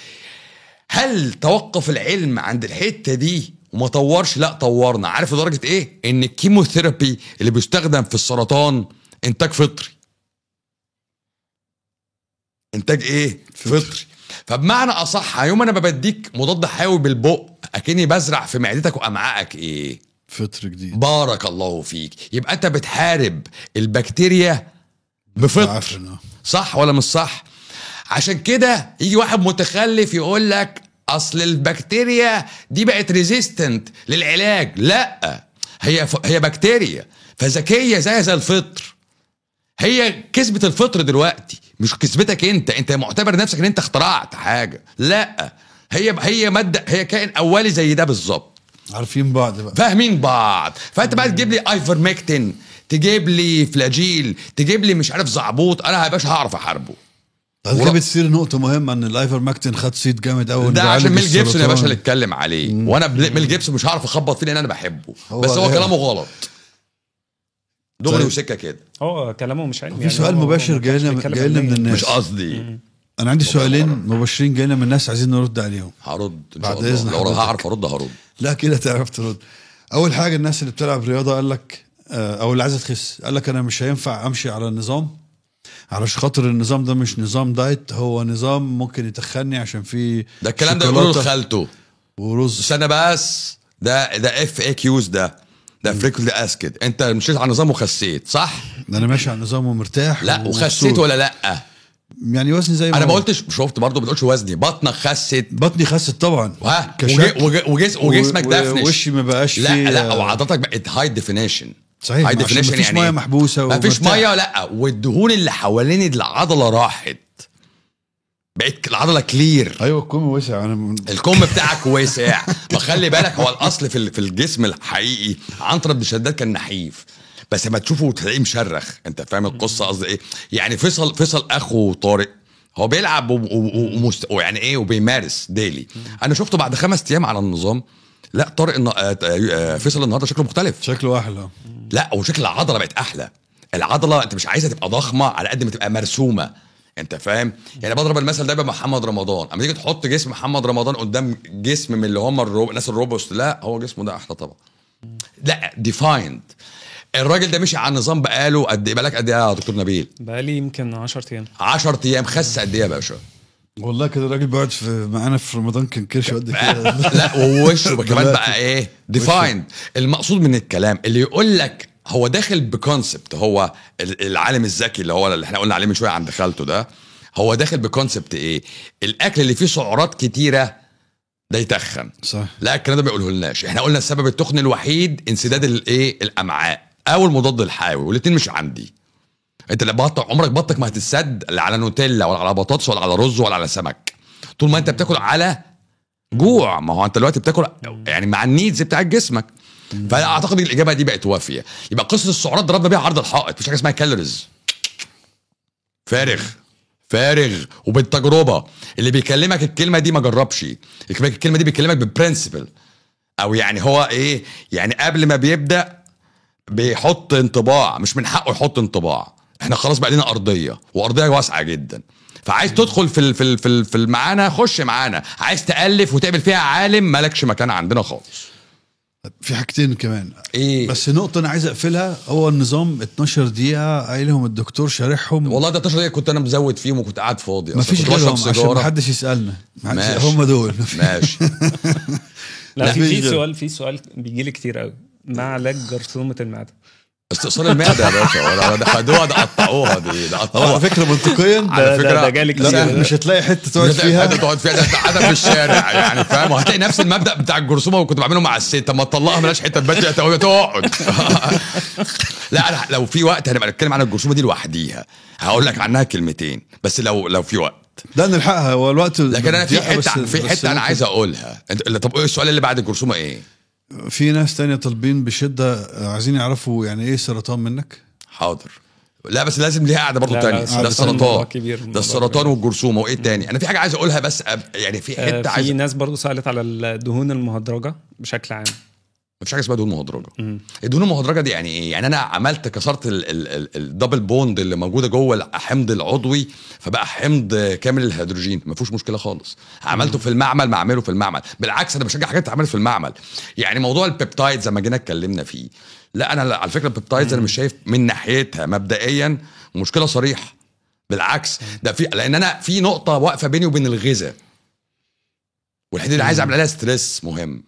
هل توقف العلم عند الحته دي وما طورش لا طورنا عارف لدرجه ايه ان الكيموثيرابي اللي بيستخدم في السرطان انتاج فطري انتاج ايه فطري فبمعنى اصح يوم انا بديك مضاد حيوي بالبق اكني بزرع في معدتك وامعائك ايه فطر جديد بارك الله فيك يبقى انت بتحارب البكتيريا بفطر عفن آه. صح ولا مش صح عشان كده يجي واحد متخلف يقول لك اصل البكتيريا دي بقت ريزيستنت للعلاج لا هي ف... هي بكتيريا فذكيه زي زي الفطر هي كسبت الفطر دلوقتي مش كسبتك انت انت معتبر نفسك ان انت اخترعت حاجه لا هي هي ماده هي كائن اولي زي ده بالظبط عارفين بعض بقى فاهمين بعض فانت بقى تجيب لي ايفرمكتين تجيب لي فلاجيل تجيب لي مش عارف زعبوط انا يا باشا هعرف احاربه بعد كده بتصير نقطة مهمة ان الايفر ماكتين خد صيت جامد قوي ده عشان ميل جيبسون يا باشا اللي اتكلم عليه وانا بل- ميل جيبسون مش هعرف اخبط فيه لان انا بحبه هو بس هو ده. كلامه غلط دغري طيب. وسكه كده هو كلامه مش علمي في سؤال هو- هو مباشر ما جاي كانش لنا بيتكلم جاي لنا من علمياً. الناس مش قصدي انا عندي سؤالين مباشرين جاي لنا من الناس عايزين نرد عليهم هرد ان بعد شاء الله إذن لو حضرتك. هعرف ارد هرد لا كده تعرف ترد اول حاجه الناس اللي بتلعب رياضه قال لك آه، او اللي عايزه تخس قال لك انا مش هينفع امشي على النظام علشان خاطر النظام ده مش نظام دايت هو نظام ممكن يتخني عشان فيه ده الكلام ده يقوله شوكولاتة لخالته ورز استنى بس ده ده اف اي كيوز ده ده فريكولي اسكد انت مشيت على نظام وخسيت صح؟ ده انا ماشي على النظام ومرتاح لا ومبسوط. وخسيت ولا لا؟ يعني وزني زي ما انا ما هو. قلتش شفت برضه ما بتقولش وزني بطنك خست بطني خست طبعا ها كشكل. وج- وج- وجس وجسمك و- دفنش وشي ما بقاش لا فيه لا وعضلاتك بقت هاي ديفينيشن صحيح هاي عشان ديفينيشن مفيش يعني ميه إيه؟ محبوسه مفيش ومرتاح. ميه لا والدهون اللي حوالين العضله راحت بقت العضله كلير ايوه الكم وسع انا الكم بتاعك واسع ما خلي بالك هو الاصل في ال- في الجسم الحقيقي عنتر بن شداد كان نحيف بس لما تشوفه تلاقيه مشرخ انت فاهم القصه قصدي ايه يعني فيصل فيصل اخو طارق هو بيلعب و- و- ومست... ويعني ايه وبيمارس ديلي انا شفته بعد خمس ايام على النظام لا طارق النا- آه، آه، فيصل النهارده شكله مختلف شكله احلى لا وشكل العضله بقت احلى العضله انت مش عايزها تبقى ضخمه على قد ما تبقى مرسومه انت فاهم يعني بضرب المثل ده بمحمد رمضان اما تيجي تحط جسم محمد رمضان قدام جسم من اللي هم الروب... الناس الروبوست لا هو جسمه ده احلى طبعا لا ديفايند الراجل ده مشي على النظام بقاله قد ايه بالك قد ايه يا دكتور نبيل بقالي يمكن 10 ايام 10 ايام خس قد ايه يا باشا والله كده الراجل بيقعد في معانا في رمضان كان كرش قد كده لا ووشه كمان دلوقتي. بقى ايه ديفايند المقصود من الكلام اللي يقول لك هو داخل بكونسبت هو ال- العالم الذكي اللي هو اللي احنا قلنا عليه من شويه عند خالته ده هو داخل بكونسبت ايه الاكل اللي فيه سعرات كتيره ده يتخن صح لا الكلام ده ما بيقوله لناش احنا قلنا السبب التخن الوحيد انسداد الايه الامعاء او المضاد الحيوي والاثنين مش عندي انت اللي بطك عمرك بطك ما هتتسد لا على نوتيلا ولا على بطاطس ولا على رز ولا على سمك طول ما انت بتاكل على جوع ما هو انت دلوقتي بتاكل يعني مع النيدز بتاع جسمك فاعتقد الاجابه دي بقت وافيه يبقى قصه السعرات ضربنا بيها عرض الحائط مفيش حاجه اسمها كالوريز فارغ فارغ وبالتجربه اللي بيكلمك الكلمه دي ما جربش اللي بيكلمك الكلمه دي بيكلمك بالبرنسبل او يعني هو ايه يعني قبل ما بيبدا بيحط انطباع مش من حقه يحط انطباع احنا خلاص بقى لنا ارضيه وارضيه واسعه جدا فعايز تدخل في ال- في ال- في ال- في معانا خش معانا عايز تالف وتعمل فيها عالم مالكش مكان عندنا خالص في حاجتين كمان ايه بس نقطة أنا عايز أقفلها هو النظام 12 دقيقة قايلهم الدكتور شارحهم والله ده 12 دقيقه كنت انا مزود فيهم وكنت قاعد فاضي ما أصل فيش كنت بشرب غيرهم عشان ما سيجاره حدش يسألنا ما حدش- ماشي. هم دول ماشي لا, لا، في مفيش في غير. سؤال في سؤال بيجي لي كتير قوي ما علاج جرثومه المعده استئصال المعده يا باشا ولا ده خدوها ده قطعوها دي ده هو قطعوها على فكرة منطقيا على ده- فكره ده جالي كتير. لا ده. مش هتلاقي حتة تقعد مش هتلاقي فيها حته تقعد فيها ده قاعده في الشارع يعني فاهم وهتلاقي نفس المبدا بتاع الجرثومه وكنت بعمله مع الست طب ما تطلقها ملاش حته تبات فيها تقعد تقعد لا انا لو في وقت هنبقى نتكلم عن الجرثومه دي لوحديها هقول لك عنها كلمتين بس لو لو في وقت ده نلحقها هو الوقت لكن انا في بيضيق، بس- حته في بس حته انا ممكن- عايز اقولها انت طب ايه السؤال اللي بعد الجرثومه ايه؟ في ناس تانية طالبين بشدة آه، عايزين يعرفوا يعني ايه سرطان منك حاضر لا بس لازم ليها قاعده برضه لا، لا، تانية السرطان ده موضوع السرطان كبير، ده موضوع السرطان كبير. والجرثومه وايه تاني انا في حاجه عايز اقولها بس أب- يعني في آه، حته عايز في ناس برضو سالت على الدهون المهدرجه بشكل عام مفيش حاجه اسمها دهون مهدرجه مم. الدهون المهدرجه دي يعني ايه يعني انا عملت كسرت ال- ال- ال- الدبل بوند اللي موجوده جوه الحمض العضوي فبقى حمض كامل الهيدروجين ما فيهوش مشكله خالص عملته في المعمل ما اعمله في المعمل بالعكس انا بشجع حاجات تتعمل في المعمل يعني موضوع البيبتايد زي ما جينا اتكلمنا فيه لا انا على فكره البيبتايدز انا مش شايف من ناحيتها مبدئيا مشكله صريحه بالعكس ده في لان انا في نقطه واقفه بيني وبين الغذاء والحته اللي عايز اعمل عليها ستريس مهم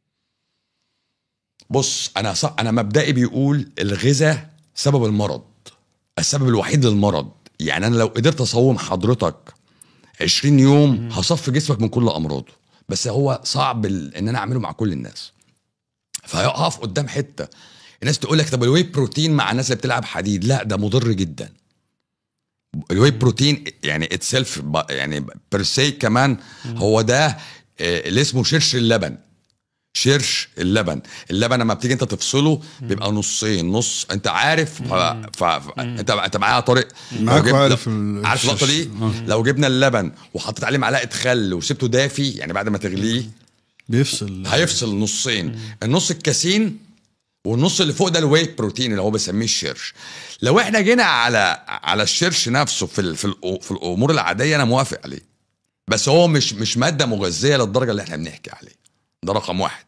بص انا ص... انا مبدئي بيقول الغذاء سبب المرض السبب الوحيد للمرض يعني انا لو قدرت اصوم حضرتك 20 يوم هصفي جسمك من كل امراضه بس هو صعب ال- ان انا اعمله مع كل الناس فهيقف قدام حته الناس تقول لك طب الواي بروتين مع الناس اللي بتلعب حديد لا ده مضر جدا الواي بروتين يعني اتسلف يعني بيرسي كمان هو ده آه، اللي اسمه شرش اللبن شرش اللبن اللبن لما بتيجي انت تفصله بيبقى نصين نص انت عارف ف... ف... ف... انت انت معايا طارق لو معاك جبت- وعارف لو- ال- عارف اللقطه دي الشرش. لو جبنا اللبن وحطيت عليه معلقه خل وسبته دافي يعني بعد ما تغليه بيفصل هيفصل نصين النص الكاسين والنص اللي فوق ده الواي بروتين اللي هو بيسميه الشرش لو احنا جينا على على الشرش نفسه في ال... في, ال... في الامور العاديه انا موافق عليه بس هو مش مش ماده مغذيه للدرجه اللي احنا بنحكي عليه ده رقم واحد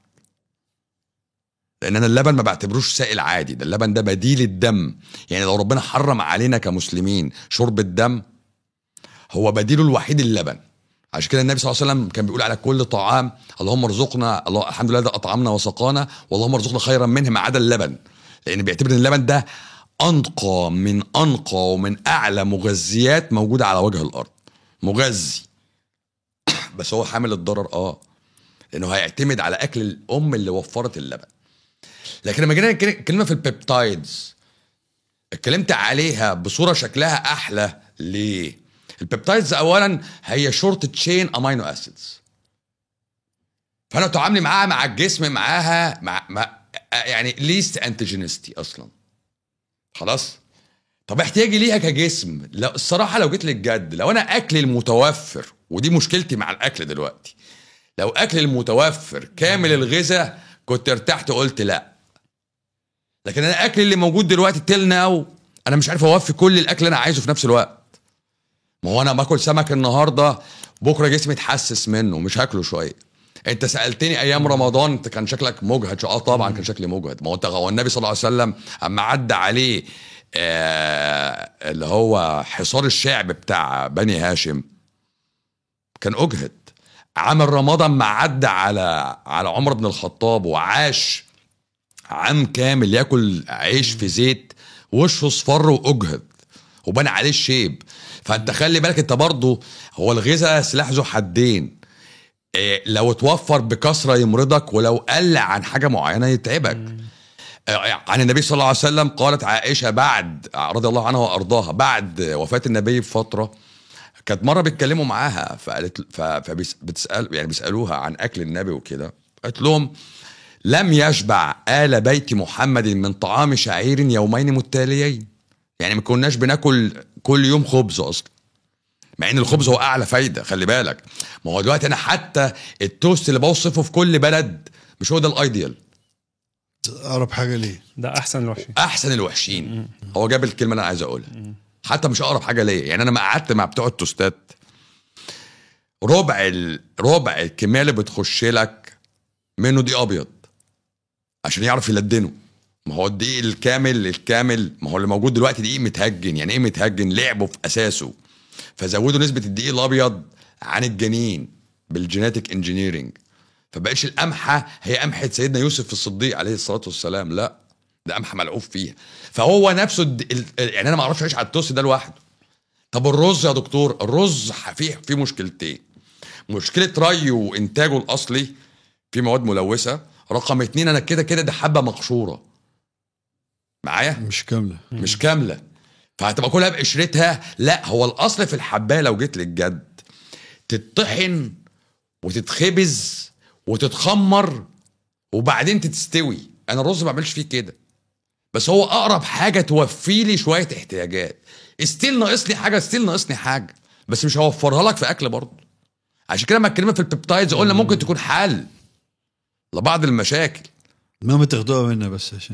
لان انا اللبن ما بعتبروش سائل عادي ده اللبن ده بديل الدم يعني لو ربنا حرم علينا كمسلمين شرب الدم هو بديله الوحيد اللبن عشان كده النبي صلى الله عليه وسلم كان بيقول على كل طعام اللهم ارزقنا الله الحمد لله ده اطعمنا وسقانا واللهم ارزقنا خيرا منه ما عدا اللبن لان بيعتبر ان اللبن ده انقى من انقى ومن اعلى مغذيات موجوده على وجه الارض مغذي بس هو حامل الضرر اه لانه هيعتمد على اكل الام اللي وفرت اللبن لكن لما جينا نتكلم في البيبتايدز اتكلمت عليها بصوره شكلها احلى ليه البيبتايدز اولا هي شورت تشين امينو اسيدز فانا تعاملي معاها مع الجسم معاها مع, مع يعني ليست انتيجينستي اصلا خلاص طب احتياجي ليها كجسم لو الصراحه لو جيت للجد لو انا اكلي المتوفر ودي مشكلتي مع الاكل دلوقتي لو اكل المتوفر كامل الغذاء كنت ارتحت وقلت لا لكن انا الاكل اللي موجود دلوقتي تيل ناو انا مش عارف اوفي كل الاكل اللي انا عايزه في نفس الوقت ما هو انا باكل سمك النهارده بكره جسمي اتحسس منه مش هاكله شويه انت سالتني ايام رمضان انت كان شكلك مجهد اه طبعا كان شكلي مجهد ما هو انت هو النبي صلى الله عليه وسلم اما عدى عليه آه اللي هو حصار الشعب بتاع بني هاشم كان اجهد عام رمضان ما عدى على على عمر بن الخطاب وعاش عام كامل ياكل عيش في زيت وشه اصفر واجهد وبان عليه الشيب فانت خلي بالك انت برضه هو الغذاء سلاح ذو حدين إيه لو اتوفر بكثره يمرضك ولو قل عن حاجه معينه يتعبك آه، عن النبي صلى الله عليه وسلم قالت عائشه بعد رضي الله عنها وارضاها بعد وفاه النبي بفتره كانت مره بيتكلموا معاها فقالت ف- فبتسال يعني بيسالوها عن اكل النبي وكده قالت لهم لم يشبع آل بيت محمد من طعام شعير يومين متتاليين يعني ما كناش بناكل كل يوم خبز اصلا مع ان الخبز هو اعلى فايده خلي بالك ما هو دلوقتي انا حتى التوست اللي بوصفه في كل بلد مش هو ده الايديال اقرب حاجه ليه ده احسن الوحشين احسن الوحشين هو جاب الكلمه اللي انا عايز اقولها حتى مش اقرب حاجه ليا يعني انا ما قعدت مع بتوع التوستات ربع ال... ربع الكميه اللي بتخش لك منه دي ابيض عشان يعرف يلدنه ما هو الدقيق الكامل الكامل ما هو اللي موجود دلوقتي دقيق متهجن يعني ايه متهجن لعبوا في اساسه فزودوا نسبه الدقيق الابيض عن الجنين بالجينيتك انجينيرنج فبقتش القمحه هي قمحه سيدنا يوسف الصديق عليه الصلاه والسلام لا ده قمحه ملعوب فيها فهو نفسه الد... ال- يعني انا ما اعرفش اعيش على التوست ده لوحده طب الرز يا دكتور الرز فيه فيه مشكلتين مشكله ري وانتاجه الاصلي في مواد ملوثه رقم اتنين انا كده كده ده حبه مقشوره معايا مش كامله مش كامله فهتبقى كلها بقشرتها لا هو الاصل في الحبايه لو جيت للجد تطحن وتتخبز وتتخمر وبعدين تتستوي انا الرز ما بعملش فيه كده بس هو اقرب حاجه توفي لي شويه احتياجات ستيل ناقصني حاجه ستيل ناقصني حاجه بس مش هوفرها لك في اكل برضه عشان كده لما اتكلمنا في البيبتايدز قلنا ممكن تكون حل لبعض المشاكل ما تاخدوها منا بس عشان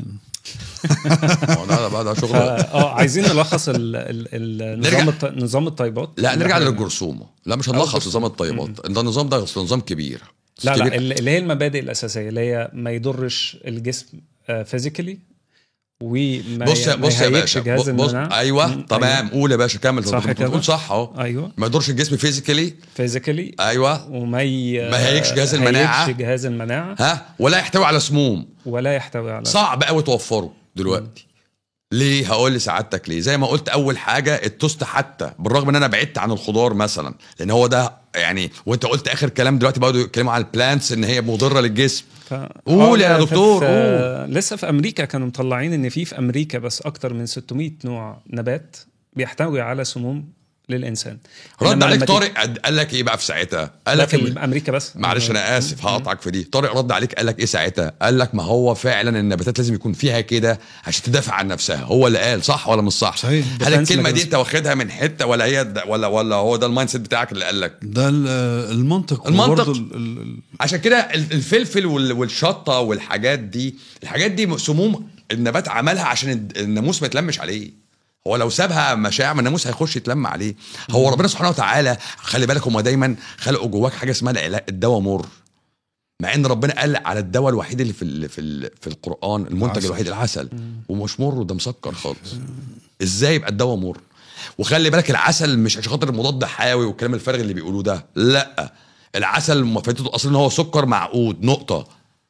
هو ده بقى ده فا- شغل اه عايزين نلخص ال ال ال نرجع- نظام الط... نظام الطيبات لا اللي نرجع احنا- للجرثومه لا مش هنلخص نظام الطيبات ده النظام ده أصل نظام كبير لا كبير. لا ال- اللي هي المبادئ الاساسيه اللي هي ما يضرش الجسم فيزيكالي وما بص يا ما بص يا يهيئش باشا جهاز بص المناعة. ايوه مم، تمام قول يا باشا كمل صح أنت كده؟ بتقول صح اهو ايوه ما يضرش الجسم فيزيكالي فيزيكالي ايوه وما ي... ما يهيجش جهاز المناعة. هيجش جهاز المناعه ها ولا يحتوي على سموم ولا يحتوي على صعب قوي توفره دلوقتي ليه هقول لسعادتك ليه زي ما قلت اول حاجه التوست حتى بالرغم ان انا بعدت عن الخضار مثلا لان هو ده يعني وانت قلت اخر كلام دلوقتي بقوا يتكلموا عن البلانتس ان هي مضره للجسم ف... قول يا آه، دكتور، في... لسه في امريكا كانوا مطلعين ان في في امريكا بس اكتر من 600 نوع نبات بيحتوي على سموم للانسان رد إنما عليك لما طارق قد- قال لك ايه بقى في ساعتها قال لا لك في امريكا بس معلش انا اسف هقطعك في دي طارق رد عليك قال لك ايه ساعتها قال لك ما هو فعلا النباتات لازم يكون فيها كده عشان تدافع عن نفسها هو اللي قال صح ولا مش صح صحيح. هل Defense الكلمه دي mechanism. انت واخدها من حته ولا هي د- ولا ولا هو ده المايند سيت بتاعك اللي قال لك ده ال- المنطق المنطق. وبرضه ال- ال- ال- عشان كده ال- الفلفل وال- والشطه والحاجات دي الحاجات دي سموم النبات عملها عشان الد- الناموس ما يتلمش عليه هو لو سابها مشاع ما الناموس هيخش يتلم عليه هو ربنا سبحانه وتعالى خلي بالك هما دايما خلقوا جواك حاجه اسمها العلاج- الدواء مر مع ان ربنا قال على الدواء الوحيد اللي في ال في ال في القران المنتج العسل. الوحيد العسل ومش مر وده مسكر خالص ازاي يبقى الدواء مر وخلي بالك العسل مش عشان خاطر مضاد حيوي والكلام الفارغ اللي بيقولوه ده لا العسل فائدته اصلا ان هو سكر معقود نقطه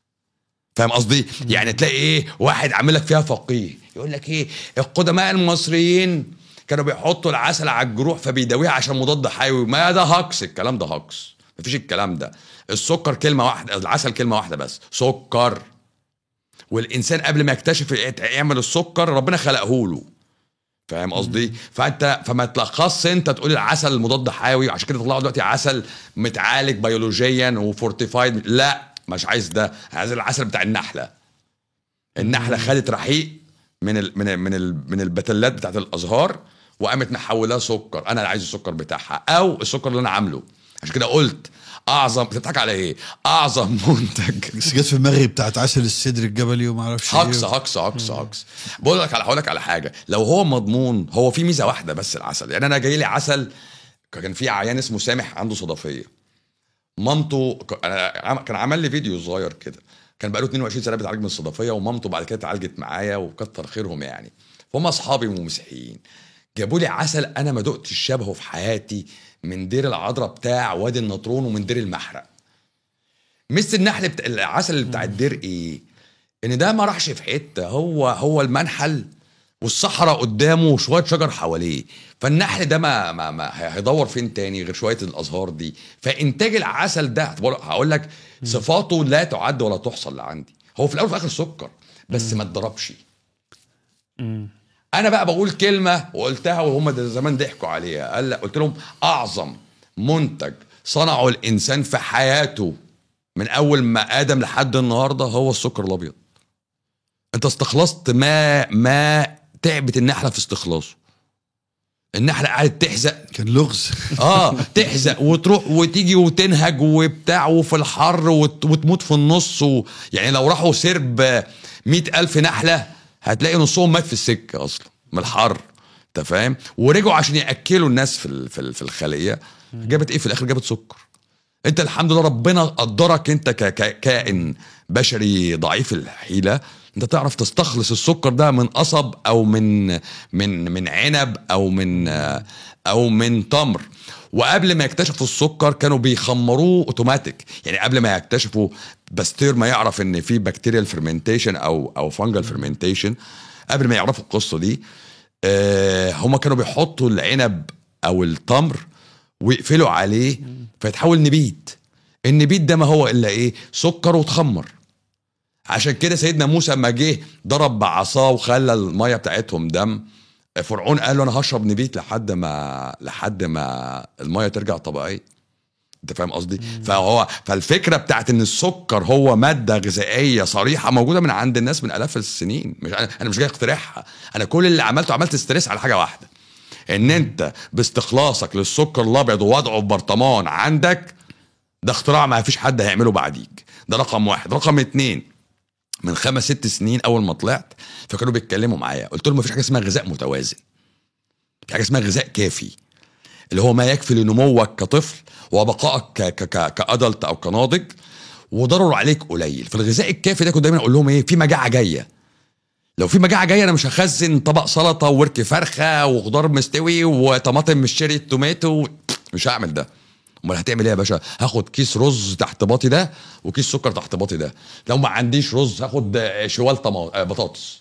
فاهم قصدي يعني تلاقي ايه واحد عامل لك فيها فقيه يقول لك ايه القدماء المصريين كانوا بيحطوا العسل على الجروح فبيداويها عشان مضاد حيوي ما ده هكس الكلام ده هكس مفيش الكلام ده السكر كلمه واحده العسل كلمه واحده بس سكر والانسان قبل ما يكتشف يعمل السكر ربنا خلقه له فاهم قصدي؟ فانت فما تلخصش انت تقول العسل مضاد حيوي عشان كده طلعوا دلوقتي عسل متعالج بيولوجيا وفورتيفايد لا مش عايز ده عايز العسل بتاع النحله النحله خدت رحيق من ال من ال من ال من البتلات بتاعت الازهار وقامت محولاه سكر انا اللي عايز السكر بتاعها او السكر اللي انا عامله عشان كده قلت اعظم بتضحك على ايه؟ اعظم منتج بس جت في دماغي بتاعت عسل السدر الجبلي وما اعرفش إيه. هكس هكس هكس هكس بقول لك على هقول لك على حاجه لو هو مضمون هو في ميزه واحده بس العسل يعني انا جاي لي عسل كان في عيان اسمه سامح عنده صدفيه مامته ك- أنا عم- كان عمل لي فيديو صغير كده كان بقاله 22 سنه بيتعالج من الصدفيه ومامته بعد كده اتعالجت معايا وكتر خيرهم يعني فهم اصحابي ومسيحيين جابوا لي عسل انا ما دقتش شبهه في حياتي من دير العذراء بتاع وادي النطرون ومن دير المحرق مس النحل بتاع العسل اللي بتاع الدير ايه ان ده ما راحش في حته هو هو المنحل والصحراء قدامه وشويه شجر حواليه فالنحل ده ما, ما, ما هي- هيدور فين تاني غير شويه الازهار دي فانتاج العسل ده هقول لك صفاته لا تعد ولا تحصى اللي عندي هو في الاول وفي الاخر سكر بس ما اتضربش انا بقى بقول كلمه وقلتها وهم ده زمان ضحكوا عليها قال قلت لهم اعظم منتج صنعه الانسان في حياته من اول ما ادم لحد النهارده هو السكر الابيض انت استخلصت ما ما تعبت النحله في استخلاصه النحله قعدت تحزق كان لغز اه تحزق وتروح وتيجي وتنهج وبتاع وفي الحر وت- وتموت في النص و... يعني لو راحوا سرب مئة ألف نحلة هتلاقي نصهم مات في السكة أصلا من الحر أنت فاهم ورجعوا عشان يأكلوا الناس في ال- في ال- في الخلية جابت إيه في الآخر جابت سكر انت الحمد لله ربنا قدرك انت ك- ك- كائن بشري ضعيف الحيله انت تعرف تستخلص السكر ده من قصب او من من من عنب او من او من تمر وقبل ما يكتشفوا السكر كانوا بيخمروه اوتوماتيك يعني قبل ما يكتشفوا باستير ما يعرف ان في بكتيريال فيرمنتيشن او او فانجل فيرمنتيشن قبل ما يعرفوا القصه دي آه هم كانوا بيحطوا العنب او التمر ويقفلوا عليه فيتحول نبيت النبيت ده ما هو الا ايه سكر وتخمر عشان كده سيدنا موسى لما جه ضرب بعصاه وخلى الميه بتاعتهم دم فرعون قال له انا هشرب نبيت لحد ما لحد ما الميه ترجع طبيعيه انت فاهم قصدي فهو فالفكره بتاعت ان السكر هو ماده غذائيه صريحه موجوده من عند الناس من الاف السنين مش انا أنا مش جاي اخترعها انا كل اللي عملته عملت ستريس على حاجه واحده ان انت باستخلاصك للسكر الابيض ووضعه في برطمان عندك ده اختراع ما فيش حد هيعمله بعديك ده رقم واحد رقم اتنين من خمس ست سنين اول ما طلعت فكانوا بيتكلموا معايا قلت لهم مفيش حاجه اسمها غذاء متوازن في حاجه اسمها غذاء كافي اللي هو ما يكفي لنموك كطفل وبقائك ك- ك- ك- كادلت او كناضج وضرر عليك قليل فالغذاء الكافي ده كنت دايما اقول لهم ايه في مجاعه جايه لو في مجاعه جايه انا مش هخزن طبق سلطه وورك فرخه وخضار مستوي وطماطم مش شيري توماتو مش هعمل ده امال هتعمل ايه يا باشا هاخد كيس رز تحت باطي ده وكيس سكر تحت باطي ده لو ما عنديش رز هاخد آه، شوال طما... آه، بطاطس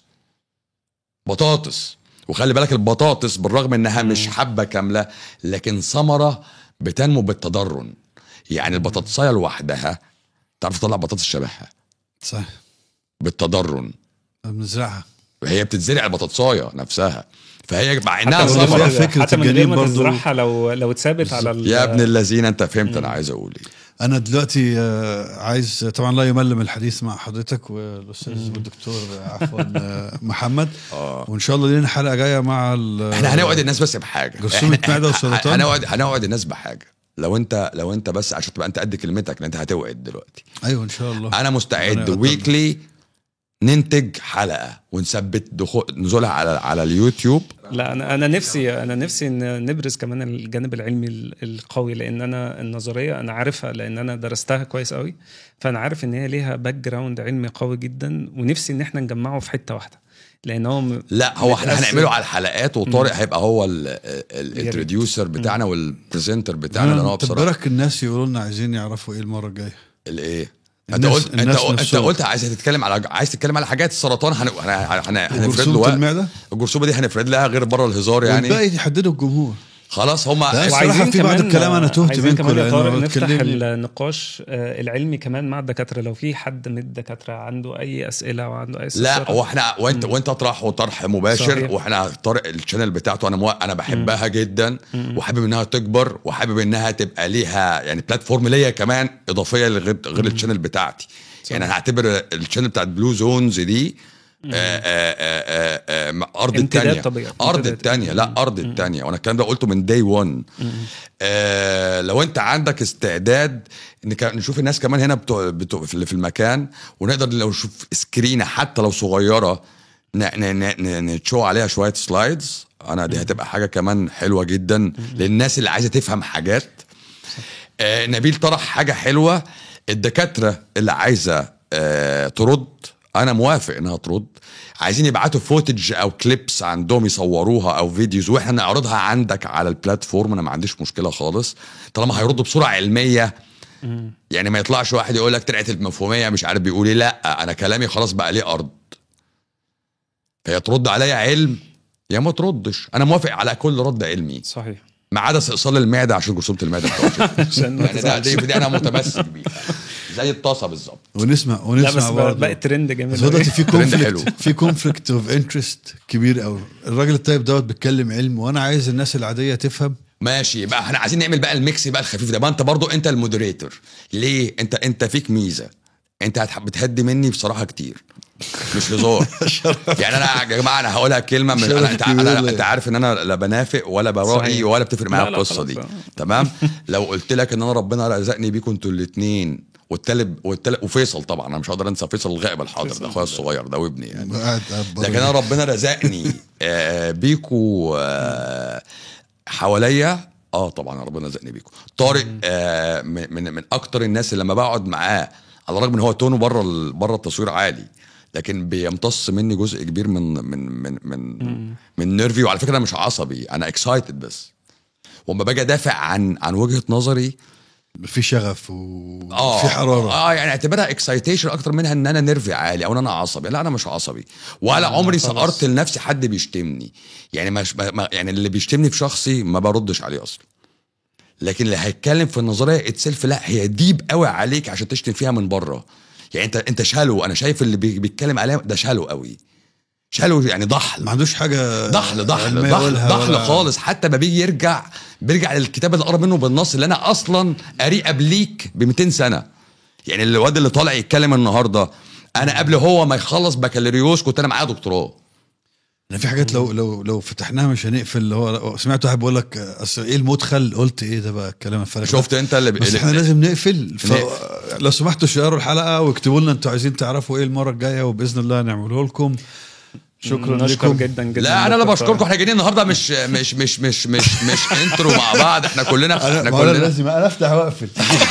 بطاطس وخلي بالك البطاطس بالرغم انها مش حبه كامله لكن ثمره بتنمو بالتدرج يعني البطاطسايه لوحدها تعرف تطلع بطاطس شبهها صح بالتدرج بنزرعها هي بتتزرع البطاطسايه نفسها فهي مع انها حتى من صبر. غير- فيها فكرة حتى من غير الجنين ما برضو. تزرعها لو لو اتثابت على ال- يا ابن الذين انت فهمت انا عايز اقول ايه انا دلوقتي آه، عايز طبعا لا يمل من الحديث مع حضرتك والاستاذ والدكتور آه، عفوا آه، محمد اه وان شاء الله لنا حلقه جايه مع ال- احنا هنوعد الناس بس بحاجه جرثومة إحنا- معدة إحنا- وسرطان؟ هنوعد هنوعد الناس بحاجه لو انت لو انت بس عشان تبقى انت قد كلمتك لان انت هتوعد دلوقتي ايوه ان شاء الله انا ربنا مستعد يقدرنا. ويكلي ننتج حلقه ونثبت دخول نزولها على على اليوتيوب لا انا انا نفسي انا نفسي ان نبرز كمان الجانب العلمي ال- القوي لان انا النظريه انا عارفها لان انا درستها كويس قوي فانا عارف ان هي ليها باك جراوند علمي قوي جدا ونفسي ان احنا نجمعه في حته واحده لان هو م- لا هو احنا متأثر. هنعمله على الحلقات وطارق هيبقى هو الانتروديوسر بتاعنا والبرزنتر بتاعنا لان هو أنا بصراحه تبارك الناس يقولوا لنا عايزين يعرفوا ايه المره الجايه الايه انت الناس- قلت انت الناس قلت انت نفسهم. قلت عايز تتكلم على عايز تتكلم على حاجات السرطان هن... هن... هن... هنفرد له جرثومه وقت المعده الجرثومه دي هنفرد لها غير بره الهزار يعني والباقي يحددوا الجمهور خلاص هم لا، الصراحة وعايزين في بعض كمان الكلام أنا تهت عايزين منكم كمان يا لأنه طارق نفتح اتكلمني. النقاش آه، العلمي كمان مع الدكاتره لو في حد من الدكاتره عنده اي اسئله وعنده اي لا استفسارات. هو احنا وانت وانت طرح طرح مباشر صحيح. واحنا طارق الشانل بتاعته انا مو... انا بحبها جدا وحابب انها تكبر وحابب انها تبقى ليها يعني بلاتفورم ليا كمان اضافيه لغير غير الشانل بتاعتي يعني انا هعتبر الشانل بتاعت بلو زونز دي آه، آه، آه، آه، آه، ارض امتداد التانية طبيعي. ارض امتداد. التانية لا ارض التانية وانا الكلام ده قلته من داي 1 آه لو انت عندك استعداد ان كا- نشوف الناس كمان هنا بتوع بتوع في اللي في المكان ونقدر لو نشوف سكرينه حتى لو صغيره ن- ن- ن- ن- نتشو عليها شويه سلايدز انا دي هتبقى حاجه كمان حلوه جدا للناس اللي عايزه تفهم حاجات آه نبيل طرح حاجه حلوه الدكاتره اللي عايزه آه ترد انا موافق انها ترد عايزين يبعتوا فوتج او كليبس عندهم يصوروها او فيديوز واحنا نعرضها عندك على البلاتفورم انا ما عنديش مشكله خالص طالما هيردوا بصوره علميه يعني ما يطلعش واحد يقول لك طلعت المفهوميه مش عارف بيقول ايه لا انا كلامي خلاص بقى ليه ارض فهي ترد عليا علم يا ما تردش انا موافق على كل رد علمي صحيح ما عدا استئصال المعده عشان جرثومه المعده بتاعتي عشان ما يعني ده تزعلش. دي, دي انا متمسك بيها زي الطاسه بالظبط ونسمع لا ونسمع بس برضه. بقى ترند جامد بس هو دلوقتي في ترند حلو. كونفليكت في كونفليكت اوف انترست كبير قوي الراجل الطيب دوت بيتكلم علم وانا عايز الناس العاديه تفهم ماشي بقى احنا عايزين نعمل بقى الميكس بقى الخفيف ده بقى انت برضو انت المودريتور ليه انت انت فيك ميزه انت هتح- بتهدي مني بصراحه كتير مش هزار يعني انا يا جماعه انا هقولها كلمه من شرف انا انت, كبير أنا ليا. انت عارف ان انا لا بنافق ولا برائي صحيح. ولا بتفرق معايا لا، لا، القصه خلاص دي بقى. تمام لو قلت لك ان انا ربنا رزقني بيكم انتوا الاثنين والتالت والتالت وفيصل طبعا انا مش هقدر انسى فيصل الغائب الحاضر ده اخويا الصغير ده وابني يعني قاعد قاعد بره. لكن انا ربنا رزقني آه، بيكو آه، حواليا اه طبعا ربنا رزقني بيكو طارق آه، من من من اكتر الناس اللي لما بقعد معاه على الرغم ان هو تونه بره ال- بره التصوير عالي لكن بيمتص مني جزء كبير من من من من من نيرفي وعلى فكره انا مش عصبي انا اكسايتد بس وما باجي ادافع عن عن وجهه نظري في شغف اه وفي حراره اه يعني اعتبرها اكسايتيشن اكتر منها ان انا نرفي عالي او ان انا عصبي لا انا مش عصبي ولا عمري خلاص. سقرت لنفسي حد بيشتمني يعني مش ما يعني اللي بيشتمني في شخصي ما بردش عليه اصلا لكن اللي هيتكلم في النظريه اتسلف لا هي ديب قوي عليك عشان تشتم فيها من بره يعني انت انت شالو انا شايف اللي بي- بيتكلم عليها ده شالو قوي شالو يعني ضحل ما عندوش حاجه ضحل ضحل علمية ضحل يقولها ضحل ولا- خالص حتى ما بيجي يرجع بيرجع للكتاب اللي قرا منه بالنص اللي انا اصلا قاريه قبليك ب 200 سنه يعني الواد اللي طالع يتكلم النهارده انا قبل هو ما يخلص بكالوريوس كنت انا معاه دكتوراه يعني في حاجات لو لو لو فتحناها مش هنقفل اللي هو سمعت واحد بيقول لك اصل ايه المدخل قلت ايه ده بقى الكلام الفارغ ده؟ شفت انت اللي, بس اللي احنا لازم نقفل ف... نقفل. لو سمحتوا شيروا الحلقه واكتبوا لنا انتوا عايزين تعرفوا ايه المره الجايه وباذن الله نعمله لكم شكرا نشكر لكم جدا جدا لا انا اللي دكتور بشكركم طارق. احنا جايين النهارده مش مش مش مش مش مش انترو مع بعض احنا كلنا انا احنا ما أنا كلنا لازم انا افتح واقفل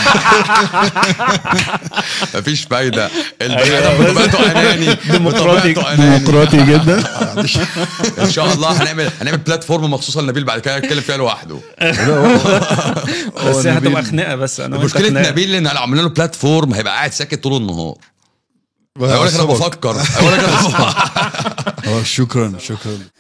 مفيش فايده البني أيوة، ادم بس- بطبيعته اناني ديمقراطي بطبيعته اناني ديمقراطي جدا ان شاء الله هنعمل هنعمل بلاتفورم مخصوصه لنبيل بعد كده يتكلم فيها لوحده بس هي نبيل- هتبقى خناقه بس انا وانت مشكله خناقة. نبيل ان لو عملنا له بلاتفورم هيبقى قاعد ساكت طول النهار هيقول لك انا أعصبك. بفكر هيقول لك انا بفكر آه، شكرا شكرا